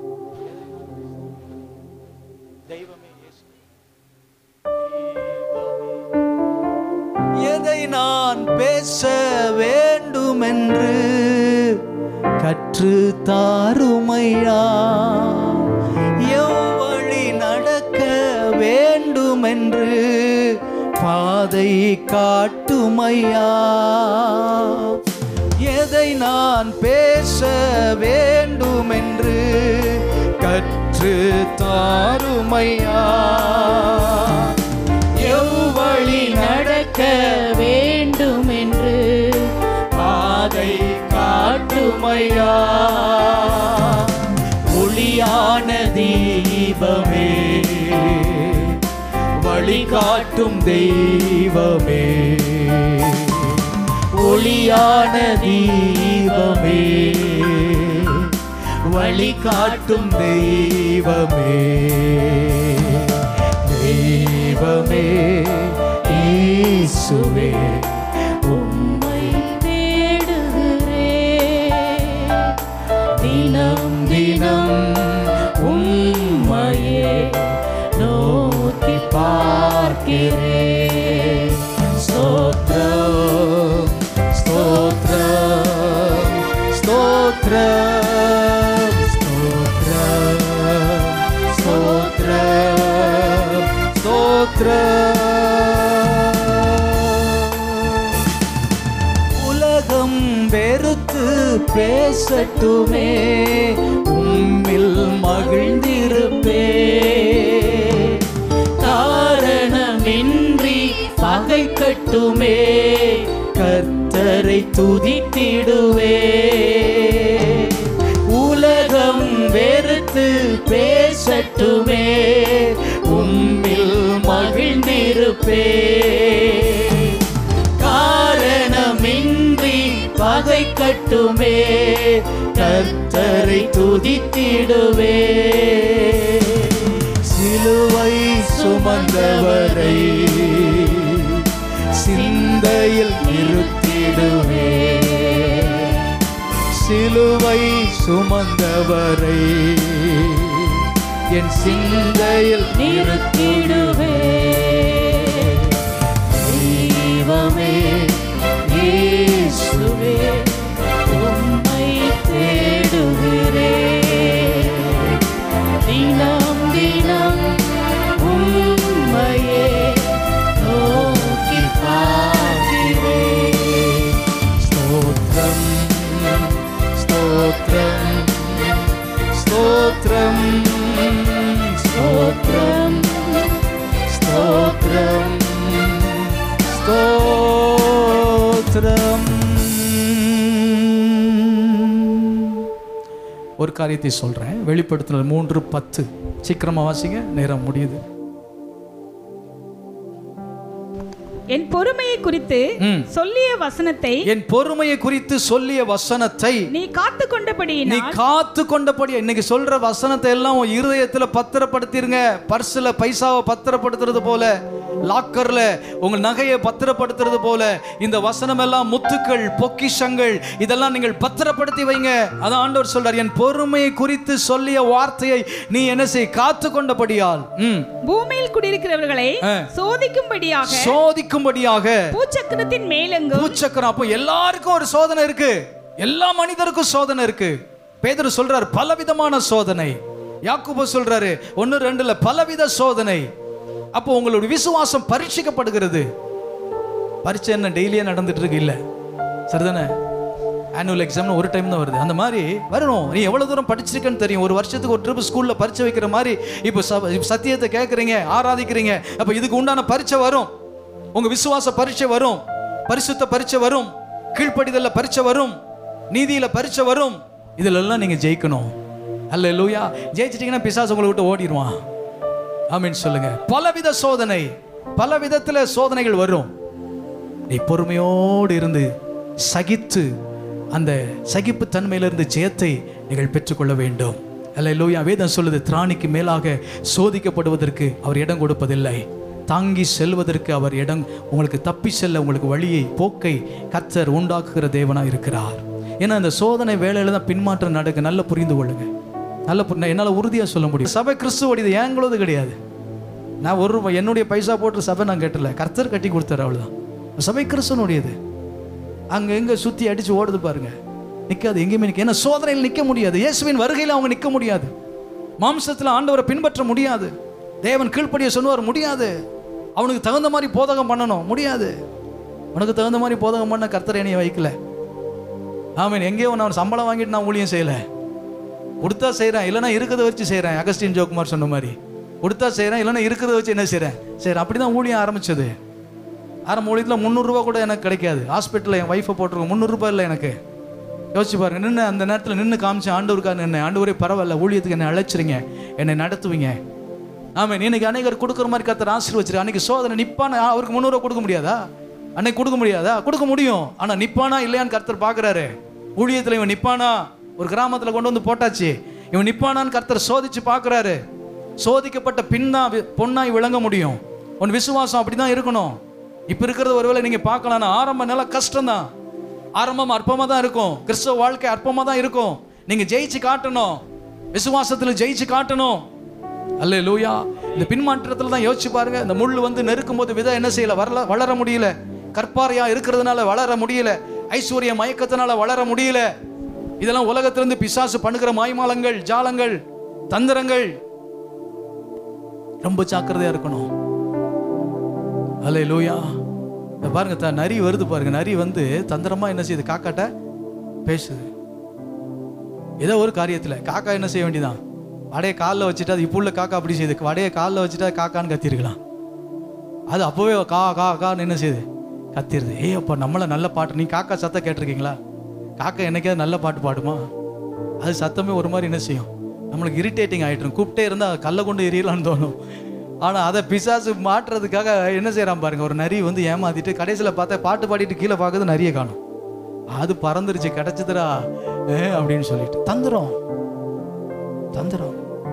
எதை நான் பேச வேண்டுமென்று கற்று தாருமையா எவ்வழி நடக்க வேண்டுமென்று பாதை காட்டுமையா எதை நான் பேச வேண்டுமென்று கற்று தாருமையா எவ்வழி நடக்க வேண்டும் என்று பாதை காட்டுமையா ஒளியான தீபமே வழிகாட்டும் தெய்வமே ஒளியான தீபமே வழிகாட்டும் தெய்வமே தெய்வமே இயேசுவே உம்மை தேடுகிறேன் தினம் தினம் உம்மையே நோக்கி பார்க்கிறேன் ஸ்தோத்ரம் ஸ்தோத்ரம் ஸ்தோத்ரம் ஸ்தோத்ரம் ஸ்தோத்ரம் ஸ்தோத்ரம் உலகம் வெறுத்து பேசட்டுமே உம்மில் மகிழ்ந்திருப்பே காரணமின்றி பகை கட்டுமே கர்த்தரை துதித்திடுவே உலகம் வெறுத்து பேசட்டுமே உம்மில் மகிழ்ந்திருப்பே காரணமின்றி பகை கட்டுமே கர்த்தரை துதித்திடுவே சிலுவை சுமந்தவரை சிந்தையில் நிறுத்திடுவே சிலுவை சுமந்தவரை என் சிந்தையில் நிறுத்திடுவே தெய்வமே இயேசுவே உம்மை தேடுகிறே தினம் தினம் உம்மையே நோக்கி பார்க்கிறே ஸ்தோத்ரம் ஸ்தோத்ரம் ஸ்தோத்ரம் ஸ்தோத்ரம் ஸ்தோத்ரம் ஸ்தோத்ரம் ஒரு காரியத்தை சொல்றேன் வெளிப்படுத்தின மூன்று பத்து சீக்கிரமா வாசிங்க நேரம் முடியுது என் பொறுமையை குறித்து ம். சொல்லிய வசனத்தை என் பொறுமையை குறித்து சொல்லிய வசனத்தை நீ காத்து நீ கொண்டபடியினால் காத்து கொண்டபடி இன்னைக்கு சொல்ற வசனத்தை எல்லாம் உன் இருதயத்துல பத்திரப்படுத்திருங்க பர்ஸ்ல பைசாவை பத்திரப்படுத்துறது போல லாக்கர்ல உங்க நகையை பத்திரப்படுத்துறது போல இந்த வசனம் எல்லாம் முத்துக்கள் பொக்கிஷங்கள் இதெல்லாம் நீங்கள் பத்திரப்படுத்தி வைங்க அதான் ஆண்டவர் சொல்றார் என் பொறுமையை குறித்து சொல்லிய வார்த்தையை நீ என்ன செய் காத்து கொண்டபடியால் ம், பூமியில் குடியிருக்கிறவர்களை ஆ. சோதிக்கும்படியாக சோதிக்கும்படியாக பூச்சக்கரத்தின் மேலெங்கும் பூச்சக்கரம் அப்போ எல்லாருக்கும் ஒரு சோதனை இருக்கு எல்லா மனிதருக்கும் சோதனை இருக்கு பேதுரு சொல்றாரு பலவிதமான சோதனை யாக்கூபு சொல்றாரு ஒன்னு ரெண்டுல பலவித சோதனை அப்போ உங்களுடைய விசுவாசம் பரீட்சிக்கப்படுகிறது பரீட்சை என்ன டெய்லியே நடந்துட்டு இருக்கு இல்ல சரிதானே ஆனுவல் எக்ஸாம்னு ஒரு டைம் தான் வருது அந்த மாதிரி வரணும் நீ எவ்வளவு தூரம் படிச்சிருக்கேன்னு தெரியும் ஒரு வருஷத்துக்கு ஒரு ட்ரிப் ஸ்கூல்ல பரீட்சை வைக்கிற மாதிரி இப்போ ச- இப்ப சத்தியத்தை கேட்குறீங்க ஆராதிக்கிறீங்க அப்போ இதுக்கு உண்டான பரீட்சை வரும் உங்க விசுவாச பரீட்சை வரும் பரிசுத்த பரீட்சை வரும் கீழ்ப்படிதல்ல பரீட்சை வரும் நீதியில பரீட்சை வரும் இதுல எல்லாம் நீங்க ஜெயிக்கணும் அல்ல லூயா ஜெயிச்சிட்டீங்கன்னா பிசாசு உங்களை விட்டு ஓடிடுவான் ஆமீன் சொல்லுங்க பலவித சோதனை பல விதத்துல சோதனைகள் வரும் நீ பொறுமையோடு இருந்து சகித்து அந்த சகிப்பு தன்மையிலிருந்து ஜெயத்தை நீங்கள் பெற்றுக்கொள்ள வேண்டும் அல்ல லூயா வேதம் சொல்லுது திராணிக்கு மேலாக சோதிக்கப்படுவதற்கு அவர் இடம் கொடுப்பதில்லை தாங்கி செல்வதற்கு அவர் இடம் உங்களுக்கு தப்பி செல்ல உங்களுக்கு வழியை போக்கை கத்தர் உண்டாக்குகிற தேவனா இருக்கிறார் ஏன்னா அந்த சோதனை வேலையில தான் பின்மாற்றம் நடக்கு நல்ல புரிந்து கொள்ளுங்க நல்ல புரி- என்னால் உறுதியாக சொல்ல முடியும் சபை கிறிஸ்துவோடையது ஏங்களோது கிடையாது நான் ஒரு ரூபாய் என்னுடைய பைசா போட்டு சபை நான் கட்டல கர்த்தர் கட்டி கொடுத்தாரு அவ்வளவுதான் சபை கிறிஸ்தனுடையது அங்க எங்க சுத்தி அடிச்சு ஓடுது பாருங்க நிக்காது எங்கேயுமே நிக்க ஏன்னா சோதனையில் நிக்க முடியாது இயேசுவின் வருகையில் அவங்க நிக்க முடியாது மாம்சத்தில் ஆண்டவரை பின்பற்ற முடியாது தேவன் கீழ்ப்படிய சொன்னவர் முடியாது அவனுக்கு தகுந்த மாதிரி போதகம் பண்ணணும் முடியாது உனக்கு தகுந்த மாதிரி போதகம் பண்ண கர்த்தர் என்னைய வைக்கல ஆமீன் எங்கேயோ நான் சம்பளம் வாங்கிட்டு நான் ஊழியம் செய்யலை கொடுத்தா செய்கிறேன் இல்லைன்னா இருக்கிறத வச்சு செய்கிறேன் அகஸ்டின் ஜோகுமார் சொன்ன மாதிரி கொடுத்தா செய்கிறேன் இல்லைன்னா இருக்கிறத வச்சு என்ன செய்கிறேன் சரி அப்படி தான் ஊழியம் ஆரம்பிச்சது ஆரம்ப ஊழியத்தில் முந்நூறுரூவா கூட எனக்கு கிடைக்காது ஹாஸ்பிட்டலில் என் ஒய்ஃபை போட்டிருக்கோம் முந்நூறுரூபா இல்லை எனக்கு யோசிச்சு பாருங்க நின்று அந்த நேரத்தில் நின்று காமிச்சேன் ஆண்டவருக்காக நின்று ஆண்டவரே பரவாயில்ல ஊழியத்துக்கு என்னை அழைச்சிருங்க என்னை நடத்துவீங்க ஆமாம் இன்னைக்கு அநேகர் கொடுக்குற மாதிரி கத்தர் ஆசீர்வச்சிரு அன்னைக்கு சோதனை நிப்பான அவருக்கு முந்நூறுவா கொடுக்க முடியாதா அன்னைக்கு கொடுக்க முடியாதா கொடுக்க முடியும் ஆனால் நிப்பானா இல்லையான்னு கர்த்தர் பார்க்குறாரு ஊழியத்தில் இவன் நிப்பானா ஒரு கிராமத்தில் கொண்டு வந்து போட்டாச்சு இவன் நிப்பானான்னு கர்த்தர் சோதிச்சு பார்க்குறாரு சோதிக்கப்பட்ட பின்னா வி- பொன்னாய் விளங்க முடியும் உன் விசுவாசம் அப்படி தான் இருக்கணும் இப்போ இருக்கிறது ஒருவேளை நீங்கள் பார்க்கலாம் ஆனா ஆரம்ப நிலை கஷ்டம்தான் ஆரம்பம் அற்பமாக தான் இருக்கும் கிறிஸ்தவ வாழ்க்கை அற்பமாக தான் இருக்கும் நீங்கள் ஜெயிச்சு காட்டணும் விசுவாசத்தில் ஜெயிச்சு காட்டணும் அல்ல லூயா இந்த பின்மாற்றத்தில் தான் யோசிச்சு பாருங்க இந்த முள் வந்து நெருக்கும் போது விதை என்ன செய்யல வரல வளர முடியல கற்பாறையா இருக்கிறதுனால வளர முடியல ஐஸ்வர்ய மயக்கத்தினால வளர முடியல இதெல்லாம் உலகத்திலிருந்து பிசாசு பண்ணுகிற மாய்மாலங்கள் ஜாலங்கள் தந்திரங்கள் ரொம்ப ஜாக்கிரதையா இருக்கணும் அல்ல லூயா இந்த பாருங்க த நரி வருது பாருங்க நரி வந்து தந்திரமா என்ன செய்யுது காக்காட்ட பேசுது ஏதோ ஒரு காரியத்தில் காக்கா என்ன செய்ய வேண்டியதான் வடையை காலில் வச்சுட்டு அது இப்போ உள்ள காக்கா அப்படி செய்யுது வடையை காலில் வச்சுட்டா காக்கான்னு கத்திருக்கலாம் அது அப்போவே கா கா கான்னு என்ன செய்யுது கத்திருது ஏய் அப்பா நம்மளை நல்ல பாட்டு நீ காக்கா சத்தம் கேட்டிருக்கீங்களா காக்கா என்னைக்காவது நல்ல பாட்டு பாடுமா அது சத்தமே ஒரு மாதிரி என்ன செய்யும் நம்மளுக்கு இரிட்டேட்டிங் ஆகிட்டுரும் கூப்பிட்டே இருந்தால் கல்லை கொண்டு எரியலாம்னு தோணும் ஆனால் அதை பிசாசு மாட்டுறதுக்காக என்ன செய்கிறான் பாருங்க ஒரு நரி வந்து ஏமாத்திட்டு கடைசியில் பார்த்தா பாட்டு பாடிட்டு கீழே பார்க்குறது நரியை காணும் அது பறந்துருச்சு கிடைச்சதுடா ஏ அப்படின்னு சொல்லிட்டு தந்துரும் தந்துரும்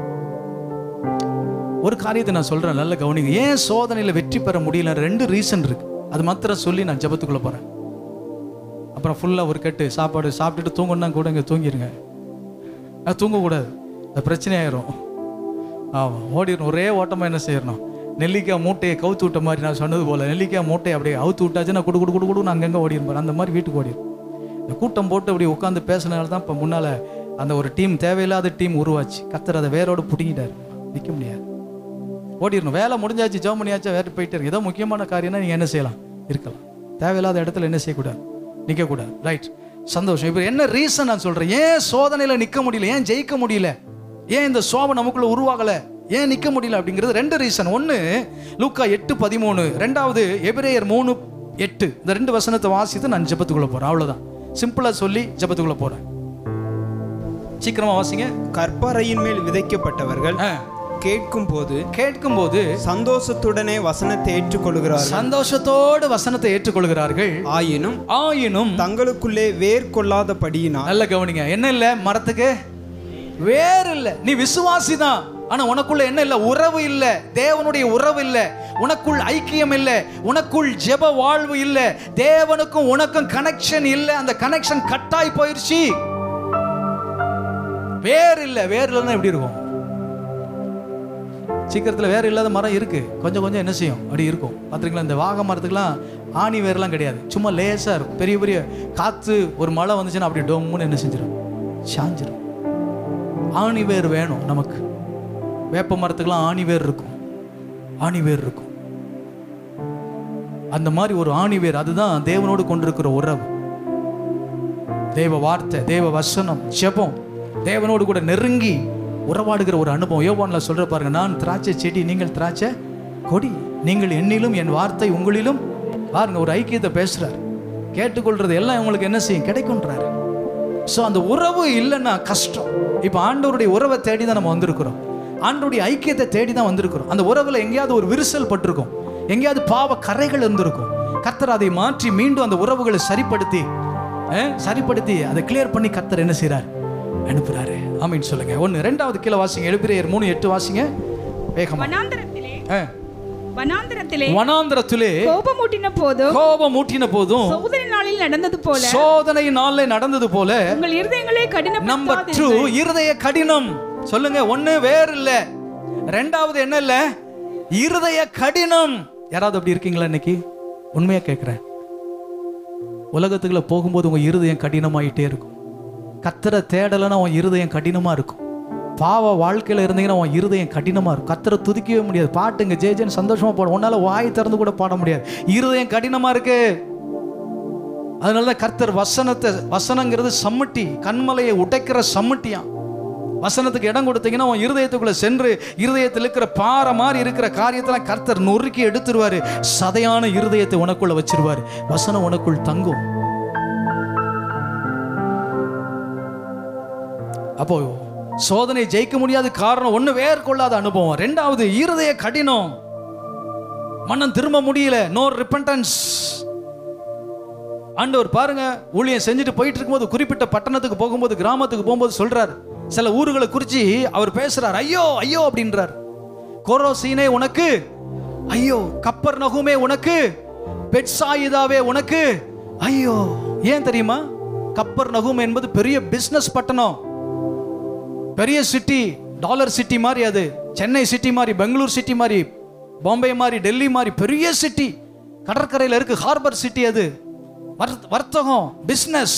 ஒரு காரியத்தை நான் சொல்றேன் நல்ல கவனிங்க ஏன் சோதனையில வெற்றி பெற முடியல ரெண்டு ரீசன் இருக்கு அது மாத்திரம் சொல்லி நான் ஜெபத்துக்குள்ள போறேன் அப்புறம் ஃபுல்லா ஒரு கட்டு சாப்பாடு சாப்பிட்டுட்டு தூங்கணும்னா கூட இங்கே தூங்கிடுங்க அது தூங்கக்கூடாது அது பிரச்சனை ஆயிரும் ஆமாம் ஓடிடணும் ஒரே ஓட்டமாக என்ன செய்யணும் நெல்லிக்காய் மூட்டையை கவுத்து விட்ட மாதிரி நான் சொன்னது போல நெல்லிக்காய் மூட்டையை அப்படியே அவுத்து விட்டாச்சுன்னா குடு குடு குடு குடுன்னு அங்கங்கே ஓடிருப்பார் அந்த மாதிரி வீட்டுக்கு ஓடிடும் இந்த கூட்டம் போட்டு அப்படி உட்காந்து பேசினால தான் இப்போ முன்னால் அந்த ஒரு டீம் தேவையில்லாத டீம் உருவாச்சு கத்தர் அதை வேரோடு பிடிங்கிட்டார் நிற்க முடியாது ஓடிடணும் வேலை முடிஞ்சாச்சு ஜெபம் பண்ணியாச்சா வேறு போயிட்டு இருக்கு ஏதோ முக்கியமான காரியம்னா நீங்கள் என்ன செய்யலாம் இருக்கலாம் தேவையில்லாத இடத்துல என்ன செய்யக்கூடாது நிற்கக்கூடாது ரைட் சந்தோஷம் இப்போ என்ன ரீசன் நான் சொல்கிறேன் ஏன் சோதனையில் நிற்க முடியல ஏன் ஜெயிக்க முடியல ஏன் இந்த சோபம் நமக்குள்ள உருவாகலை ஏன் நிற்க முடியல அப்படிங்கிறது ரெண்டு ரீசன் ஒன்று லூக்கா எட்டு பதிமூணு ரெண்டாவது எபிரேயர் மூணு எட்டு இந்த ரெண்டு வசனத்தை வாசித்து நான் ஜெபத்துக்குள்ளே போகிறேன் அவ்வளோதான் சிம்பிளாக சொல்லி ஜெபத்துக்குள்ளே போகிறேன் சீக்கிரமா வாசிங்க கற்பாறையின் மேல் விதைக்கப்பட்டவர்கள் ஆ. கேட்கும் போது கேட்கும்போது சந்தோஷத்துடனே வசனத்தை ஏற்றுக்கொள்கிறார்கள் சந்தோஷத்தோடு வசனத்தை ஏற்றுக்கொள்கிறார்கள் ஆயினும் ஆயினும் தங்களுக்குள்ளே வேர் கொள்ளாதபடியினால் நல்ல கவனிங்க என்ன இல்ல மரத்துக்கு வேர் இல்ல நீ விசுவாசி தான் ஆனா உனக்குள்ள என்ன இல்ல உறவு இல்ல தேவனுடைய உறவு இல்ல உனக்குள் ஐக்கியம் இல்ல உனக்குள் ஜெப வாழ்வு இல்ல தேவனுக்கும் உனக்கும் கனெக்ஷன் இல்ல அந்த கனெக்ஷன் கட்டாய் போயிருச்சு வேர் இல்ல வேர் இல்லைன்னா எப்படி இருக்கும் சீக்கிரத்தில் வேர் இல்லாத மரம் இருக்கு கொஞ்சம் கொஞ்சம் என்ன செய்யும் அப்படி இருக்கும் பார்த்துருங்களா இந்த வாகை மரத்துக்குலாம் ஆணி வேர்லாம் கிடையாது சும்மா லேசாக இருக்கும் பெரிய பெரிய காற்று ஒரு மழை வந்துச்சுன்னா அப்படி டொம்முன்னு என்ன செஞ்சிடும் சாஞ்சிரும் ஆணி வேர் வேணும் நமக்கு வேப்ப மரத்துக்குலாம் ஆணி வேர் இருக்கும் ஆணி வேர் இருக்கும் அந்த மாதிரி ஒரு ஆணி வேர் அதுதான் தேவனோடு கொண்டிருக்கிற உறவு தேவ வார்த்தை தேவ வசனம் ஜெபம் தேவனோடு கூட நெருங்கி உறவாடுகிற ஒரு அனுபவம் யோவான்ல சொல்ற பாருங்க நான் திராட்சை செடி நீங்கள் திராட்சை கொடி நீங்கள் என்னிலும் என் வார்த்தை உங்களிலும் பாருங்க ஒரு ஐக்கியத்தை பேசுறாரு கேட்டுக்கொள்றது எல்லாம் உங்களுக்கு என்ன செய்யும் கிடைக்கும்ன்றாரு ஸோ அந்த உறவு இல்லைன்னா கஷ்டம் இப்போ ஆண்டவருடைய உறவை தேடி தான் நம்ம வந்திருக்கிறோம் ஆண்டவருடைய ஐக்கியத்தை தேடி தான் வந்திருக்கிறோம் அந்த உறவுல எங்கேயாவது ஒரு விரிசல் பட்டிருக்கும் எங்கேயாவது பாவ கரைகள் இருந்திருக்கும் கர்த்தர் அதை மாற்றி மீண்டும் அந்த உறவுகளை சரிப்படுத்தி அஹ், சரிப்படுத்தி அதை கிளியர் பண்ணி கர்த்தர் என்ன செய்றார் அனுப்புறாரு ஆமீன் சொல்லுங்க ஒன்று ரெண்டாவது கீழே வாசிங்க எழுப்பிரையர் மூணு எட்டு வாசிங்க வேகமா வனாந்தரத்திலே அஹ், வனாந்தரத்திலே வனாந்திரத்திலே கோபமூட்டின போதும் கோபம் ஊட்டின போதும் சோதனை நாளில் நடந்தது போல சோதனை நாளில் நடந்தது போல உங்கள் இருதயங்களே நம்பர் டூ கடினப்படுத்தாதீர்கள் இருதய கடினம் சொல்லுங்க ஒண்ணு வேறு இல்ல ரெண்டாவது என்ன இல்ல இருதய கடினம் யாராவது அப்படி இருக்கீங்களா இன்னைக்கு உண்மையா கேட்கிறேன் உலகத்துக்குள்ள போகும்போது உங்க இருதயம் கடினமாயிட்டே இருக்கும் கத்தரை தேடலைன்னா உன் இருதயம் கடினமா இருக்கும் பாவ வாழ்க்கையில இருந்தீங்கன்னா உன் இருதயம் கடினமா இருக்கும் கத்தரை துதிக்கவே முடியாது பாட்டுங்க ஜே ஜேன்னு சந்தோஷமா பாட உன்னால வாய் திறந்து கூட பாட முடியாது இருதயம் கடினமா இருக்கு அதனால தான் கர்த்தர் வசனத்தை வசனங்கிறது சம்மட்டி கண்மலையை உடைக்கிற சம்மட்டியாம் வசனத்துக்கு இடம் கொடுத்தீங்கன்னா உன் இருதயத்துக்குள்ள சென்று இருதயத்தில் இருக்கிற பாறை மாதிரி இருக்கிற காரியத்தெல்லாம் கர்த்தர் நொறுக்கி எடுத்துருவாரு சதையான இருதயத்தை உனக்குள்ள வச்சிருவாரு வசனம் உனக்குள் தங்கும் அப்போ சோதனை ஜெயிக்க முடியாத காரணம் ஒண்ணு வேர்கொள்ளாத அனுபவம் ரெண்டாவது இருதய கடினம் மனம் திரும்ப முடியல நோ ரிப்பன்டன்ஸ் ஆண்டவர் பாருங்க ஊழியம் செஞ்சுட்டு போயிட்டு இருக்கும்போது குறிப்பிட்ட பட்டணத்துக்கு போகும்போது கிராமத்துக்கு போகும்போது சொல்றாரு சில ஊர்களை குறிச்சு அவர் பேசுறார் ஐயோ ஐயோ அப்படின்றார் கோரோசீனே உனக்கு ஐயோ கப்பர் நகுமே உனக்கு பெட்சாயிதாவே உனக்கு ஐயோ ஏன் தெரியுமா கப்பர் நகும் என்பது பெரிய பிசினஸ் பட்டணம் பெரிய சிட்டி டாலர் சிட்டி மாதிரி அது சென்னை சிட்டி மாதிரி பெங்களூர் சிட்டி மாதிரி பாம்பே மாதிரி டெல்லி மாதிரி பெரிய சிட்டி கடற்கரையில் இருக்கு ஹார்பர் சிட்டி அது வர்- வர்த்தகம் பிஸ்னஸ்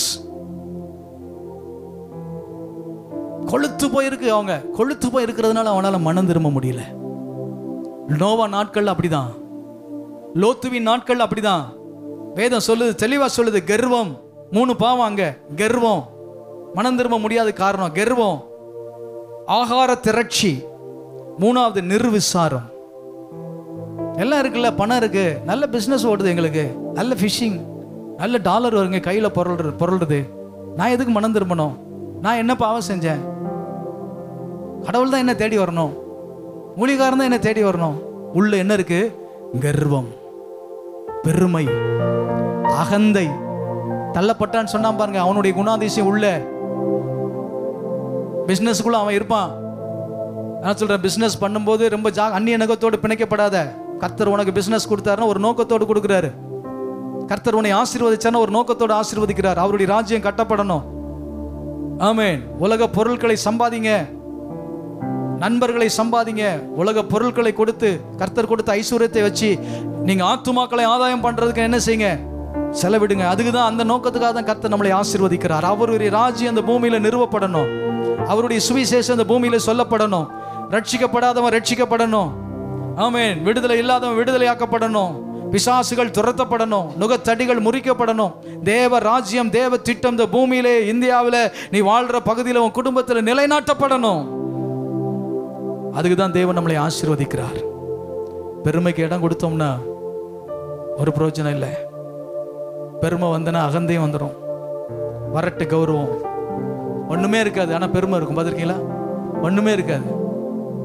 கொழுத்து போயிருக்கு அவங்க கொழுத்து போய் இருக்கிறதுனால அவனால மனம் திரும்ப முடியல நோவா நாட்கள் அப்படிதான் லோத்துவின் நாட்கள் அப்படிதான் வேதம் சொல்லுது தெளிவா சொல்லுது கர்வம் மூணு பாவம் அங்க கர்வம் மனம் திரும்ப முடியாத காரணம் கர்வம் ஆகார திரட்சி மூணாவது நிர்விசாரம் எல்லாம் இருக்குல்ல பணம் இருக்கு நல்ல பிஸ்னஸ் ஓடுது எங்களுக்கு நல்ல ஃபிஷிங் நல்ல டாலர் வருங்க கையில் பொருள் பொருள்றது நான் எதுக்கு மனம் திரும்பணும் நான் என்ன பாவம் செஞ்சேன் கடவுள் தான் என்ன தேடி வரணும் ஊழிகாரன் தான் என்ன தேடி வரணும் உள்ள என்ன இருக்கு கர்வம் பெருமை அகந்தை தள்ளப்பட்டான்னு சொன்னான் பாருங்க அவனுடைய குணாதிசயம் உள்ள பிஸ்னஸ்க்குள்ள அவன் இருப்பான் நான் சொல்றேன் பிஸ்னஸ் பண்ணும்போது ரொம்ப ஜா அந்நிய நோக்கத்தோடு பிணைக்கப்படாத கர்த்தர் உனக்கு பிஸ்னஸ் கொடுத்தாருன்னா ஒரு நோக்கத்தோடு கொடுக்குறாரு கர்த்தர் உன்னை ஆசீர்வதிச்சானா ஒரு நோக்கத்தோடு ஆசீர்வதிக்கிறார் அவருடைய ராஜ்யம் கட்டப்படணும் ஆமென் உலக பொருட்களை சம்பாதிங்க நண்பர்களை சம்பாதிங்க உலக பொருட்களை கொடுத்து கர்த்தர் கொடுத்த ஐஸ்வர்யத்தை வச்சு நீங்க ஆத்துமாக்களை ஆதாயம் பண்றதுக்கு என்ன செய்யுங்க செலவிடுங்க அதுக்கு தான் அந்த நோக்கத்துக்காக தான் கர்த்தர் நம்மளை ஆசீர்வதிக்கிறார் அவருடைய ராஜ்யம் அந்த பூமியில நிறுவப்படணும் அவருடைய சுவிசேஷம் அந்த பூமியில சொல்லப்படணும் ரட்சிக்கப்படாதவன் ரட்சிக்கப்படணும் ஆமென் விடுதலை இல்லாதவன் விடுதலையாக்கப்படணும் பிசாசுகள் துரத்தப்படணும் நுகத்தடிகள் முறிக்கப்படணும் தேவ ராஜ்யம் தேவ திட்டம் இந்த பூமியிலே இந்தியாவில் நீ வாழ்ற பகுதியில் உன் குடும்பத்தில் நிலைநாட்டப்படணும் அதுக்கு தான் தேவன் நம்மளை ஆசீர்வதிக்கிறார் பெருமைக்கு இடம் கொடுத்தோம்னா ஒரு பிரயோஜனம் இல்லை பெருமை வந்தனா அகந்தையும் வந்துடும் வரட்டு கௌரவம் ஒண்ணுமே இருக்காது ஆனா பெருமை இருக்கும் பார்த்துருக்கீங்களா ஒண்ணுமே இருக்காது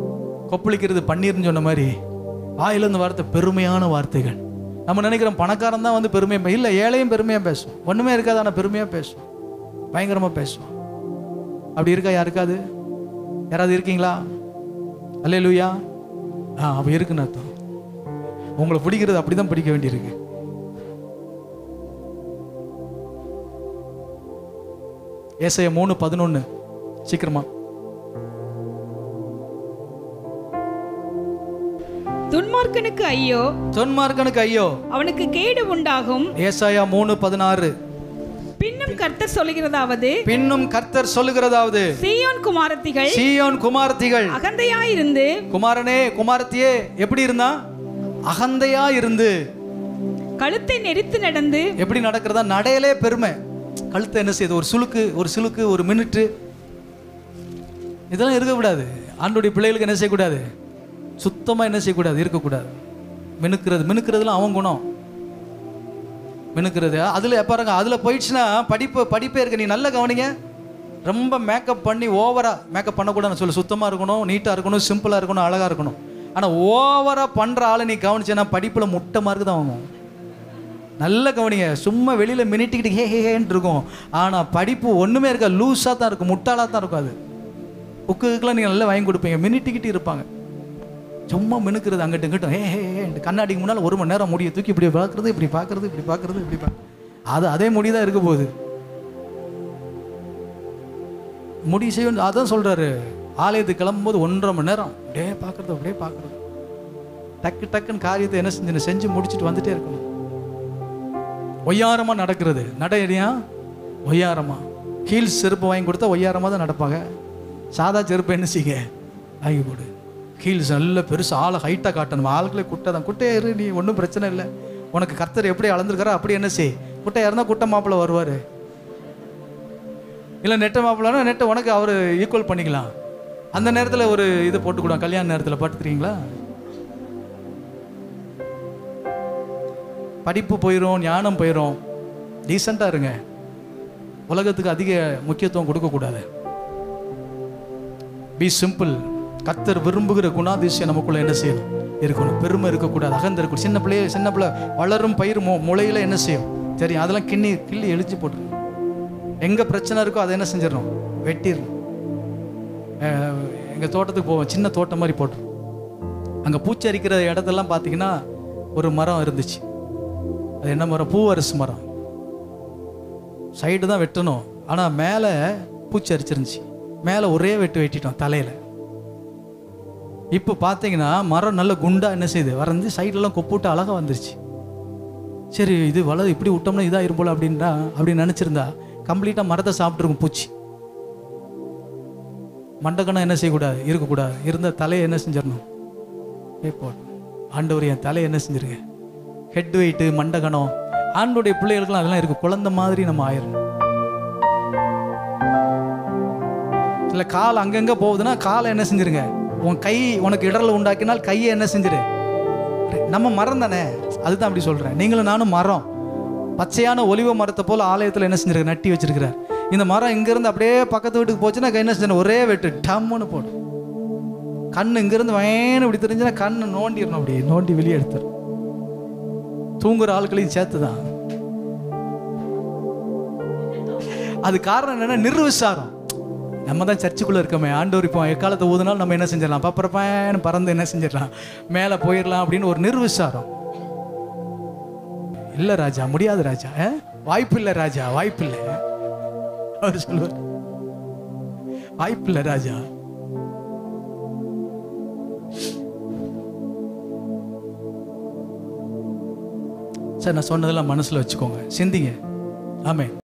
கொப்பளிக்கிறது பன்னீர்னு சொன்ன மாதிரி வாயிலிருந்து வார்த்தை பெருமையான வார்த்தைகள் நம்ம நினைக்கிறோம் பணக்காரன் தான் வந்து பெருமையாக இல்லை ஏழையும் பெருமையாக பேசும் ஒன்றுமே இருக்காது ஆனால் பெருமையாக பேசும் பயங்கரமாக பேசும் அப்படி இருக்கா யாருக்காது யாராவது இருக்கீங்களா அல்லே லூயா ஆ அப்போ இருக்குன்னு அர்த்தம் உங்களை பிடிக்கிறது அப்படி தான் பிடிக்க வேண்டியிருக்கு ஏசைய மூணு பதினொன்று சீக்கிரமா துன்மார்க்கனுக்கு ஐயோ தொன்மார்க்கனுக்கு ஐயோ அவனுக்கு கேடு உண்டாகும் ஏசாயா மூணு பதினாறு பின்னும் கர்த்தர் சொல்லுகிறதாவது பின்னும் கர்த்தர் சொல்லுகிறதாவது சீயோன் குமாரத்திகள் சீயோன் குமாரத்திகள் அகந்தையாயிருந்து குமாரனே குமாரத்தியே எப்படி இருந்தா அகந்தையா இருந்து கழுத்தை நெரித்து நடந்து எப்படி நடக்கிறதா நடையிலே பெருமை கழுத்தை என்ன செய்யுது ஒரு சுளுக்கு ஒரு சிலுக்கு ஒரு மினிட்டு இதெல்லாம் இருக்கக்கூடாது ஆண்டுடைய பிள்ளைகளுக்கு என்ன செய்யக்கூடாது சுத்தமாக என்ன செய்யக்கூடாது இருக்கக்கூடாது மினுக்கிறது மினுக்கிறதுலாம் அவன் குணம் மினுக்கிறது அதில் பாருங்க அதில் போயிடுச்சுன்னா படிப்பு படிப்பே இருக்கு நீ நல்லா கவனிங்க ரொம்ப மேக்கப் பண்ணி ஓவராக மேக்கப் பண்ணக்கூடாதுன்னு சொல்லு சுத்தமாக இருக்கணும் நீட்டாக இருக்கணும் சிம்பிளாக இருக்கணும் அழகாக இருக்கணும் ஆனால் ஓவராக பண்ணுற ஆளை நீ கவனிச்சேன்னா படிப்பில் முட்டை மார்க்கு தான் வாங்கும் நல்ல கவனிங்க சும்மா வெளியில் மினிட்டிக்கிட்டு ஹே ஹே ஹேன்ட்டு இருக்கும் ஆனால் படிப்பு ஒன்றுமே இருக்கா லூஸாக தான் இருக்கும் முட்டாளாக தான் இருக்கும் அது புக்குக்கெலாம் நீங்கள் நல்லா வாங்கி கொடுப்பீங்க மினிட்டிக்கிட்டு இருப்பாங்க சும்மா மினுக்கிறது அங்கிட்டு இங்கிட்டும் ஹே ஹே ஹேன்ட்டு கண்ணாடிக்கு முன்னால் ஒரு மணி நேரம் முடியை தூக்கி இப்படி பார்க்குறது இப்படி பார்க்குறது இப்படி பார்க்குறது இப்படி பா அது அதே முடி தான் இருக்க போகுது முடி செய்ய அதான் சொல்கிறாரு ஆலயத்துக்கு கிளம்பும்போது ஒன்றரை மணி நேரம் அப்படியே பார்க்குறது அப்படியே பார்க்குறது டக்கு டக்குன்னு காரியத்தை என்ன செஞ்சு செஞ்சு முடிச்சுட்டு வந்துட்டே இருக்கணும் ஒய்யாரமாக நடக்கிறது நடையா ஒய்யாரமா ஹீல்ஸ் செருப்பு வாங்கி கொடுத்தா ஒய்யாரமாக தான் நடப்பாங்க சாதா செருப்பு என்ன செய்யுங்க வாங்கி கொடு ஹீல்ஸ் நல்ல பெருசு ஆளை ஹைட்டாக காட்டணும் ஆளுக்களே குட்டை தான் குட்டையே இரு நீ ஒன்றும் பிரச்சனை இல்லை உனக்கு கர்த்தர் எப்படி அளந்துருக்காரோ அப்படி என்ன செய் குட்டையாக இருந்தால் குட்டை மாப்பிள்ளை வருவார் இல்லை நெட்டை மாப்பிள்ளைனா நெட்டை உனக்கு அவர் ஈக்குவல் பண்ணிக்கலாம் அந்த நேரத்தில் ஒரு இது போட்டுக்கூடாது கல்யாண நேரத்தில் படுத்துறீங்களா படிப்பு போயிடும் ஞானம் போயிடும் டீசெண்டாக இருங்க உலகத்துக்கு அதிக முக்கியத்துவம் கொடுக்கக்கூடாது பி சிம்பிள் கத்தர் விரும்புகிற குணாதிசயம் நமக்குள்ள என்ன செய்யணும் இருக்கணும் பெருமை இருக்கக்கூடாது அகந்த இருக்கணும் சின்ன பிள்ளைய சின்ன பிள்ளை வளரும் பயிர் மு முளையில என்ன செய்யும் தெரியும் அதெல்லாம் கிண்ணி கிள்ளி எழுச்சி போட்டுரும் எங்கே பிரச்சனை இருக்கோ அதை என்ன செஞ்சிடணும் வெட்டிடணும் எங்கள் தோட்டத்துக்கு போவோம் சின்ன தோட்டம் மாதிரி போட்டுரும் அங்கே பூச்சி அரிக்கிற இடத்தெல்லாம் பார்த்தீங்கன்னா ஒரு மரம் இருந்துச்சு அது என்ன மரம் பூவரசு மரம் சைடு தான் வெட்டணும் ஆனால் மேலே பூச்சி அரிச்சிருந்துச்சு மேலே ஒரே வெட்டு வெட்டிட்டோம் தலையில் இப்போ பார்த்தீங்கன்னா மரம் நல்ல குண்டா என்ன செய்யுது வரைஞ்சி சைட்லலாம் கொப்புட்டு அழகாக வந்துருச்சு சரி இது வளது இப்படி விட்டோம்னா இதாக இருப்போல அப்படின்றா அப்படின்னு நினச்சிருந்தா கம்ப்ளீட்டாக மரத்தை சாப்பிட்ருக்கும் பூச்சி மண்டக்கணம் என்ன செய்யக்கூடாது இருக்கக்கூடாது இருந்த தலையை என்ன செஞ்சிடணும் ஏ போட்டு ஆண்டவர் என் தலையை என்ன செஞ்சிருங்க ஹெட் வெயிட்டு மண்டகணம் ஆண்டுடைய பிள்ளைகளுக்கெல்லாம் அதெல்லாம் இருக்கு குழந்தை மாதிரி நம்ம ஆயிரும் இல்லை கால் அங்கங்கே போகுதுன்னா காலை என்ன செஞ்சிருங்க உன் கை உனக்கு இடரல் உண்டாக்கினால் கையை என்ன செஞ்சிரு நம்ம மரம் தானே அதுதான் அப்படி சொல்கிறேன் நீங்களும் நானும் மரம் பச்சையான ஒலிவ மரத்தை போல் ஆலயத்தில் என்ன செஞ்சிருக்க நட்டி வச்சிருக்கிறார் இந்த மரம் இங்கேருந்து அப்படியே பக்கத்து வீட்டுக்கு போச்சுன்னா கை என்ன செஞ்சு ஒரே வெட்டு டம்முன்னு போடும் கண் இங்கேருந்து வேணும் இப்படி தெரிஞ்சுன்னா கண்ணை நோண்டிடணும் அப்படி நோண்டி வெளியே எடுத்துரும் தூங்குற ஆட்களையும் சேர்த்து தான் அது காரணம் என்னன்னா நிர்விசாரம் நம்ம தான் சர்ச்சுக்குள்ளே இருக்கோமே ஆண்டவர் இப்போ எக்காலத்தை ஊதுனாலும் நம்ம என்ன செஞ்சிடலாம் பப்பரப்பான்னு பறந்து என்ன செஞ்சிடலாம் மேலே போயிடலாம் அப்படின்னு ஒரு நிர்விசாரம் இல்லை ராஜா முடியாது ராஜா வாய்ப்பு இல்லை ராஜா வாய்ப்பு இல்லை அவர் சொல்லுவார் வாய்ப்பு இல்லை ராஜா சார் நான் சொன்னதெல்லாம் மனசில் வச்சுக்கோங்க சிந்திங்க ஆமே